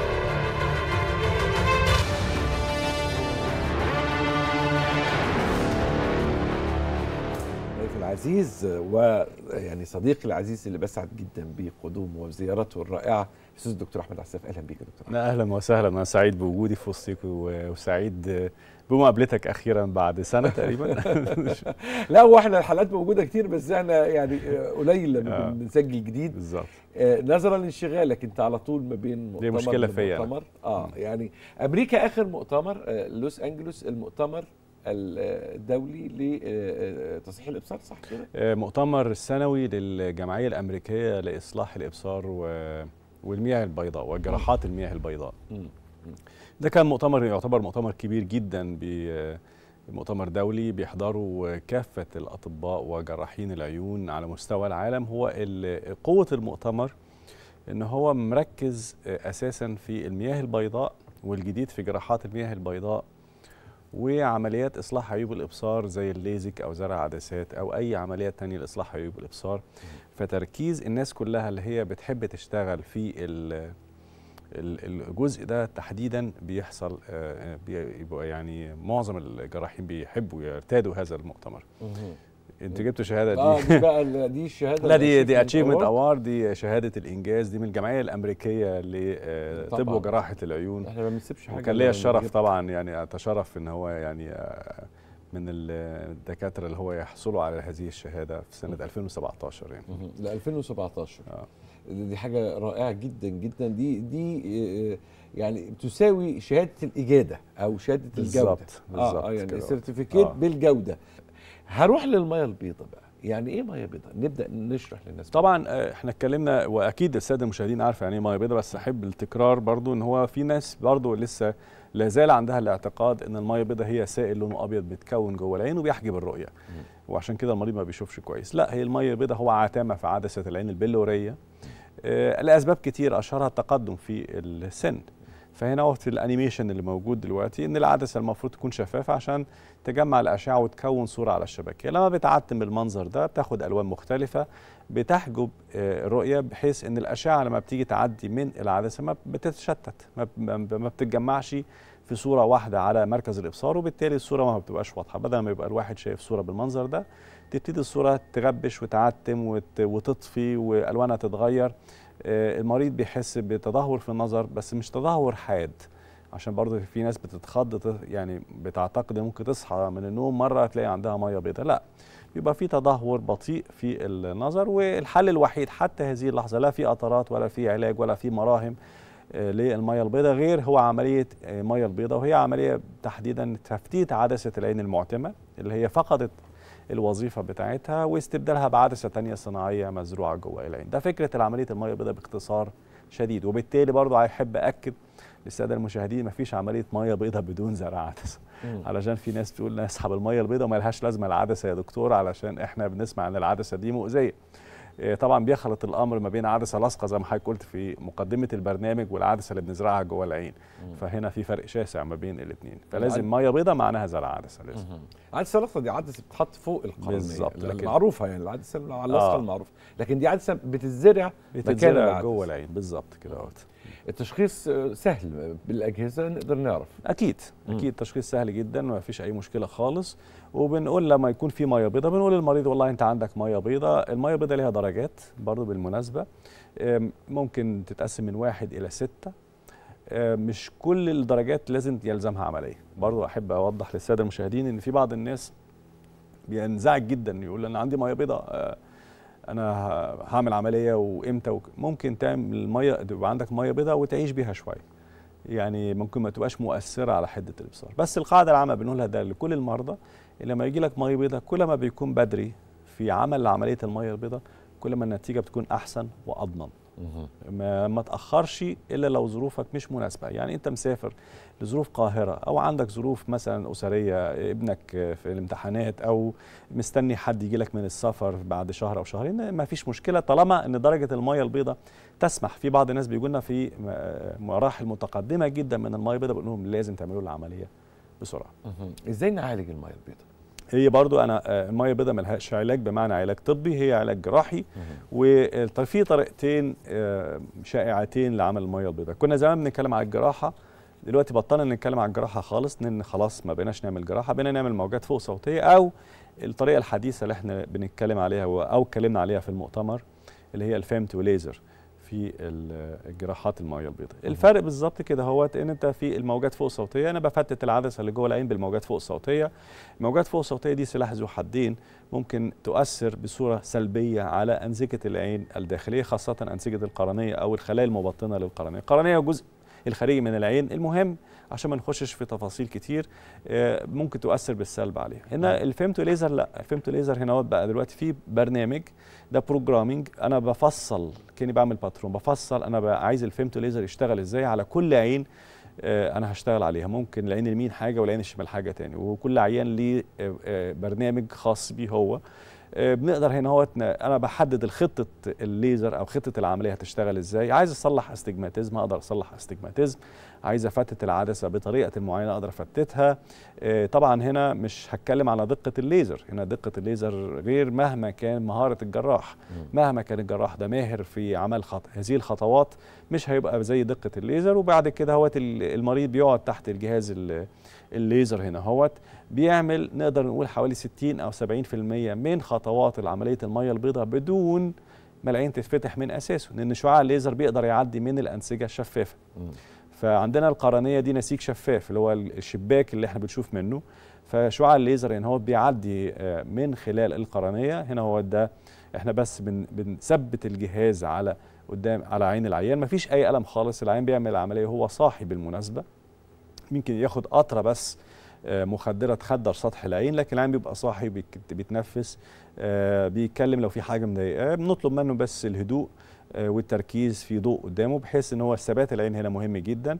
ضيف العزيز ويعني صديقي العزيز اللي بسعد جدا بقدومه وزيارته الرائعه الاستاذ الدكتور احمد عساف اهلا بيك يا دكتور أحمد. لا اهلا وسهلا انا سعيد بوجودي في وسطك و- وسعيد بمقابلتك اخيرا بعد سنه تقريبا لا هو احنا الحلقات موجوده كتير بس احنا يعني قليل لما آه. بنسجل جديد بالظبط آه، نظرا لانشغالك انت على طول ما بين مؤتمر مشكلة فيا أنا. لمؤتمر. اه يعني امريكا اخر مؤتمر آه، لوس انجلوس المؤتمر الدولي لتصحيح الابصار صح كده؟ آه، مؤتمر سنوي للجمعيه الامريكيه لاصلاح الابصار و- والمياه البيضاء وجراحات المياه البيضاء مم. ده كان مؤتمر يعتبر مؤتمر كبير جدا ب- مؤتمر دولي بيحضروا كافة الأطباء وجراحين العيون على مستوى العالم هو ال- قوة المؤتمر إن هو مركز أساسا في المياه البيضاء والجديد في جراحات المياه البيضاء وعمليات إصلاح عيوب الإبصار زي الليزك أو زرع عدسات أو أي عمليات تانية لإصلاح عيوب الإبصار فتركيز الناس كلها اللي هي بتحب تشتغل في ال- ال- الجزء ده تحديدا بيحصل آه، بيبقى يعني معظم الجراحين بيحبوا يرتادوا هذا المؤتمر انت جبت شهاده دي اه دي بقى ال- دي الشهاده لا دي دي Achievement اتشيفمنت Award. اوارد دي شهاده الانجاز دي من الجمعيه الامريكيه لطب طبعاً. وجراحه العيون احنا ما بنسيبش حاجه وكان ليا لما الشرف نجيب- طبعا يعني اتشرف ان هو يعني آه، من ال- الدكاتره اللي هو يحصلوا على هذه الشهاده في سنه 2017 يعني مهم. ل 2017 آه. دي حاجه رائعه جدا جدا دي دي آه، يعني تساوي شهاده الاجاده او شهاده الجوده بالظبط اه, بالظبط آه يعني كده. سيرتيفيكيت آه. بالجوده هروح للميه البيضاء بقى يعني ايه ميه بيضاء نبدا نشرح للناس طبعا آه، احنا اتكلمنا واكيد الساده المشاهدين عارفه يعني ايه ميه بيضاء بس احب التكرار برضو ان هو في ناس برضو لسه لا زال عندها الاعتقاد ان الميه البيضاء هي سائل لونه ابيض بيتكون جوه العين وبيحجب الرؤيه وعشان كده المريض ما بيشوفش كويس لا هي الميه البيضاء هو عتامه في عدسه العين البلوريه آه، لاسباب كتير اشهرها التقدم في السن فهنا هو في الانيميشن اللي موجود دلوقتي ان العدسه المفروض تكون شفافه عشان تجمع الاشعه وتكون صوره على الشبكيه لما بتعتم بالمنظر ده بتاخد الوان مختلفه بتحجب آه، الرؤيه بحيث ان الاشعه لما بتيجي تعدي من العدسه ما بتتشتت ما ب- ما ب- ما بتتجمعش في صوره واحده على مركز الابصار وبالتالي الصوره ما بتبقاش واضحه بدل ما يبقى الواحد شايف صوره بالمنظر ده تبتدي الصوره تغبش وتعتم وت- وتطفي والوانها تتغير آه، المريض بيحس بتدهور في النظر بس مش تدهور حاد عشان برضه في ناس بتتخض ت- يعني بتعتقد ان ممكن تصحى من النوم مره تلاقي عندها ميه بيضاء لا بيبقى في تدهور بطيء في النظر والحل الوحيد حتى هذه اللحظه لا في قطرات ولا في علاج ولا في مراهم آه، للميه البيضاء غير هو عمليه آه، ميه البيضاء وهي عمليه تحديدا تفتيت عدسه العين المعتمه اللي هي فقدت الوظيفه بتاعتها واستبدالها بعدسه تانية صناعيه مزروعه جوه العين ده فكره العمليه الميه البيضاء باختصار شديد وبالتالي برضو احب اكد للساده المشاهدين مفيش عمليه ميه بيضاء بدون زرع عدسه علشان في ناس تقول نسحب الميه البيضاء ما لهاش لازمه العدسه يا دكتور علشان احنا بنسمع ان العدسه دي مؤذيه إيه، طبعا بيخلط الامر ما بين عدسه لاصقه زي ما حضرتك قلت في مقدمه البرنامج والعدسه اللي بنزرعها جوه العين فهنا في فرق شاسع ما بين الاثنين فلازم ميه بيضاء معناها زرع عدسه لازم عدسه اللاصقه دي عدسه بتتحط فوق القرنيه بالظبط، لكن- المعروفه يعني العدسه اللاصقه آه. المعروفه لكن دي عدسه بتتزرع مكان بتتزرع العدسة. جوه العين بالظبط كده اهوت التشخيص آه، سهل بالاجهزه نقدر نعرف اكيد مم. اكيد تشخيص سهل جدا وما فيش اي مشكله خالص وبنقول لما يكون في ميه بيضاء بنقول للمريض والله انت عندك ميه بيضاء الميه البيضاء ليها درجات برضو بالمناسبه أم، ممكن تتقسم من واحد الى ستة أم، مش كل الدرجات لازم يلزمها عمليه برضو احب اوضح للساده المشاهدين ان في بعض الناس بينزعج جدا يقول انا عندي ميه بيضاء آه، انا ه- هعمل عمليه وامتى وك- ممكن تعمل ميه تبقى عندك ميه بيضاء وتعيش بيها شويه يعني ممكن ما تبقاش مؤثره على حده الابصار بس القاعده العامه بنقولها ده لكل المرضى إن لما يجي لك ميه بيضاء كل ما بيكون بدري في عمل عمليه الميه البيضاء كل ما النتيجه بتكون احسن واضمن ما, ما تاخرش الا لو ظروفك مش مناسبه يعني انت مسافر لظروف قاهره او عندك ظروف مثلا اسريه ابنك في الامتحانات او مستني حد يجي لك من السفر بعد شهر او شهرين ما فيش مشكله طالما ان درجه الميه البيضاء تسمح في بعض الناس بيقول لنا في م- مراحل متقدمه جدا من الميه البيضاء بنقول لهم لازم تعملوا العمليه بسرعه ازاي نعالج الميه البيضاء هي برضو انا آه، الميه البيضاء ملهاش علاج بمعنى علاج طبي هي علاج جراحي وفي طريقتين آه، شائعتين لعمل الميه البيضاء كنا زمان بنتكلم على الجراحه دلوقتي بطلنا نتكلم على الجراحه خالص لان خلاص ما بقيناش نعمل جراحه بقينا نعمل موجات فوق صوتيه او الطريقه الحديثه اللي احنا بنتكلم عليها و- او اتكلمنا عليها في المؤتمر اللي هي الفيمت وليزر في ال- الجراحات الميه البيضاء الفرق بالظبط كده هو ان انت في الموجات فوق الصوتيه انا بفتت العدسه اللي جوه العين بالموجات فوق الصوتيه الموجات فوق الصوتيه دي سلاح ذو حدين ممكن تؤثر بصوره سلبيه على انسجه العين الداخليه خاصه انسجه القرنيه او الخلايا المبطنه للقرنيه القرنيه جزء الخارجي من العين المهم عشان ما نخشش في تفاصيل كتير آه، ممكن تؤثر بالسلب عليها هنا الفيمتو ليزر لا الفيمتو ليزر هنا هو بقى دلوقتي في برنامج ده بروجرامينج انا بفصل كاني بعمل باترون بفصل انا بقى عايز الفيمتو ليزر يشتغل ازاي على كل عين آه، انا هشتغل عليها ممكن العين اليمين حاجه والعين الشمال حاجه تاني وكل عيان ليه آه، آه، برنامج خاص بيه هو آه، بنقدر هنا هو انا بحدد الخطه الليزر او خطه العمليه هتشتغل ازاي عايز اصلح استجماتيزم اقدر اصلح استجماتيزم عايز افتت العدسه بطريقه معينه اقدر افتتها آه، طبعا هنا مش هتكلم على دقه الليزر هنا دقه الليزر غير مهما كان مهاره الجراح مهما كان الجراح ده ماهر في عمل خط... هذه الخطوات مش هيبقى زي دقه الليزر وبعد كده هوت ال- المريض بيقعد تحت الجهاز ال- الليزر هنا هوت بيعمل نقدر نقول حوالي 60 او 70% من خطوات عمليه الميه البيضاء بدون ما العين تتفتح من اساسه لان شعاع الليزر بيقدر يعدي من الانسجه الشفافه فعندنا القرنيه دي نسيج شفاف اللي هو الشباك اللي احنا بنشوف منه فشعاع الليزر يعني هو بيعدي آه، من خلال القرنيه هنا هو ده احنا بس بن بنثبت الجهاز على قدام على عين العيان مفيش اي الم خالص العيان بيعمل العمليه وهو صاحي بالمناسبه ممكن ياخد قطره بس آه، مخدره تخدر سطح العين لكن العين بيبقى صاحي بيك- بيتنفس آه، بيتكلم لو في حاجه مضايقاه بنطلب منه بس الهدوء آه، والتركيز في ضوء قدامه بحيث ان هو ثبات العين هنا مهم جدا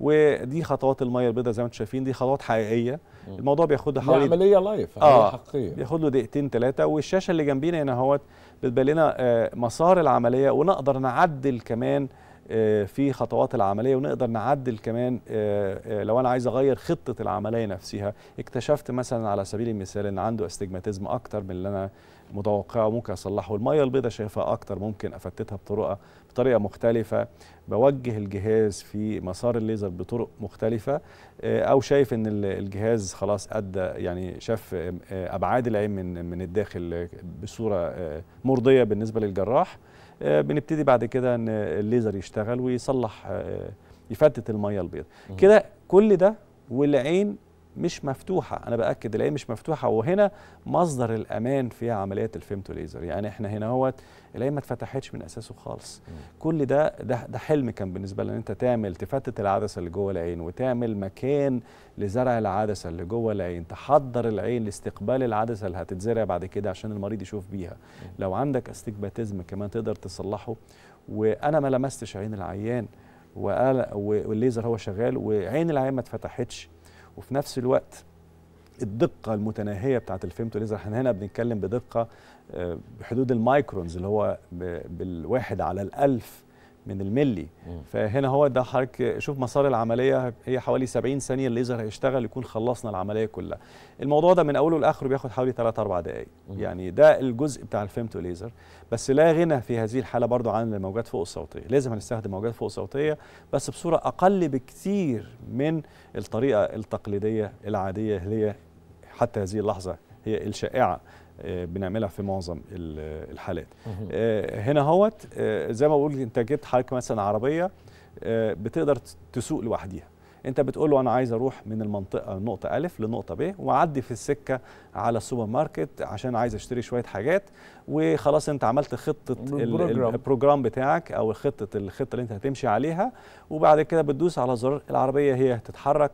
ودي خطوات الميه البيضاء زي ما انتم شايفين دي خطوات حقيقيه الموضوع بياخدها دي حوالي عمليه لايف آه. عمليه حقيقيه بياخد له دقيقتين ثلاثه والشاشه اللي جنبينا هنا اهوت بتبين لنا آه، مسار العمليه ونقدر نعدل كمان آه، في خطوات العمليه ونقدر نعدل كمان آه، آه، لو انا عايز اغير خطه العمليه نفسها اكتشفت مثلا على سبيل المثال ان عنده استجماتيزم اكتر من اللي انا متوقعه ممكن اصلحه الميه البيضاء شايفها اكتر ممكن افتتها بطريقه بطريقه مختلفه بوجه الجهاز في مسار الليزر بطرق مختلفه آه، او شايف ان ال- الجهاز خلاص ادى يعني شاف آه، آه، ابعاد العين من من الداخل آه، بصوره آه، مرضيه بالنسبه للجراح آه، بنبتدي بعد كده ان الليزر يشتغل ويصلح آه، يفتت الميه البيضاء كده كل ده والعين مش مفتوحه انا باكد العين مش مفتوحه وهنا مصدر الامان في عمليات الفيمتو ليزر يعني احنا هنا هوت العين ما اتفتحتش من اساسه خالص كل ده ده ده حلم كان بالنسبه لنا ان انت تعمل تفتت العدسه اللي جوه العين وتعمل مكان لزرع العدسه اللي جوه العين تحضر العين لاستقبال العدسه اللي هتتزرع بعد كده عشان المريض يشوف بيها لو عندك استجماتيزم كمان تقدر تصلحه وانا ما لمستش عين العيان وقال- والليزر هو شغال وعين العيان ما اتفتحتش وفي نفس الوقت الدقة المتناهية بتاعت الفيمتو ليزر احنا هنا بنتكلم بدقة آه، بحدود المايكرونز اللي هو ب- بالواحد على الألف من الملي فهنا هو ده حضرتك شوف مسار العملية هي حوالي 70 ثانية الليزر هيشتغل يكون خلصنا العملية كلها الموضوع ده من أوله لآخره بياخد حوالي 3 4 دقايق يعني ده الجزء بتاع الفيمتو ليزر بس لا غنى في هذه الحالة برضو عن الموجات فوق الصوتية لازم هنستخدم موجات فوق صوتية بس بصورة أقل بكتير من الطريقة التقليدية العادية اللي هي حتى هذه اللحظة هي الشائعة آه، بنعملها في معظم ال- الحالات آه، هنا هوت آه، زي ما بقول انت جبت حضرتك مثلا عربيه آه، بتقدر ت- تسوق لوحديها انت بتقول له انا عايز اروح من المنطقه نقطه الف لنقطه ب واعدي في السكه على السوبر ماركت عشان عايز اشتري شويه حاجات وخلاص انت عملت خطه ال- البروجرام. البروجرام بتاعك او خطه الخطه اللي انت هتمشي عليها وبعد كده بتدوس على زرار العربيه هي هتتحرك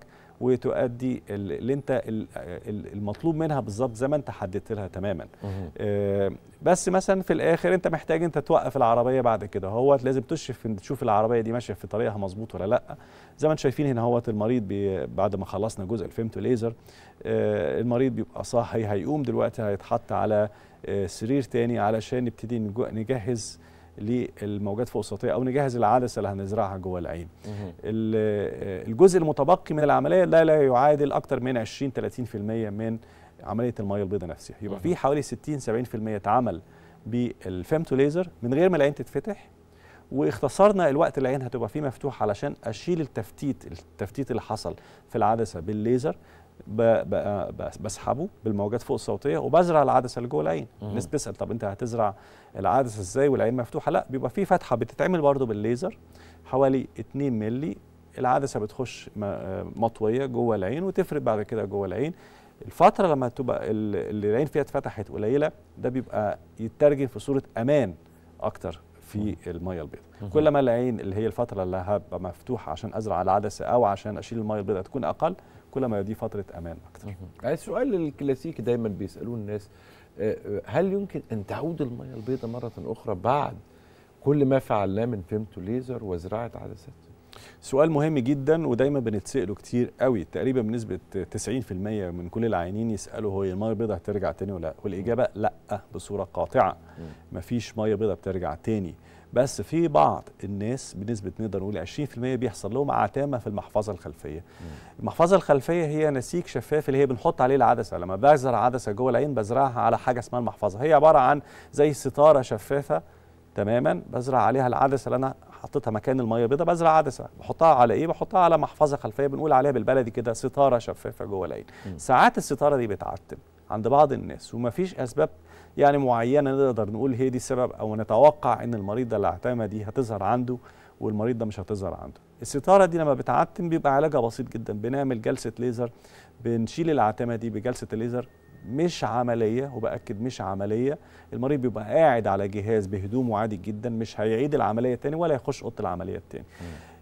وتؤدي ال- اللي انت ال- ال- المطلوب منها بالظبط زي ما انت حددت لها تماما آه، بس مثلا في الاخر انت محتاج انت توقف العربيه بعد كده هو لازم تشوف تشوف العربيه دي ماشيه في طريقها مظبوط ولا لا زي ما انتم شايفين هنا هوت المريض بي بعد ما خلصنا جزء الفيمتو ليزر آه، المريض بيبقى صاحي هيقوم دلوقتي هيتحط على آه، سرير تاني علشان نبتدي نجو- نجهز للموجات فوق الصوتيه او نجهز العدسه اللي هنزرعها جوه العين ال- آه، الجزء المتبقي من العمليه لا لا يعادل اكتر من 20 30% من عمليه الميه البيضاء نفسها يبقى في حوالي 60 70% اتعمل بالفيمتو ليزر من غير ما العين تتفتح واختصرنا الوقت اللي العين هتبقى فيه مفتوح علشان اشيل التفتيت التفتيت اللي حصل في العدسه بالليزر ب- ب- بس- بسحبه بالموجات فوق الصوتيه وبزرع العدسه اللي جوه العين الناس بتسال طب انت هتزرع العدسه ازاي والعين مفتوحه لا بيبقى في فتحه بتتعمل برضو بالليزر حوالي 2 مللي العدسه بتخش م- آه مطويه جوه العين وتفرد بعد كده جوه العين الفتره لما تبقى ال- اللي العين فيها اتفتحت قليله ده بيبقى يترجم في صوره امان اكتر في الميه البيضاء كل ما العين اللي هي الفتره اللي هبقى مفتوحه عشان ازرع العدسه او عشان اشيل الميه البيضاء تكون اقل كل ما دي فتره امان اكتر السؤال الكلاسيكي دايما بيسالوه الناس آه، آه، هل يمكن ان تعود الميه البيضاء مره اخرى بعد كل ما فعلناه من فيمتو ليزر وزراعه عدسات سؤال مهم جدا ودايما بنتساله كتير قوي تقريبا بنسبه 90% من كل العيانين يسالوا هو الميه البيضاء هترجع تاني ولا لا والاجابه لا بصوره قاطعه مفيش ميه بيضاء بترجع تاني بس في بعض الناس بنسبه نقدر نقول 20% بيحصل لهم عتامه في المحفظه الخلفيه المحفظه الخلفيه هي نسيج شفاف اللي هي بنحط عليه العدسه لما بزرع عدسه جوه العين بزرعها على حاجه اسمها المحفظه هي عباره عن زي ستاره شفافه تماما بزرع عليها العدسه اللي انا حطيتها مكان الميه البيضاء بزرع عدسه بحطها على ايه بحطها على محفظه خلفيه بنقول عليها بالبلدي كده ستاره شفافه جوه العين ساعات الستاره دي بتعتم عند بعض الناس ومفيش اسباب يعني معينه نقدر نقول هي دي السبب او نتوقع ان المريض ده العتامه دي هتظهر عنده والمريض ده مش هتظهر عنده الستاره دي لما بتعتم بيبقى علاجها بسيط جدا بنعمل جلسه ليزر بنشيل العتامه دي بجلسه الليزر مش عمليه وباكد مش عمليه المريض بيبقى قاعد على جهاز بهدومه عادي جدا مش هيعيد العمليه تاني ولا يخش اوضه العمليه تاني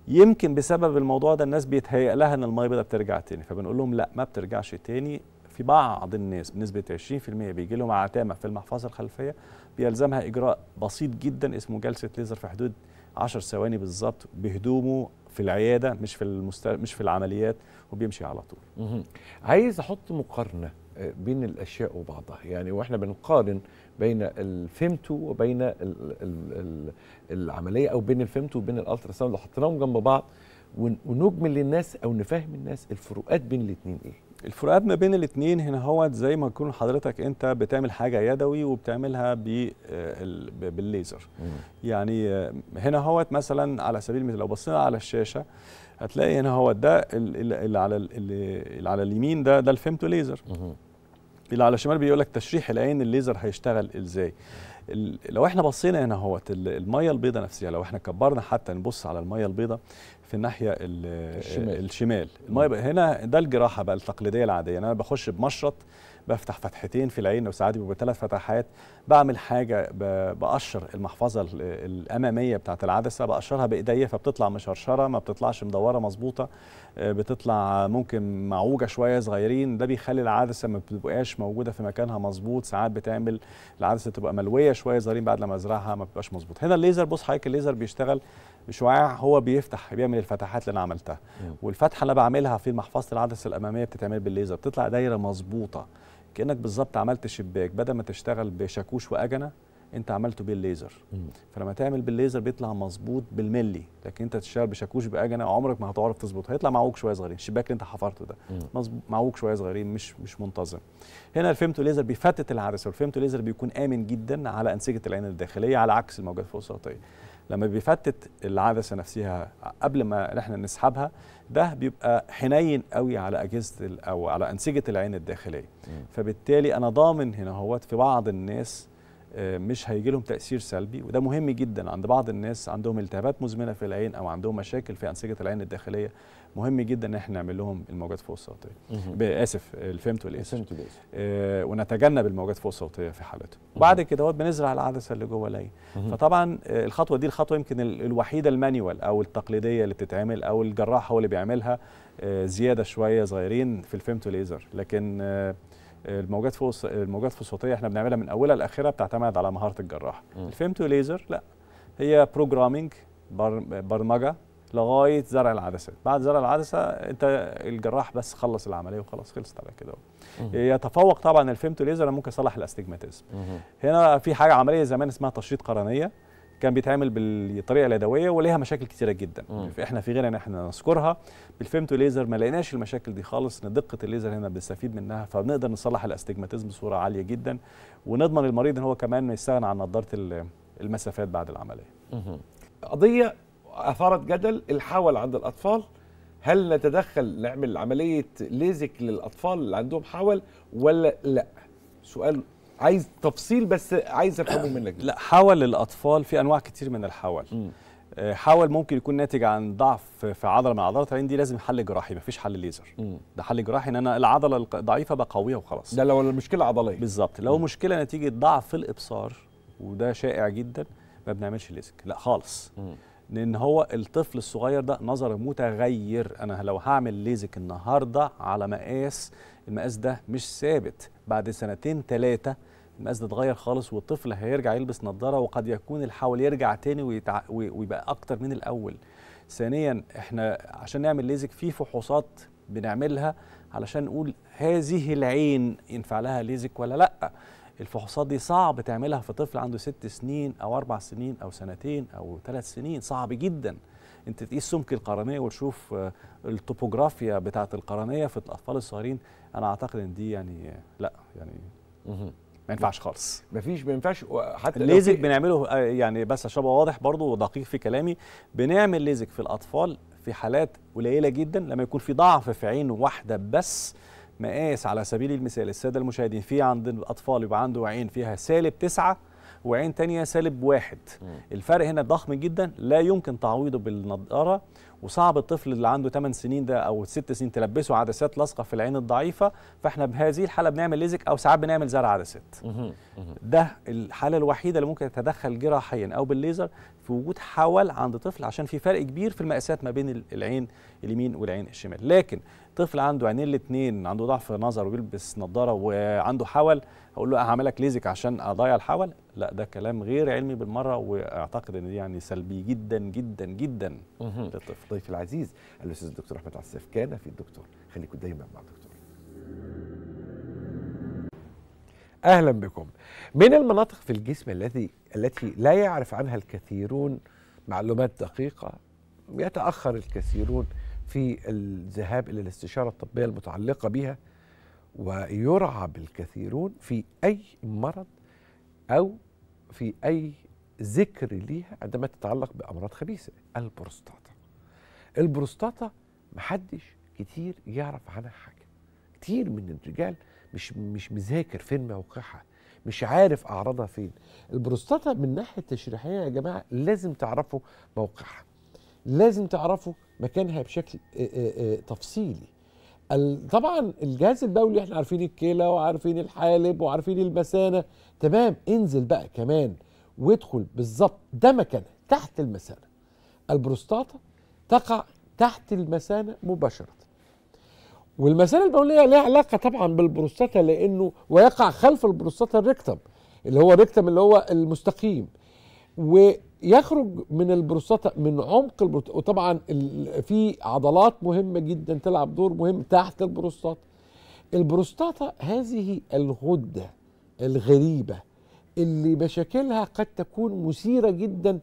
يمكن بسبب الموضوع ده الناس بيتهيأ لها ان الميه البيضاء بترجع تاني فبنقول لهم لا ما بترجعش تاني في بعض الناس بنسبه 20% بيجي لهم عتامه في المحفظه الخلفيه بيلزمها اجراء بسيط جدا اسمه جلسه ليزر في حدود 10 ثواني بالظبط بهدومه في العياده مش في المست... مش في العمليات وبيمشي على طول مهم. عايز احط مقارنه آه، بين الاشياء وبعضها يعني واحنا بنقارن بين الفيمتو وبين ال ال ال العمليه او بين الفيمتو وبين الالترا ساوند لو حطيناهم جنب بعض ون- ونجمل للناس او نفهم الناس الفروقات بين الاثنين ايه الفروقات ما بين الاثنين هنا هو زي ما يكون حضرتك انت بتعمل حاجه يدوي وبتعملها ب- آه، ال- ب- بالليزر يعني آه، هنا هو مثلا على سبيل المثال لو بصينا على الشاشه هتلاقي هنا هو ده ال- ال- اللي على ال- اللي اللي على اليمين ده ده الفيمتو ليزر اللي على الشمال بيقول لك تشريح العين الليزر هيشتغل ازاي ال- لو احنا بصينا هنا اهوت ال- الميه البيضاء نفسها لو احنا كبرنا حتى نبص على الميه البيضاء في الناحيه ال- الشمال. الشمال الميه بقى هنا ده الجراحه بقى التقليديه العاديه انا بخش بمشرط بفتح فتحتين في العين او ساعات بيبقوا ثلاث فتحات بعمل حاجه ب- بقشر المحفظه ال- الاماميه بتاعه العدسه بقشرها بايديا فبتطلع مشرشره ما بتطلعش مدوره مظبوطه آه، بتطلع ممكن معوجه شويه صغيرين ده بيخلي العدسه ما بتبقاش موجوده في مكانها مظبوط ساعات بتعمل العدسه تبقى ملويه شويه صغيرين بعد لما ازرعها ما بتبقاش مظبوط هنا الليزر بص حضرتك الليزر بيشتغل بشعاع هو بيفتح بيعمل الفتحات اللي انا عملتها مم. والفتحه اللي أنا بعملها في محفظه العدسه الاماميه بتتعمل بالليزر بتطلع دايره مظبوطه كانك بالظبط عملت شباك بدل ما تشتغل بشاكوش واجنه انت عملته بالليزر مم. فلما تعمل بالليزر بيطلع مظبوط بالملي لكن انت تشتغل بشاكوش باجنه عمرك ما هتعرف تظبط هيطلع معوج شويه صغيرين الشباك اللي انت حفرته ده مم. مظبوط معوج شويه صغيرين مش مش منتظم هنا الفيمتو ليزر بيفتت العدسه والفيمتو ليزر بيكون امن جدا على انسجه العين الداخليه على عكس الموجات فوق الصوتيه لما بيفتت العدسه نفسها قبل ما احنا نسحبها ده بيبقى حنين قوي على اجهزه ال- او على انسجه العين الداخليه فبالتالي انا ضامن هنا هوت في بعض الناس آه، مش هيجي لهم تاثير سلبي وده مهم جدا عند بعض الناس عندهم التهابات مزمنه في العين او عندهم مشاكل في انسجه العين الداخليه مهم جدا ان احنا نعمل لهم الموجات فوق الصوتيه مهم. اسف الفيمتو والاسف فهمت ليه آه، ونتجنب الموجات فوق الصوتيه في حالته وبعد كده هو بنزرع العدسه اللي جوه العين مهم. فطبعا آه، الخطوه دي الخطوه يمكن ال- الوحيده المانيوال او التقليديه اللي بتتعمل او الجراح هو اللي بيعملها آه، زياده شويه صغيرين في الفيمتو ليزر لكن آه، الموجات فوق الص- الموجات فوق الصوتيه احنا بنعملها من اولها لاخرها بتعتمد على مهاره الجراح مم. الفيمتو ليزر لا هي بروجرامينج برمجه لغايه زرع العدسات بعد زرع العدسه انت الجراح بس خلص العمليه وخلاص خلصت على كده مم. يتفوق طبعا الفيمتو ليزر أنا ممكن اصلح الاستجماتيزم مهم. هنا في حاجه عمليه زمان اسمها تشريط قرنيه كان بيتعمل بالطريقه اليدويه وليها مشاكل كتيره جدا مم. احنا في غنى ان احنا نذكرها بالفيمتو ليزر ما لقيناش المشاكل دي خالص ان دقه الليزر هنا بنستفيد منها فبنقدر نصلح الاستجماتيزم بصوره عاليه جدا ونضمن المريض ان هو كمان يستغنى عن نظاره ال- المسافات بعد العمليه مهم. قضيه اثارت جدل الحول عند الاطفال هل نتدخل نعمل عمليه ليزك للاطفال اللي عندهم حول ولا لا سؤال عايز تفصيل بس عايز افهمه منك لا حول للاطفال في انواع كتير من الحول مم. آه، حول ممكن يكون ناتج عن ضعف في عضله من عضلات العين دي لازم حل جراحي مفيش حل ليزر مم. ده حل جراحي ان انا العضله الق- ضعيفه بقويها وخلاص ده لو المشكله عضليه بالظبط لو مشكله نتيجه ضعف في الابصار وده شائع جدا ما بنعملش ليزك لا خالص مم. لان هو الطفل الصغير ده نظره متغير انا لو هعمل ليزك النهارده على مقاس المقاس ده مش ثابت بعد سنتين ثلاثه المقاس ده اتغير خالص والطفل هيرجع يلبس نظاره وقد يكون الحول يرجع تاني ويتع... وي- ويبقى اكتر من الاول ثانيا احنا عشان نعمل ليزك في فحوصات بنعملها علشان نقول هذه العين ينفع لها ليزك ولا لا الفحوصات دي صعب تعملها في طفل عنده ست سنين او اربع سنين او سنتين او ثلاث سنين صعب جدا انت تقيس سمك القرنيه وتشوف آه، التوبوجرافيا بتاعه القرنيه في الاطفال الصغيرين انا اعتقد ان دي يعني آه، لا يعني مهم. ما ينفعش خالص مفيش ما ينفعش حتى لو الليزك في- بنعمله آه، يعني بس عشان ابقى واضح برضو ودقيق في كلامي بنعمل ليزك في الاطفال في حالات قليله جدا لما يكون في ضعف في عين واحده بس مقاس على سبيل المثال الساده المشاهدين في عند الاطفال يبقى عنده عين فيها سالب تسعة وعين تانية سالب واحد مم. الفرق هنا ضخم جدا لا يمكن تعويضه بالنضاره وصعب الطفل اللي عنده 8 سنين ده او 6 سنين تلبسه عدسات لاصقه في العين الضعيفه فاحنا بهذه الحاله بنعمل ليزك او ساعات بنعمل زرع عدسات ده الحاله الوحيده اللي ممكن يتدخل جراحيا او بالليزر في وجود حول عند طفل عشان في فرق كبير في المقاسات ما بين العين اليمين والعين الشمال لكن طفل عنده عينين الاثنين عنده ضعف نظر وبيلبس نظاره وعنده حول هقول له هعمل لك ليزك عشان اضيع الحول لا ده كلام غير علمي بالمره واعتقد ان دي يعني سلبي جدا جدا جدا للطفل ضيفي العزيز الاستاذ الدكتور احمد عساف كان في الدكتور خليكم دايما مع الدكتور اهلا بكم من المناطق في الجسم الذي التي لا يعرف عنها الكثيرون معلومات دقيقه يتاخر الكثيرون في الذهاب الى الاستشاره الطبيه المتعلقه بها ويرعب الكثيرون في اي مرض او في اي ذكر ليها عندما تتعلق بامراض خبيثه البروستاتا البروستاتا محدش كتير يعرف عنها حاجه كتير من الرجال مش مش مذاكر فين موقعها مش عارف اعراضها فين البروستاتا من ناحيه تشريحيه يا جماعه لازم تعرفوا موقعها لازم تعرفوا مكانها بشكل آه، آه، آه، تفصيلي ال- طبعا الجهاز البولي احنا عارفين الكلى وعارفين الحالب وعارفين المثانه تمام انزل بقى كمان وادخل بالظبط ده مكانها تحت المثانه البروستاتا تقع تحت المثانه مباشره والمثانه البوليه لها علاقه طبعا بالبروستاتا لانه ويقع خلف البروستاتا الريكتم اللي هو الريكتم اللي هو المستقيم ويخرج من البروستاتا من عمق البروستاتا وطبعا ال- في عضلات مهمه جدا تلعب دور مهم تحت البروستاتا البروستاتا هذه الغده الغريبه اللي مشاكلها قد تكون مثيره جدا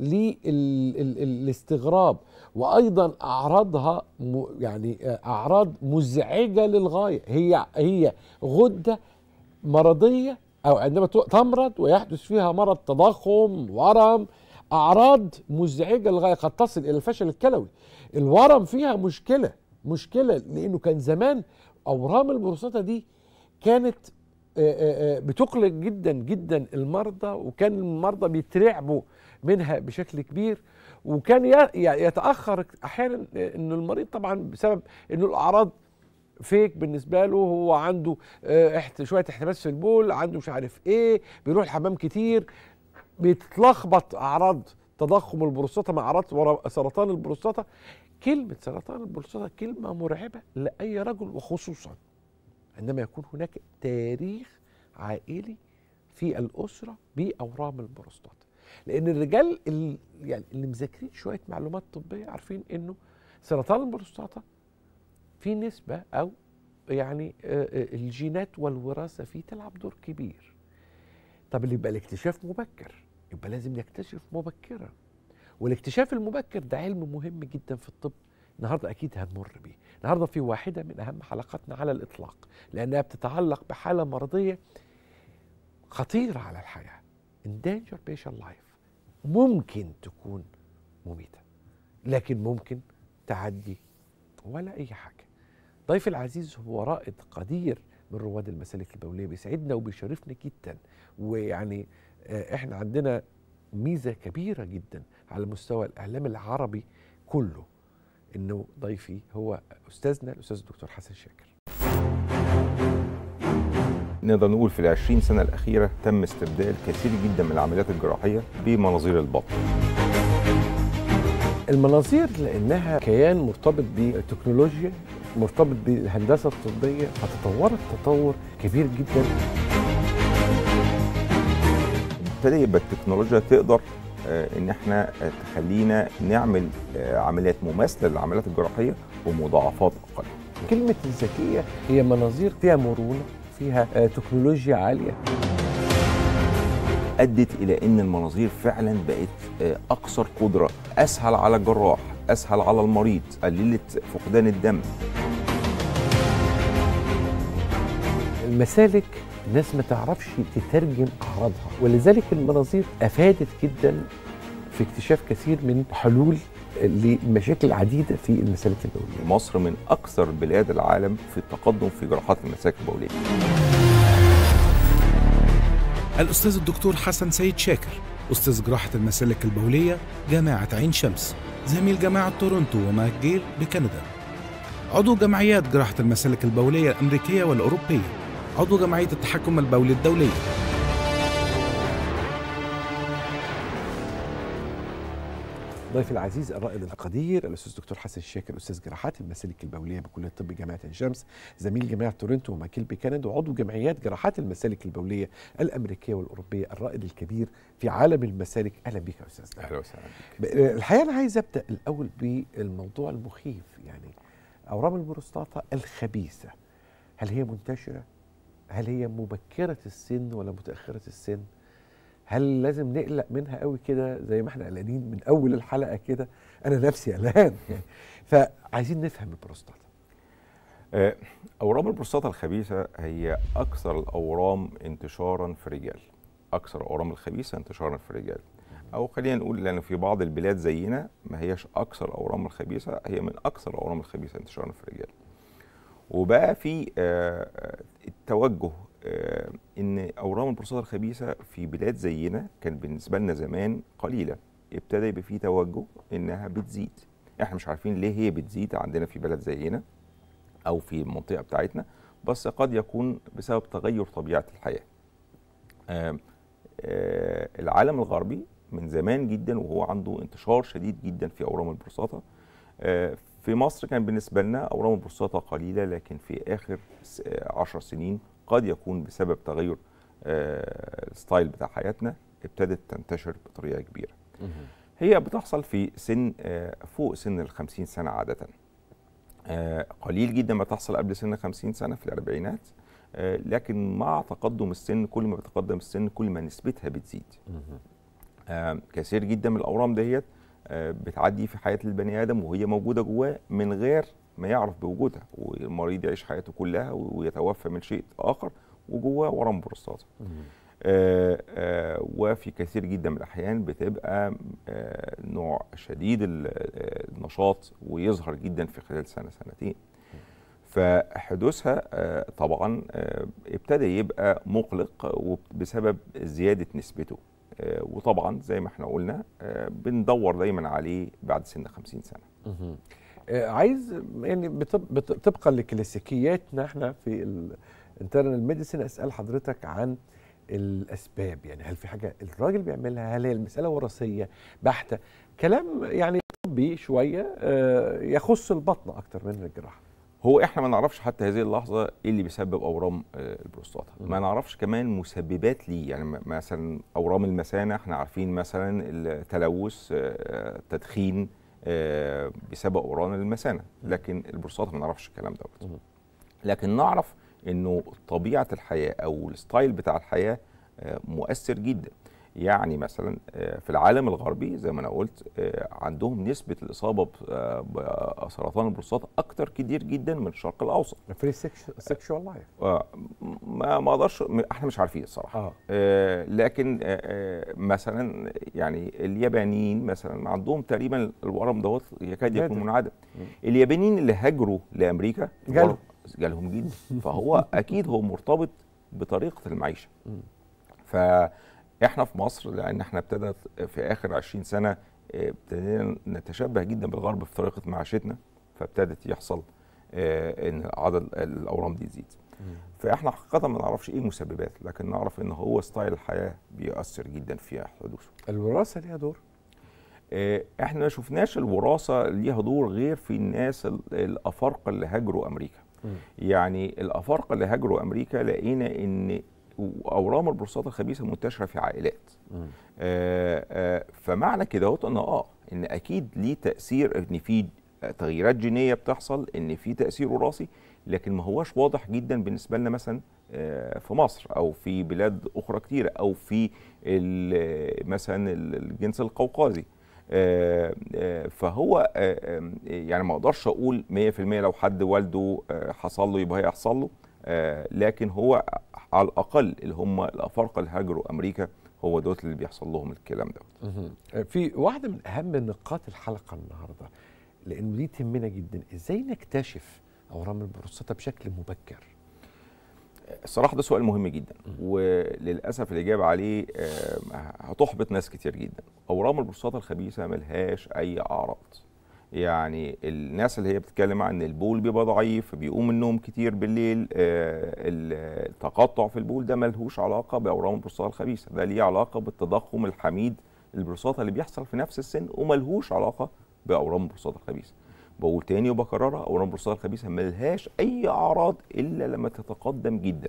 للاستغراب وايضا اعراضها م- يعني اعراض مزعجه للغايه هي هي غده مرضيه او عندما ت- تمرض ويحدث فيها مرض تضخم ورم اعراض مزعجه للغايه قد تصل الى الفشل الكلوي الورم فيها مشكله مشكله لانه كان زمان اورام البروستاتا دي كانت آه، آه، آه، بتقلق جدا جدا المرضى وكان المرضى بيترعبوا منها بشكل كبير وكان ي- ي- يتاخر احيانا ان المريض طبعا بسبب انه الاعراض فيك بالنسبه له هو عنده آه، احت- شويه احتباس في البول عنده مش عارف ايه بيروح الحمام كتير بتتلخبط اعراض تضخم البروستاتا مع اعراض ورا- سرطان البروستاتا كلمه سرطان البروستاتا كلمه مرعبه لاي رجل وخصوصا عندما يكون هناك تاريخ عائلي في الاسره باورام البروستاتا لان الرجال اللي يعني اللي مذاكرين شويه معلومات طبيه عارفين انه سرطان البروستاتا في نسبه او يعني آه، آه، الجينات والوراثه فيه تلعب دور كبير طب اللي يبقى الاكتشاف مبكر يبقى لازم يكتشف مبكرا والاكتشاف المبكر ده علم مهم جدا في الطب النهارده اكيد هنمر بيه النهارده في واحده من اهم حلقاتنا على الاطلاق لانها بتتعلق بحاله مرضيه خطيره على الحياه endanger patient life ممكن تكون مميته لكن ممكن تعدي ولا اي حاجه ضيف العزيز هو رائد قدير من رواد المسالك البوليه بيسعدنا وبيشرفنا جدا ويعني آه، احنا عندنا ميزه كبيره جدا على مستوى الاعلام العربي كله انه ضيفي هو استاذنا الاستاذ الدكتور حسن شاكر نقدر نقول في العشرين سنة الأخيرة تم استبدال كثير جدا من العمليات الجراحية بمناظير البطن المناظير لانها كيان مرتبط بالتكنولوجيا مرتبط بالهندسه الطبيه فتطورت تطور كبير جدا ابتدى يبقى التكنولوجيا تقدر آه، ان احنا آه، تخلينا نعمل آه، عمليات مماثله للعمليات الجراحيه بمضاعفات اقل كلمه الذكيه هي مناظير فيها مرونه فيها آه، تكنولوجيا عاليه ادت الى ان المناظير فعلا بقت آه، اكثر قدره اسهل على الجراح اسهل على المريض قللت فقدان الدم المسالك الناس ما تعرفش تترجم اعراضها ولذلك المناظير افادت جدا في اكتشاف كثير من حلول لمشاكل عديده في المسالك البوليه مصر من اكثر بلاد العالم في التقدم في جراحات المسالك البوليه الأستاذ الدكتور حسن سيد شاكر أستاذ جراحة المسالك البولية جامعة عين شمس زميل جامعة تورونتو وماكجيل بكندا عضو جمعيات جراحة المسالك البولية الأمريكية والأوروبية عضو جمعية التحكم البولي الدولية ضيفي العزيز الرائد القدير الاستاذ دكتور حسن الشاكر استاذ جراحات المسالك البوليه بكليه الطب جامعه عين شمس زميل جامعه تورنتو وماكيل بكندا وعضو جمعيات جراحات المسالك البوليه الامريكيه والاوروبيه الرائد الكبير في عالم المسالك اهلا بك يا استاذ اهلا وسهلا ب- الحقيقه انا عايز ابدا الاول بالموضوع المخيف يعني اورام البروستاتا الخبيثه هل هي منتشره هل هي مبكره السن ولا متاخره السن هل لازم نقلق منها قوي كده زي ما احنا قلقانين من اول الحلقه كده انا نفسي قلقان يعني فعايزين نفهم البروستاتا آه، اورام البروستاتا الخبيثه هي اكثر الاورام انتشارا في الرجال اكثر الاورام الخبيثه انتشارا في الرجال او خلينا نقول لان في بعض البلاد زينا ما هيش اكثر الاورام الخبيثه هي من اكثر الاورام الخبيثه انتشارا في الرجال وبقى في آه، آه، التوجه آه، ان اورام البروستاتا الخبيثه في بلاد زينا كان بالنسبه لنا زمان قليله ابتدى يبقى في توجه انها بتزيد احنا مش عارفين ليه هي بتزيد عندنا في بلد زينا او في المنطقه بتاعتنا بس قد يكون بسبب تغير طبيعه الحياه آم، آه، العالم الغربي من زمان جدا وهو عنده انتشار شديد جدا في اورام البروستاتا آه، في مصر كان بالنسبه لنا اورام البروستاتا قليله لكن في اخر س- آه، عشر سنين قد يكون بسبب تغير آه، الستايل بتاع حياتنا ابتدت تنتشر بطريقه كبيره هي بتحصل في سن آه، فوق سن ال 50 سنه عاده آه، قليل جدا ما تحصل قبل سن 50 سنه في الاربعينات آه، لكن مع تقدم السن كل ما بيتقدم السن كل ما نسبتها بتزيد آه، كثير جدا من الاورام ديت آه، بتعدي في حياه البني ادم وهي موجوده جواه من غير ما يعرف بوجودها والمريض يعيش حياته كلها ويتوفى من شيء اخر وجواه ورم بروستاتا آه، آه، وفي كثير جدا من الاحيان بتبقى آه، نوع شديد ال- آه، النشاط ويظهر جدا في خلال سنه سنتين فحدوثها آه، طبعا آه، ابتدى يبقى مقلق بسبب زياده نسبته آه، وطبعا زي ما احنا قلنا آه، بندور دايما عليه بعد سن 50 سنه آه، عايز يعني بطب بط- طبقا لكلاسيكياتنا احنا في الانترنال ميديسين اسال حضرتك عن الاسباب يعني هل في حاجه الراجل بيعملها هل هي المساله وراثيه بحته كلام يعني طبي شويه آه، يخص البطن اكتر من الجراحه هو احنا ما نعرفش حتى هذه اللحظه ايه اللي بيسبب اورام آه، البروستاتا ما نعرفش كمان مسببات ليه يعني م- مثلا اورام المثانه احنا عارفين مثلا التلوث آه، التدخين آه، بسبب اورام المثانه لكن البروستاتا ما نعرفش الكلام دوت لكن نعرف انه طبيعه الحياه او الستايل بتاع الحياه آه، مؤثر جدا يعني مثلا آه، في العالم الغربي زي ما انا قلت آه، عندهم نسبه الاصابه ب- آه، بسرطان البروستاتا اكتر كتير جدا من الشرق الاوسط فري سيكشوال لايف آه، ما ما اقدرش م- احنا مش عارفين الصراحه اه آه، لكن آه، آه، مثلا يعني اليابانيين مثلا عندهم تقريبا الورم دوت يكاد يكون نادر. منعدم اليابانيين اللي هاجروا لامريكا جالهم. الورم جالهم جدا فهو اكيد هو مرتبط بطريقه المعيشه فاحنا في مصر لان احنا ابتدت في اخر 20 سنه آه، ابتدينا نتشبه جدا بالغرب في طريقه معيشتنا فابتدت يحصل آه، ان عدد الاورام دي تزيد فاحنا حقيقه ما نعرفش ايه المسببات لكن نعرف ان هو ستايل الحياه بيؤثر جدا في حدوثه الوراثه ليها دور آه، احنا ما شفناش الوراثه ليها دور غير في الناس ال- الافارقه اللي هاجروا امريكا يعني الافارقه اللي هاجروا امريكا لقينا ان اورام البروستاتا الخبيثه منتشره في عائلات آه، آه، فمعنى كده هو ان اه ان اكيد ليه تاثير ان في تغييرات جينيه بتحصل ان في تاثير وراثي لكن ما هوش واضح جدا بالنسبه لنا مثلا آه، في مصر او في بلاد اخرى كتيره او في ال- مثلا ال- الجنس القوقازي آه، آه، فهو آه، آم، يعني ما اقدرش اقول 100% لو حد والده آه، حصل له يبقى هيحصل له آه، لكن هو على الاقل اللي هم الافارقه اللي هاجروا امريكا هو دوت اللي بيحصل لهم الكلام ده آه، في واحده من اهم نقاط الحلقه النهارده لانه دي تهمنا جدا ازاي نكتشف اورام البروستاتا بشكل مبكر الصراحه ده سؤال مهم جدا وللاسف الاجابه عليه آه، هتحبط ناس كتير جدا اورام البروستاتا الخبيثه ملهاش اي اعراض يعني الناس اللي هي بتتكلم عن البول بيبقى ضعيف بيقوم من النوم كتير بالليل آه، التقطع في البول ده ملهوش علاقه باورام البروستاتا الخبيثه ده ليه علاقه بالتضخم الحميد البروستاتا اللي بيحصل في نفس السن وملهوش علاقه باورام البروستاتا الخبيثه بقول تاني وبكررها اورام البروستاتا الخبيثه ملهاش اي اعراض الا لما تتقدم جدا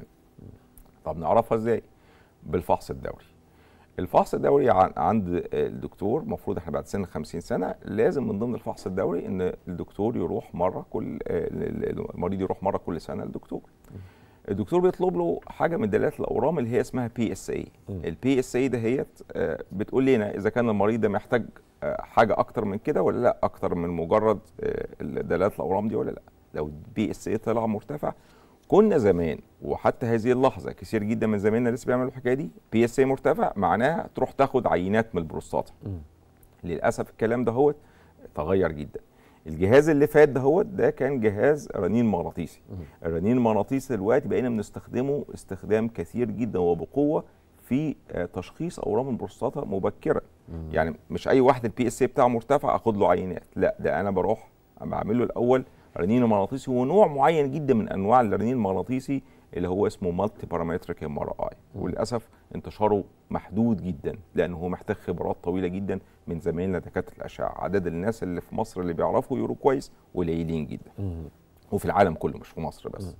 طب نعرفها ازاي بالفحص الدوري الفحص الدوري عن- عند الدكتور المفروض احنا بعد سن 50 سنه لازم من ضمن الفحص الدوري ان الدكتور يروح مره كل آه، المريض يروح مره كل سنه للدكتور الدكتور بيطلب له حاجه من دلالات الاورام اللي هي اسمها بي اس اي البي اس اي دهيت آه، بتقول لنا اذا كان المريض ده محتاج آه، حاجه اكتر من كده ولا لا اكتر من مجرد آه، دلالات الاورام دي ولا لا لو البي اس اي طلع مرتفع كنا زمان وحتى هذه اللحظه كثير جدا من زمايلنا لسه بيعملوا الحكايه دي بي اس اي مرتفع معناها تروح تاخد عينات من البروستاتا للاسف الكلام ده هو تغير جدا الجهاز اللي فات ده هو ده كان جهاز رنين مغناطيسي الرنين المغناطيسي دلوقتي بقينا بنستخدمه استخدام كثير جدا وبقوه في آه، تشخيص اورام البروستاتا مبكرا يعني مش اي واحد البي اس اي بتاعه مرتفع اخد له عينات لا ده انا بروح بعمل له الاول رنين مغناطيسي ونوع معين جدا من انواع الرنين المغناطيسي اللي هو اسمه مالتي بارامتريك ام ار اي وللاسف انتشاره محدود جدا لانه هو محتاج خبرات طويله جدا من زمايلنا دكاتره الاشعه عدد الناس اللي في مصر اللي بيعرفوا يقروا كويس قليلين جدا وفي العالم كله مش في مصر بس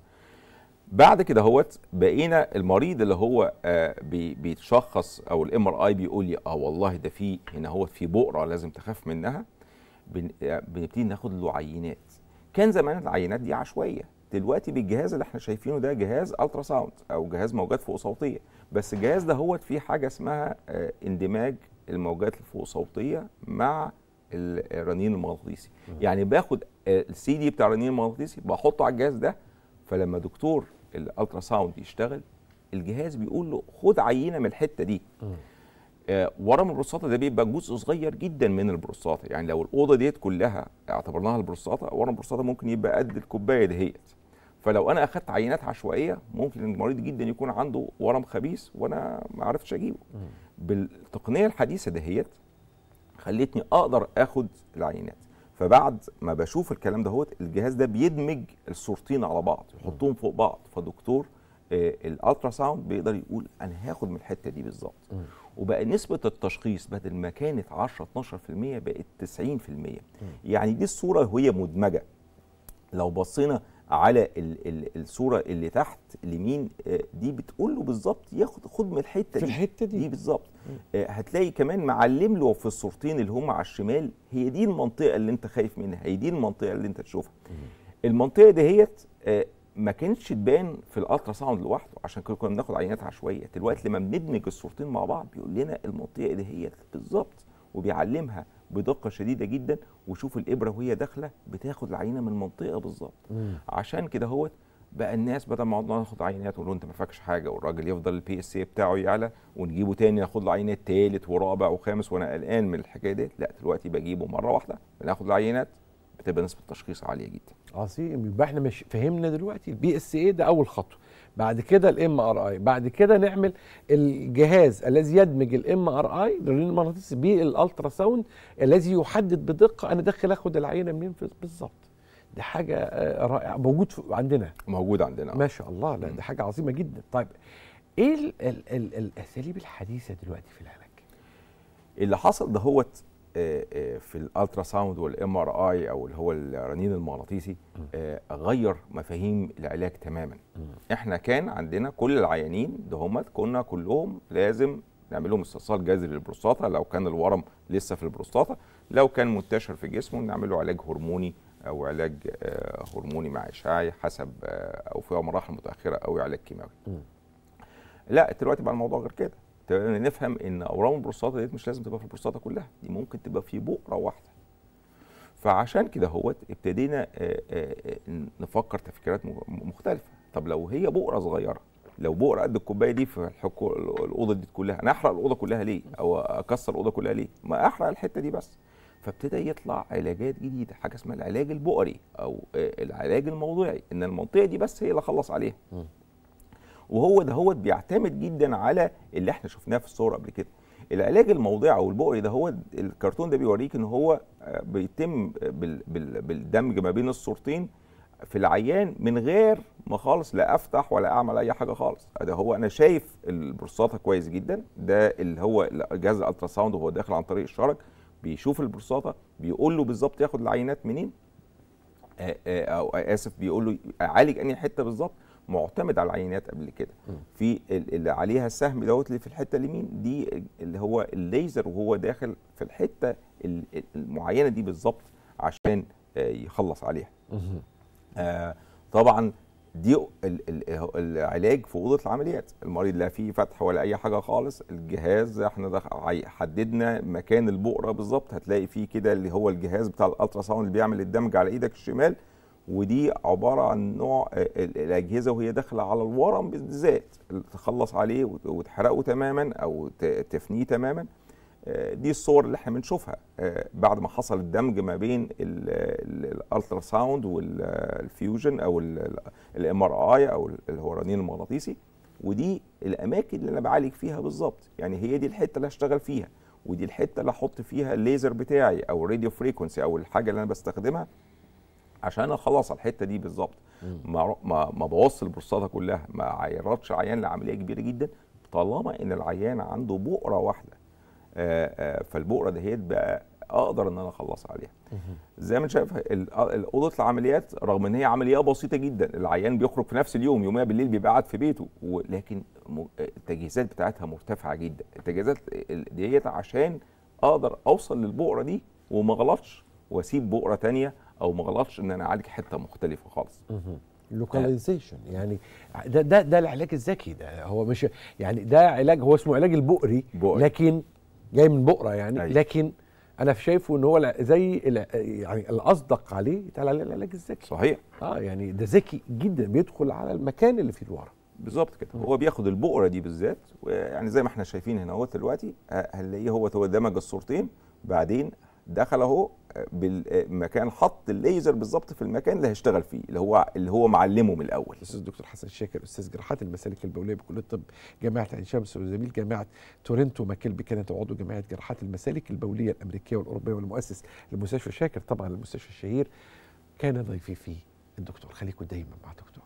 بعد كده هوت بقينا المريض اللي هو آه بي- بيتشخص او الام ار اي بيقول لي اه والله ده في هنا هو في بؤره لازم تخاف منها بن- آه، بنبتدي ناخد له عينات كان زمان العينات دي عشوائيه دلوقتي بالجهاز اللي احنا شايفينه ده جهاز الترا ساوند او جهاز موجات فوق صوتيه بس الجهاز ده هو فيه حاجه اسمها آه، اندماج الموجات الفوق صوتيه مع ال- الرنين المغناطيسي يعني باخد آه، السي دي بتاع الرنين المغناطيسي بحطه على الجهاز ده فلما دكتور الالترا ساوند يشتغل الجهاز بيقول له خد عينه من الحته دي آه، ورم البروستاتا ده بيبقى جزء صغير جدا من البروستاتا يعني لو الاوضه ديت كلها اعتبرناها البروستاتا ورم البروستاتا ممكن يبقى قد الكوبايه دهيت فلو انا اخدت عينات عشوائيه ممكن المريض جدا يكون عنده ورم خبيث وانا ما عرفتش اجيبه بالتقنيه الحديثه دهيت خلتني اقدر اخد العينات فبعد ما بشوف الكلام دهوت الجهاز ده بيدمج الصورتين على بعض يحطهم فوق بعض فدكتور آه، الالترا ساوند بيقدر يقول انا هاخد من الحته دي بالظبط وبقى نسبه التشخيص بدل ما كانت 10 12% بقت 90% يعني دي الصوره وهي مدمجه لو بصينا على ال ال الصوره اللي تحت اليمين آه، دي بتقول له بالظبط ياخد خد من الحته في دي الحته دي دي بالظبط آه، هتلاقي كمان معلم له في الصورتين اللي هم على الشمال هي دي المنطقه اللي انت خايف منها هي دي المنطقه اللي انت تشوفها المنطقه دهيت آه، ما كانتش تبان في الالترا ساوند لوحده عشان كده كنا بناخد عينات عشوائيه دلوقتي لما بندمج الصورتين مع بعض بيقول لنا المنطقه دهيت بالظبط وبيعلمها بدقه شديده جدا وشوف الابره وهي داخله بتاخد العينه من المنطقه بالظبط عشان كده هوت بقى الناس بدل ما نقعد ناخد عينات ونقول انت ما فاكش حاجه والراجل يفضل البي اس اي بتاعه يعلى ونجيبه تاني ناخد له عينات تالت ورابع وخامس وانا قلقان من الحكايه دي لا دلوقتي بجيبه مره واحده بناخد العينات بتبقى نسبه التشخيص عاليه جدا عظيم يبقى احنا مش فهمنا دلوقتي البي اس اي ده اول خطوه بعد كده الام ار اي بعد كده نعمل الجهاز الذي يدمج الام ار اي الرنين المغناطيسي بالالترا ساوند الذي يحدد بدقه انا داخل اخد العينه منين في- بالظبط دي حاجه آه، رائعه موجود في- عندنا موجود عندنا ما شاء الله لا دي حاجه عظيمه جدا طيب ايه ال ال ال الاساليب الحديثه دلوقتي في العلاج اللي حصل ده هوت آه، آه، في الالترا ساوند والام ار اي او اللي هو الرنين المغناطيسي آه، غير مفاهيم العلاج تماما احنا كان عندنا كل العيانين ده هم كنا كلهم لازم نعمل لهم استئصال جذري للبروستاتا لو كان الورم لسه في البروستاتا لو كان منتشر في جسمه نعمل له علاج هرموني او علاج آه، هرموني مع اشعاعي حسب آه، او في مراحل متاخره او علاج كيماوي لا دلوقتي بقى الموضوع غير كده ابتدينا نفهم ان اورام البروستاتا دي مش لازم تبقى في البروستاتا كلها دي ممكن تبقى في بؤره واحده فعشان كده هوت ابتدينا آه، آه، آه، نفكر تفكيرات م- مختلفه طب لو هي بؤره صغيره لو بؤره قد الكوبايه دي في الحكو الاوضه دي كلها انا احرق الاوضه كلها ليه او اكسر الاوضه كلها ليه ما احرق الحته دي بس فابتدى يطلع علاجات جديده حاجه اسمها العلاج البؤري او آه، العلاج الموضوعي ان المنطقه دي بس هي اللي اخلص عليها وهو ده هو بيعتمد جدا على اللي احنا شفناه في الصور قبل كده العلاج الموضعي او البؤري ده هو الكرتون ده بيوريك ان هو آه، بيتم بال بال بالدمج ما بين الصورتين في العيان من غير ما خالص لا افتح ولا اعمل اي حاجه خالص ده هو انا شايف البروستاتا كويس جدا ده اللي هو جهاز الالترا ساوند وهو داخل عن طريق الشرج بيشوف البروستاتا بيقول له بالظبط ياخد العينات منين آه، آه، او اسف بيقول له عالج انهي حته بالظبط معتمد على العينات قبل كده في ال- اللي عليها السهم دوت اللي في الحته اليمين دي اللي هو الليزر وهو داخل في الحته ال- ال- المعينه دي بالظبط عشان آه، يخلص عليها آه طبعا دي ال- ال- العلاج في اوضه العمليات المريض لا فيه فتح ولا اي حاجه خالص الجهاز احنا دخ- عي- حددنا مكان البؤره بالظبط هتلاقي فيه كده اللي هو الجهاز بتاع الالترا ساوند اللي بيعمل الدمج على ايدك الشمال ودي عباره عن نوع آه، ال- الاجهزه وهي داخله على الورم بالذات اللي تخلص عليه وت- وتحرقه تماما او ت- تفنيه تماما آه، دي الصور اللي احنا بنشوفها آه، بعد ما حصل الدمج ما بين الالترا ساوند والفيوجن او الام ار اي او ال- اللي هو الرنين المغناطيسي ودي الاماكن اللي انا بعالج فيها بالظبط يعني هي دي الحته اللي هشتغل فيها ودي الحته اللي احط فيها الليزر بتاعي او الراديو فريكونسي او الحاجه اللي انا بستخدمها عشان اخلص على الحته دي بالظبط ما ما ما بوصل البروستاتا كلها ما عيرتش عيان لعمليه كبيره جدا طالما ان العيان عنده بؤره واحده آه، آه، فالبؤره دهيت بقى اقدر ان انا اخلص عليها زي ما انت شايف ال- ال- اوضه العمليات رغم ان هي عمليه بسيطه جدا العيان بيخرج في نفس اليوم يوميا بالليل بيبقى قاعد في بيته ولكن م- التجهيزات بتاعتها مرتفعه جدا التجهيزات ال- ديت عشان اقدر اوصل للبؤره دي وما غلطش واسيب بؤره تانية او ما غلطش ان انا اعالج حته مختلفه خالص لوكاليزيشن يعني ده ده ده العلاج الذكي ده هو مش يعني ده علاج هو اسمه علاج البؤري بؤري. لكن جاي من بؤره يعني أيوة. لكن انا شايفه ان هو الع- زي الع- يعني الاصدق عليه يتقال عليه العلاج الذكي صحيح اه يعني ده ذكي جدا بيدخل على المكان اللي فيه الورم بالظبط كده هو بياخد البؤره دي بالذات ويعني زي ما احنا شايفين هنا اهوت دلوقتي ه- هنلاقيه هو هو دمج الصورتين بعدين دخل اهو بالمكان حط الليزر بالظبط في المكان اللي هيشتغل فيه اللي هو اللي هو معلمه من الاول الاستاذ الدكتور حسن شاكر استاذ جراحات المسالك البوليه بكليه الطب جامعه عين شمس وزميل جامعه تورنتو ماكيل بكندا وعضو جمعيه جراحات المسالك البوليه الامريكيه والاوروبيه والمؤسس لمستشفى شاكر طبعا المستشفى الشهير كان ضيفي فيه الدكتور خليكم دايما مع دكتور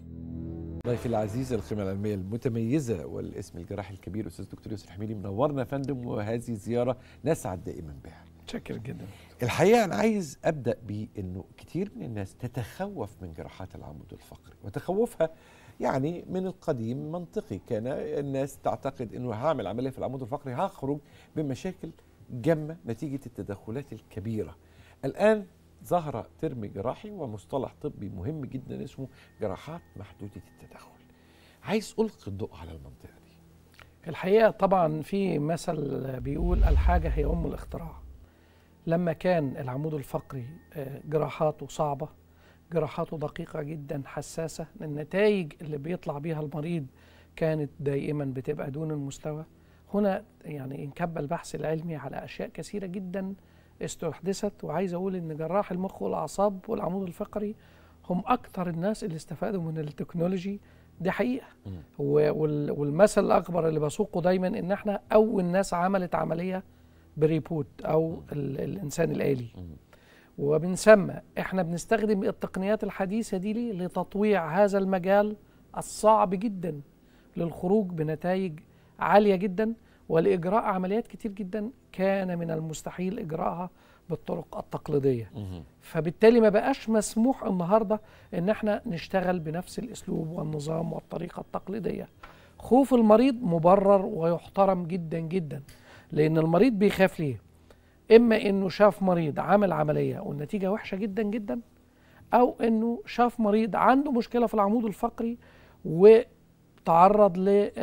ضيفي العزيز القيمة العلمية المتميزة والاسم الجراحي الكبير أستاذ دكتور يوسف حميدي منورنا يا فندم وهذه زيارة نسعد دائما بها متشكر جدا الحقيقه انا عايز ابدا بانه كتير من الناس تتخوف من جراحات العمود الفقري وتخوفها يعني من القديم منطقي كان الناس تعتقد انه هعمل عمليه في العمود الفقري هخرج بمشاكل جمه نتيجه التدخلات الكبيره الان ظهر ترم جراحي ومصطلح طبي مهم جدا اسمه جراحات محدوده التدخل عايز القي الضوء على المنطقه دي الحقيقة طبعا في مثل بيقول الحاجة هي أم الاختراع لما كان العمود الفقري آه، جراحاته صعبة جراحاته دقيقة جدا حساسة النتائج اللي بيطلع بيها المريض كانت دائما بتبقى دون المستوى هنا يعني انكب البحث العلمي على أشياء كثيرة جدا استحدثت وعايز أقول إن جراح المخ والأعصاب والعمود الفقري هم أكثر الناس اللي استفادوا من التكنولوجي دي حقيقة و- وال- والمثل الأكبر اللي بسوقه دايما إن إحنا أول ناس عملت عملية بريبوت أو ال- الإنسان الآلي ومن ثم إحنا بنستخدم التقنيات الحديثة دي ليه؟ لتطويع هذا المجال الصعب جدا للخروج بنتائج عالية جدا ولإجراء عمليات كتير جدا كان من المستحيل إجراءها بالطرق التقليدية فبالتالي ما بقاش مسموح النهارده ان احنا نشتغل بنفس الاسلوب والنظام والطريقه التقليديه خوف المريض مبرر ويحترم جدا جدا لان المريض بيخاف ليه اما انه شاف مريض عمل عمليه والنتيجه وحشه جدا جدا او انه شاف مريض عنده مشكله في العمود الفقري وتعرض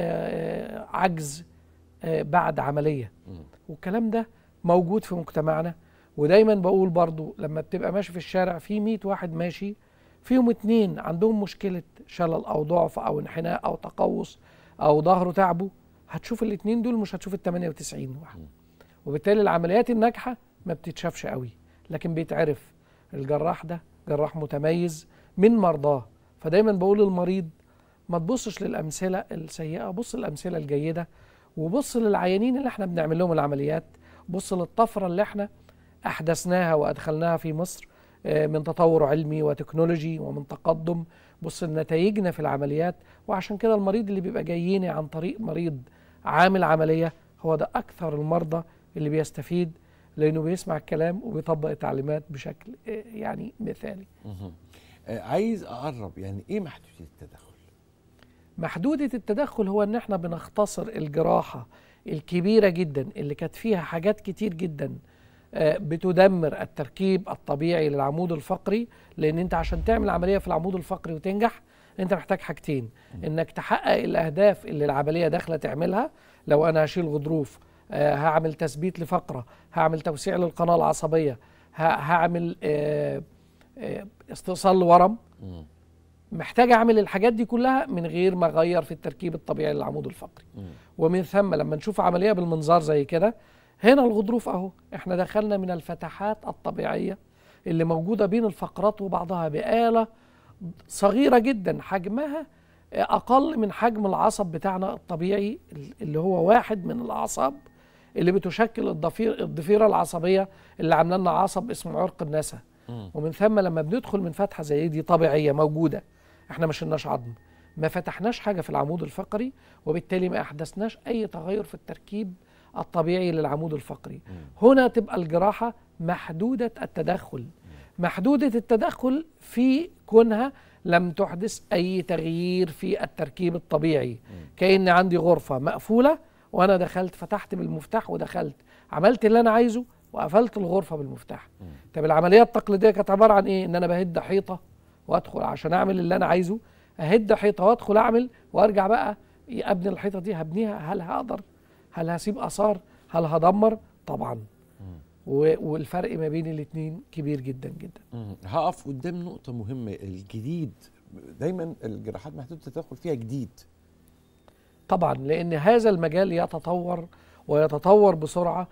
لعجز بعد عمليه والكلام ده موجود في مجتمعنا ودايما بقول برضو لما بتبقى ماشي في الشارع في 100 واحد ماشي فيهم اتنين عندهم مشكلة شلل أو ضعف أو انحناء أو تقوس أو ظهره تعبه هتشوف الاتنين دول مش هتشوف ال 98 واحد وبالتالي العمليات الناجحة ما بتتشافش قوي لكن بيتعرف الجراح ده جراح متميز من مرضاه فدايما بقول للمريض ما تبصش للامثله السيئه بص للامثله الجيده وبص للعيانين اللي احنا بنعمل لهم العمليات بص للطفره اللي احنا احدثناها وادخلناها في مصر آه، من تطور علمي وتكنولوجي ومن تقدم بص لنتائجنا في العمليات وعشان كده المريض اللي بيبقى جاييني عن طريق مريض عامل عمليه هو ده اكثر المرضى اللي بيستفيد لانه بيسمع الكلام وبيطبق التعليمات بشكل آه، يعني مثالي مهم. آه، عايز اقرب يعني ايه محدوديه التدخل محدودة التدخل هو ان احنا بنختصر الجراحة الكبيرة جدا اللي كانت فيها حاجات كتير جدا آه، بتدمر التركيب الطبيعي للعمود الفقري لان انت عشان تعمل عملية في العمود الفقري وتنجح انت محتاج حاجتين انك تحقق الاهداف اللي العملية داخلة تعملها لو انا هشيل غضروف آه، هعمل تثبيت لفقرة هعمل توسيع للقناة العصبية ه- هعمل آه، آه، استئصال لورم محتاج اعمل الحاجات دي كلها من غير ما اغير في التركيب الطبيعي للعمود الفقري ومن ثم لما نشوف عمليه بالمنظار زي كده هنا الغضروف اهو احنا دخلنا من الفتحات الطبيعيه اللي موجوده بين الفقرات وبعضها بآلة صغيره جدا حجمها اقل من حجم العصب بتاعنا الطبيعي اللي هو واحد من الاعصاب اللي بتشكل الضفير الضفيره العصبيه اللي عامله لنا عصب اسمه عرق النسا ومن ثم لما بندخل من فتحه زي دي طبيعيه موجوده احنا ما شلناش عظم ما فتحناش حاجه في العمود الفقري وبالتالي ما احدثناش اي تغير في التركيب الطبيعي للعمود الفقري هنا تبقى الجراحه محدوده التدخل محدوده التدخل في كونها لم تحدث اي تغيير في التركيب الطبيعي كأن عندي غرفه مقفوله وانا دخلت فتحت بالمفتاح ودخلت عملت اللي انا عايزه وقفلت الغرفه بالمفتاح طب العمليه التقليديه كانت عباره عن ايه ان انا بهد حيطه وادخل عشان اعمل اللي انا عايزه اهد حيطه وادخل اعمل وارجع بقى ابني الحيطه دي هبنيها هل هقدر هل هسيب اثار هل هدمر طبعا و- والفرق ما بين الاثنين كبير جدا جدا مم. هقف قدام نقطة مهمة الجديد دايما الجراحات محدودة التدخل فيها جديد طبعا لان هذا المجال يتطور ويتطور بسرعه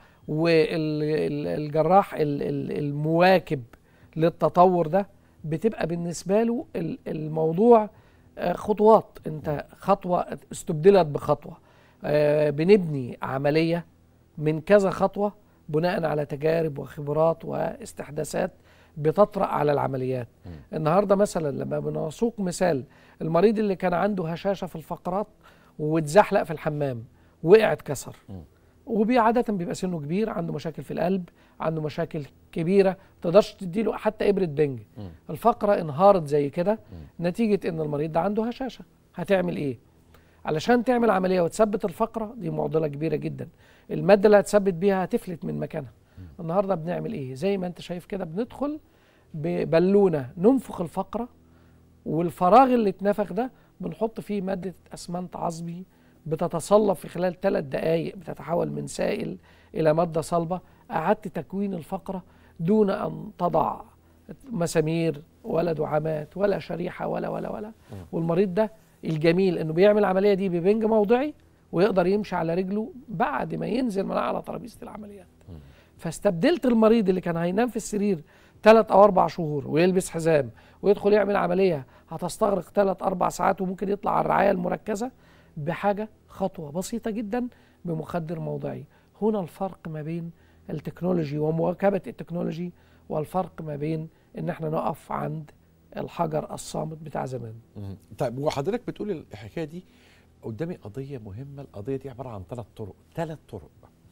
والجراح المواكب للتطور ده بتبقى بالنسبه له ال- الموضوع آه، خطوات انت خطوه استبدلت بخطوه آه، بنبني عمليه من كذا خطوه بناء على تجارب وخبرات واستحداثات بتطرأ على العمليات النهارده مثلا لما بنسوق مثال المريض اللي كان عنده هشاشه في الفقرات واتزحلق في الحمام وقع اتكسر وعادة بيبقى سنه كبير عنده مشاكل في القلب عنده مشاكل كبيرة ما تقدرش تديله حتى إبرة بنج الفقرة انهارت زي كده نتيجة إن المريض ده عنده هشاشة هتعمل إيه؟ علشان تعمل عملية وتثبت الفقرة دي معضلة كبيرة جدا المادة اللي هتثبت بيها هتفلت من مكانها النهاردة بنعمل إيه؟ زي ما أنت شايف كده بندخل ببالونة ننفخ الفقرة والفراغ اللي اتنفخ ده بنحط فيه مادة أسمنت عصبي بتتصلب في خلال ثلاث دقائق بتتحول من سائل إلى مادة صلبة أعدت تكوين الفقرة دون أن تضع مسامير ولا دعامات ولا شريحة ولا ولا ولا والمريض ده الجميل إنه بيعمل العملية دي ببنج موضعي ويقدر يمشي على رجله بعد ما ينزل من على ترابيزة العمليات فاستبدلت المريض اللي كان هينام في السرير ثلاث او اربع شهور ويلبس حزام ويدخل يعمل عمليه هتستغرق ثلاث اربع ساعات وممكن يطلع على الرعايه المركزه بحاجه خطوه بسيطه جدا بمخدر موضعي هنا الفرق ما بين التكنولوجي ومواكبه التكنولوجي والفرق ما بين ان احنا نقف عند الحجر الصامت بتاع زمان مم. طيب وحضرتك بتقول الحكايه دي قدامي قضيه مهمه القضيه دي عباره عن ثلاث طرق ثلاث طرق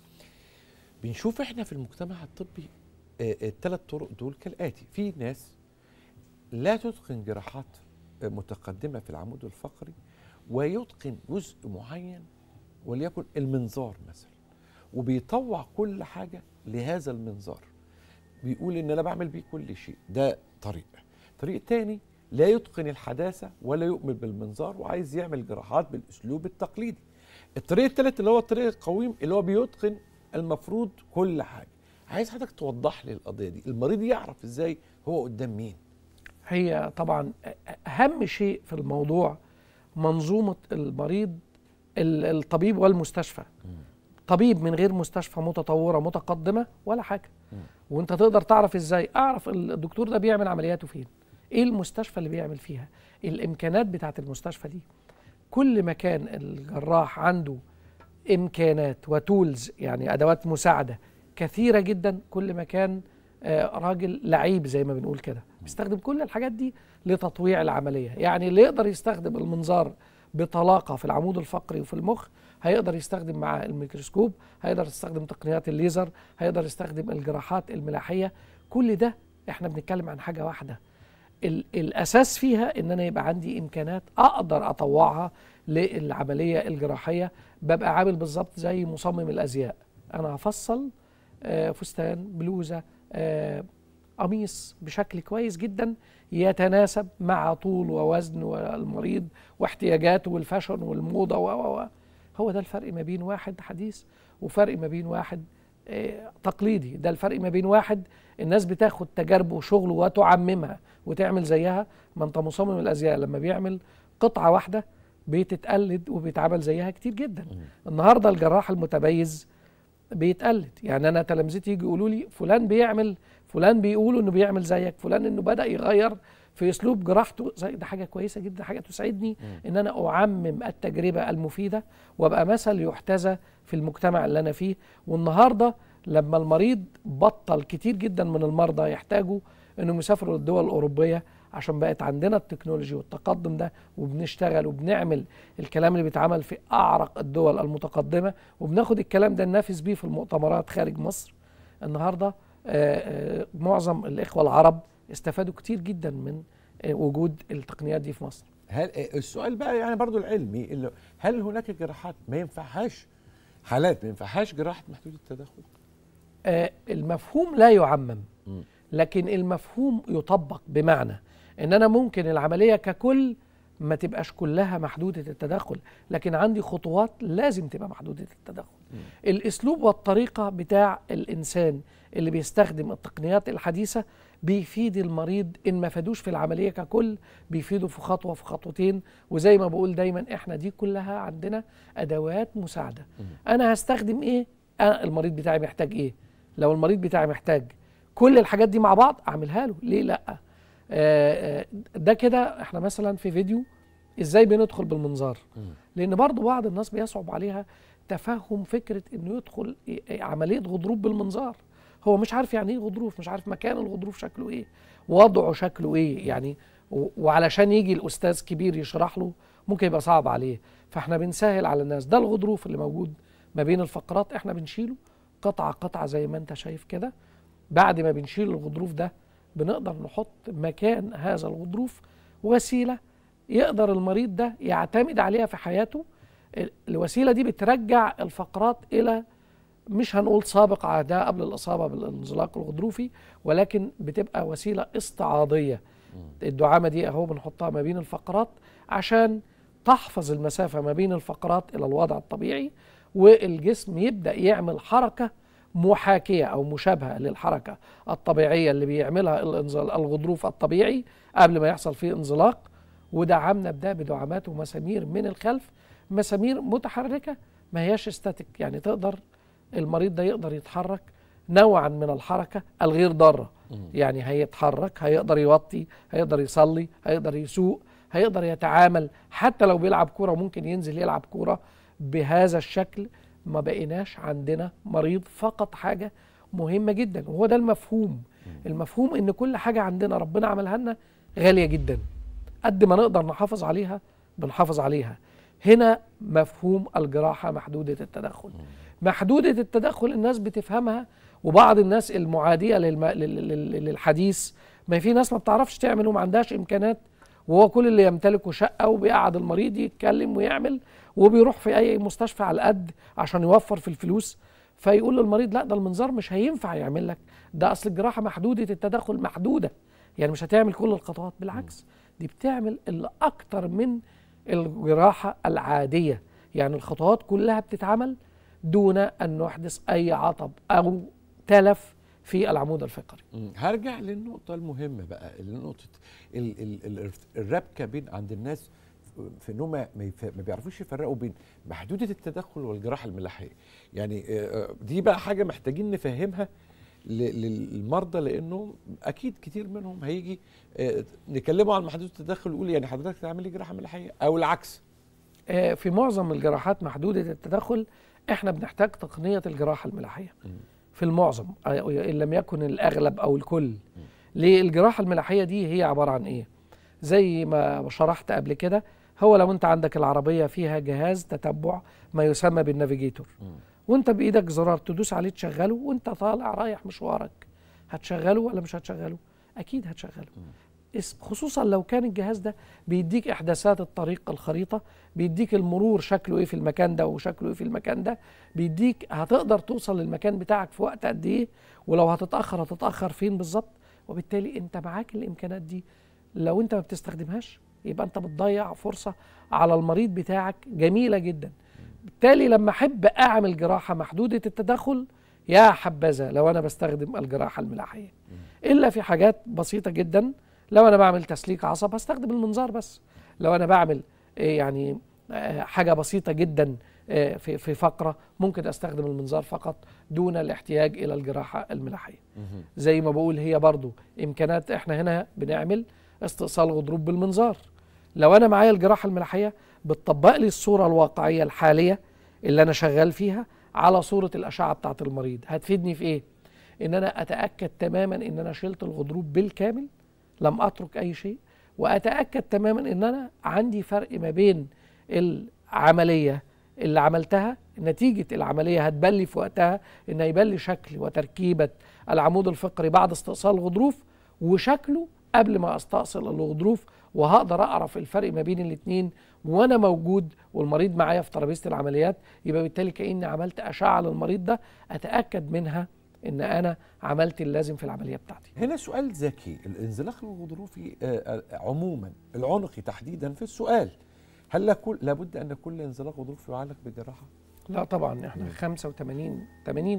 بنشوف احنا في المجتمع الطبي الثلاث طرق دول كالاتي في ناس لا تتقن جراحات آه، متقدمه في العمود الفقري ويتقن جزء معين وليكن المنظار مثلا وبيطوع كل حاجه لهذا المنظار بيقول ان انا بعمل بيه كل شيء ده طريق طريق تاني لا يتقن الحداثه ولا يؤمن بالمنظار وعايز يعمل جراحات بالاسلوب التقليدي الطريق الثالث اللي هو الطريق القويم اللي هو بيتقن المفروض كل حاجه عايز حضرتك توضح لي القضيه دي المريض يعرف ازاي هو قدام مين هي طبعا اهم شيء في الموضوع منظومه المريض ال- الطبيب والمستشفى طبيب من غير مستشفى متطوره متقدمه ولا حاجه وانت تقدر تعرف ازاي اعرف الدكتور ده بيعمل عملياته فين ايه المستشفى اللي بيعمل فيها الامكانات بتاعه المستشفى دي كل ما كان الجراح عنده امكانات وتولز يعني ادوات مساعده كثيره جدا كل ما كان آه، راجل لعيب زي ما بنقول كده بيستخدم كل الحاجات دي لتطويع العمليه يعني اللي يقدر يستخدم المنظار بطلاقه في العمود الفقري وفي المخ هيقدر يستخدم معاه الميكروسكوب هيقدر يستخدم تقنيات الليزر هيقدر يستخدم الجراحات الملاحيه كل ده احنا بنتكلم عن حاجه واحده ال- الاساس فيها ان انا يبقى عندي امكانات اقدر اطوعها للعمليه الجراحيه ببقى عامل بالظبط زي مصمم الازياء انا هفصل آه، فستان بلوزه آه، قميص بشكل كويس جدا يتناسب مع طول ووزن والمريض واحتياجاته والفاشن والموضه و و و. هو ده الفرق ما بين واحد حديث وفرق ما بين واحد آه، تقليدي ده الفرق ما بين واحد الناس بتاخد تجاربه وشغله وتعممها وتعمل زيها ما انت مصمم الازياء لما بيعمل قطعه واحده بتتقلد وبيتعمل زيها كتير جدا النهارده الجراح المتميز بيتقلد يعني انا تلامذتي يجوا يقولوا لي فلان بيعمل فلان بيقولوا انه بيعمل زيك فلان انه بدا يغير في اسلوب جراحته زي ده حاجه كويسه جدا حاجه تسعدني ان انا اعمم التجربه المفيده وابقى مثل يحتذى في المجتمع اللي انا فيه والنهارده لما المريض بطل كتير جدا من المرضى يحتاجوا انهم يسافروا للدول الاوروبيه عشان بقت عندنا التكنولوجي والتقدم ده وبنشتغل وبنعمل الكلام اللي بيتعمل في اعرق الدول المتقدمه وبناخد الكلام ده ننافس بيه في المؤتمرات خارج مصر النهارده آه، آه، معظم الاخوه العرب استفادوا كتير جدا من آه، وجود التقنيات دي في مصر هل السؤال بقى يعني برضو العلمي اللي هل هناك جراحات ما ينفعهاش حالات ما ينفعهاش جراحه محدود التدخل آه، المفهوم لا يعمم مم. لكن المفهوم يطبق بمعنى ان انا ممكن العمليه ككل ما تبقاش كلها محدوده التدخل لكن عندي خطوات لازم تبقى محدوده التدخل الاسلوب والطريقه بتاع الانسان اللي بيستخدم التقنيات الحديثه بيفيد المريض ان ما فادوش في العمليه ككل بيفيده في خطوه في خطوتين وزي ما بقول دايما احنا دي كلها عندنا ادوات مساعده انا هستخدم ايه أنا المريض بتاعي محتاج ايه لو المريض بتاعي محتاج كل الحاجات دي مع بعض اعملها له ليه لا آه، آه، ده كده احنا مثلا في فيديو ازاي بندخل بالمنظار لان برضو بعض الناس بيصعب عليها تفهم فكره انه يدخل ي- عمليه غضروف بالمنظار هو مش عارف يعني ايه غضروف مش عارف مكان الغضروف شكله ايه وضعه شكله ايه يعني و- وعلشان يجي الاستاذ كبير يشرح له ممكن يبقى صعب عليه فاحنا بنسهل على الناس ده الغضروف اللي موجود ما بين الفقرات احنا بنشيله قطعه قطعه زي ما انت شايف كده بعد ما بنشيل الغضروف ده بنقدر نحط مكان هذا الغضروف وسيله يقدر المريض ده يعتمد عليها في حياته ال- الوسيله دي بترجع الفقرات الى مش هنقول سابق عهدها قبل الاصابه بالانزلاق الغضروفي ولكن بتبقى وسيله استعاضيه الدعامه دي اهو بنحطها ما بين الفقرات عشان تحفظ المسافه ما بين الفقرات الى الوضع الطبيعي والجسم يبدا يعمل حركه محاكيه او مشابهه للحركه الطبيعيه اللي بيعملها الانزل الغضروف الطبيعي قبل ما يحصل فيه انزلاق ودعمنا بده بدعامات ومسامير من الخلف مسامير متحركه ما هياش استاتيك يعني تقدر المريض ده يقدر يتحرك نوعا من الحركه الغير ضاره يعني هيتحرك هيقدر يوطي هيقدر يصلي هيقدر يسوق هيقدر يتعامل حتى لو بيلعب كوره ممكن ينزل يلعب كوره بهذا الشكل ما بقيناش عندنا مريض فقط حاجه مهمه جدا وهو ده المفهوم المفهوم ان كل حاجه عندنا ربنا عملها لنا غاليه جدا قد ما نقدر نحافظ عليها بنحافظ عليها هنا مفهوم الجراحه محدوده التدخل محدوده التدخل الناس بتفهمها وبعض الناس المعاديه للم... لل... لل... للحديث ما في ناس ما بتعرفش تعمل وما عندهاش امكانات وهو كل اللي يمتلكه شقه وبيقعد المريض يتكلم ويعمل وبيروح في اي مستشفى على القد عشان يوفر في الفلوس فيقول للمريض لا ده المنظار مش هينفع يعمل لك ده اصل الجراحه محدوده التدخل محدوده يعني مش هتعمل كل الخطوات بالعكس دي بتعمل اللي اكتر من الجراحه العاديه يعني الخطوات كلها بتتعمل دون ان نحدث اي عطب او تلف في العمود الفقري مم. هرجع للنقطة المهمة بقى لنقطة ال ال ال الربكة بين عند الناس في انهم ما, ما يف- ما بيعرفوش يفرقوا بين محدودة التدخل والجراحة الملاحية يعني آه، آه، دي بقى حاجة محتاجين نفهمها ل- للمرضى لانه اكيد كتير منهم هيجي آه، نكلمه عن محدودة التدخل يقول يعني حضرتك تعمل لي جراحة ملاحية او العكس آه، في معظم الجراحات محدوده التدخل احنا بنحتاج تقنيه الجراحه الملاحيه في المعظم آه، ان لم يكن الاغلب او الكل ليه الجراحه الملاحيه دي هي عباره عن ايه زي ما شرحت قبل كده هو لو انت عندك العربيه فيها جهاز تتبع ما يسمى بالنافيجيتور وانت بايدك زرار تدوس عليه تشغله وانت طالع رايح مشوارك هتشغله ولا مش هتشغله اكيد هتشغله اس- خصوصا لو كان الجهاز ده بيديك احداثات الطريق الخريطه بيديك المرور شكله ايه في المكان ده وشكله ايه في المكان ده بيديك هتقدر توصل للمكان بتاعك في وقت قد ايه ولو هتتاخر هتتاخر فين بالظبط وبالتالي انت معاك الامكانات دي لو انت ما بتستخدمهاش يبقى انت بتضيع فرصه على المريض بتاعك جميله جدا بالتالي لما احب اعمل جراحه محدوده التدخل يا حبذا لو انا بستخدم الجراحه الملاحيه الا في حاجات بسيطه جدا لو انا بعمل تسليك عصب هستخدم المنظار بس لو انا بعمل آه، يعني آه، حاجه بسيطه جدا آه، في في فقره ممكن استخدم المنظار فقط دون الاحتياج الى الجراحه الملاحيه زي ما بقول هي برضو امكانات احنا هنا بنعمل استئصال غضروف بالمنظار لو انا معايا الجراحه الملاحيه بتطبق لي الصوره الواقعيه الحاليه اللي انا شغال فيها على صوره الاشعه بتاعه المريض هتفيدني في ايه ان انا اتاكد تماما ان انا شلت الغضروف بالكامل لم اترك اي شيء واتاكد تماما ان انا عندي فرق ما بين العمليه اللي عملتها نتيجه العمليه هتبان لي في وقتها ان هيبان لي شكل وتركيبه العمود الفقري بعد استئصال الغضروف وشكله قبل ما استأصل الغضروف وهقدر اعرف الفرق ما بين الاثنين وانا موجود والمريض معايا في ترابيزه العمليات يبقى بالتالي كاني عملت اشعه للمريض ده اتاكد منها ان انا عملت اللازم في العمليه بتاعتي هنا سؤال ذكي الانزلاق الغضروفي آه، آه، عموما العنقي تحديدا في السؤال هل لكل لابد ان كل انزلاق غضروفي يعالج بجراحه؟ لا طبعا احنا 85 80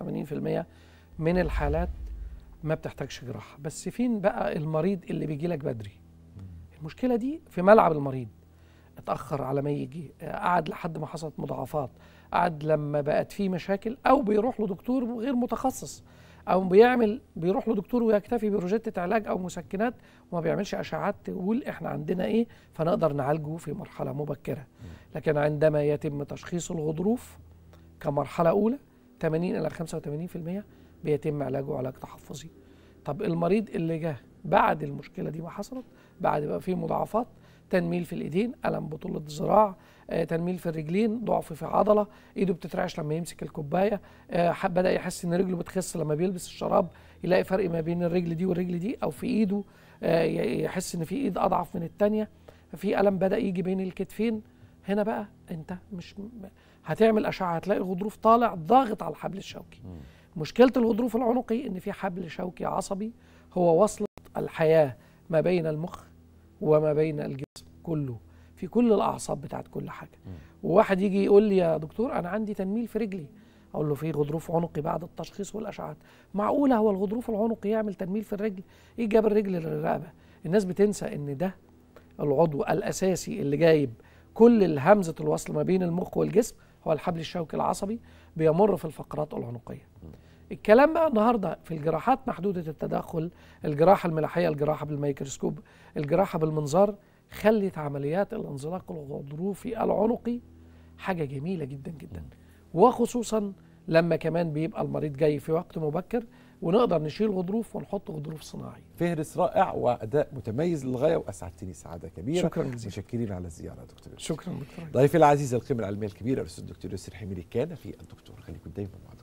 85% من الحالات ما بتحتاجش جراحه بس فين بقى المريض اللي بيجي لك بدري المشكله دي في ملعب المريض اتاخر على ما يجي آه، قعد لحد ما حصلت مضاعفات قعد لما بقت فيه مشاكل او بيروح لدكتور غير متخصص او بيعمل بيروح لدكتور ويكتفي بروجيتة علاج او مسكنات وما بيعملش اشعات تقول احنا عندنا ايه فنقدر نعالجه في مرحله مبكره لكن عندما يتم تشخيص الغضروف كمرحله اولى 80 الى 85% بيتم علاجه علاج تحفظي طب المريض اللي جه بعد المشكله دي ما حصلت بعد بقى فيه مضاعفات تنميل في الايدين الم بطول الذراع آه، تنميل في الرجلين ضعف في عضله ايده بتترعش لما يمسك الكوبايه آه، ح- بدا يحس ان رجله بتخس لما بيلبس الشراب يلاقي فرق ما بين الرجل دي والرجل دي او في ايده آه، ي- يحس ان في ايد اضعف من الثانيه في الم بدا يجي بين الكتفين هنا بقى انت مش م- هتعمل اشعه هتلاقي الغضروف طالع ضاغط على الحبل الشوكي مشكله الغضروف العنقي ان في حبل شوكي عصبي هو وصله الحياه ما بين المخ وما بين الجسم كله في كل الاعصاب بتاعت كل حاجه وواحد يجي يقول لي يا دكتور انا عندي تنميل في رجلي اقول له في غضروف عنقي بعد التشخيص والاشعات معقوله هو الغضروف العنقي يعمل تنميل في الرجل ايه جاب الرجل للرقبه الناس بتنسى ان ده العضو الاساسي اللي جايب كل الهمزه الوصل ما بين المخ والجسم هو الحبل الشوكي العصبي بيمر في الفقرات العنقيه الكلام بقى النهارده في الجراحات محدوده التدخل الجراحه الملاحيه الجراحه بالميكروسكوب الجراحه بالمنظار خلت عمليات الانزلاق الغضروفي العنقي حاجه جميله جدا جدا وخصوصا لما كمان بيبقى المريض جاي في وقت مبكر ونقدر نشيل غضروف ونحط غضروف صناعي فهرس رائع واداء متميز للغايه واسعدتني سعاده كبيره شكرا جزيلا متشكرين على الزياره يا دكتور شكرا دكتور ضيفي العزيز القيمه العلميه الكبيره الاستاذ الدكتور ياسر حميري كان في الدكتور خليكم دايما مع دكتور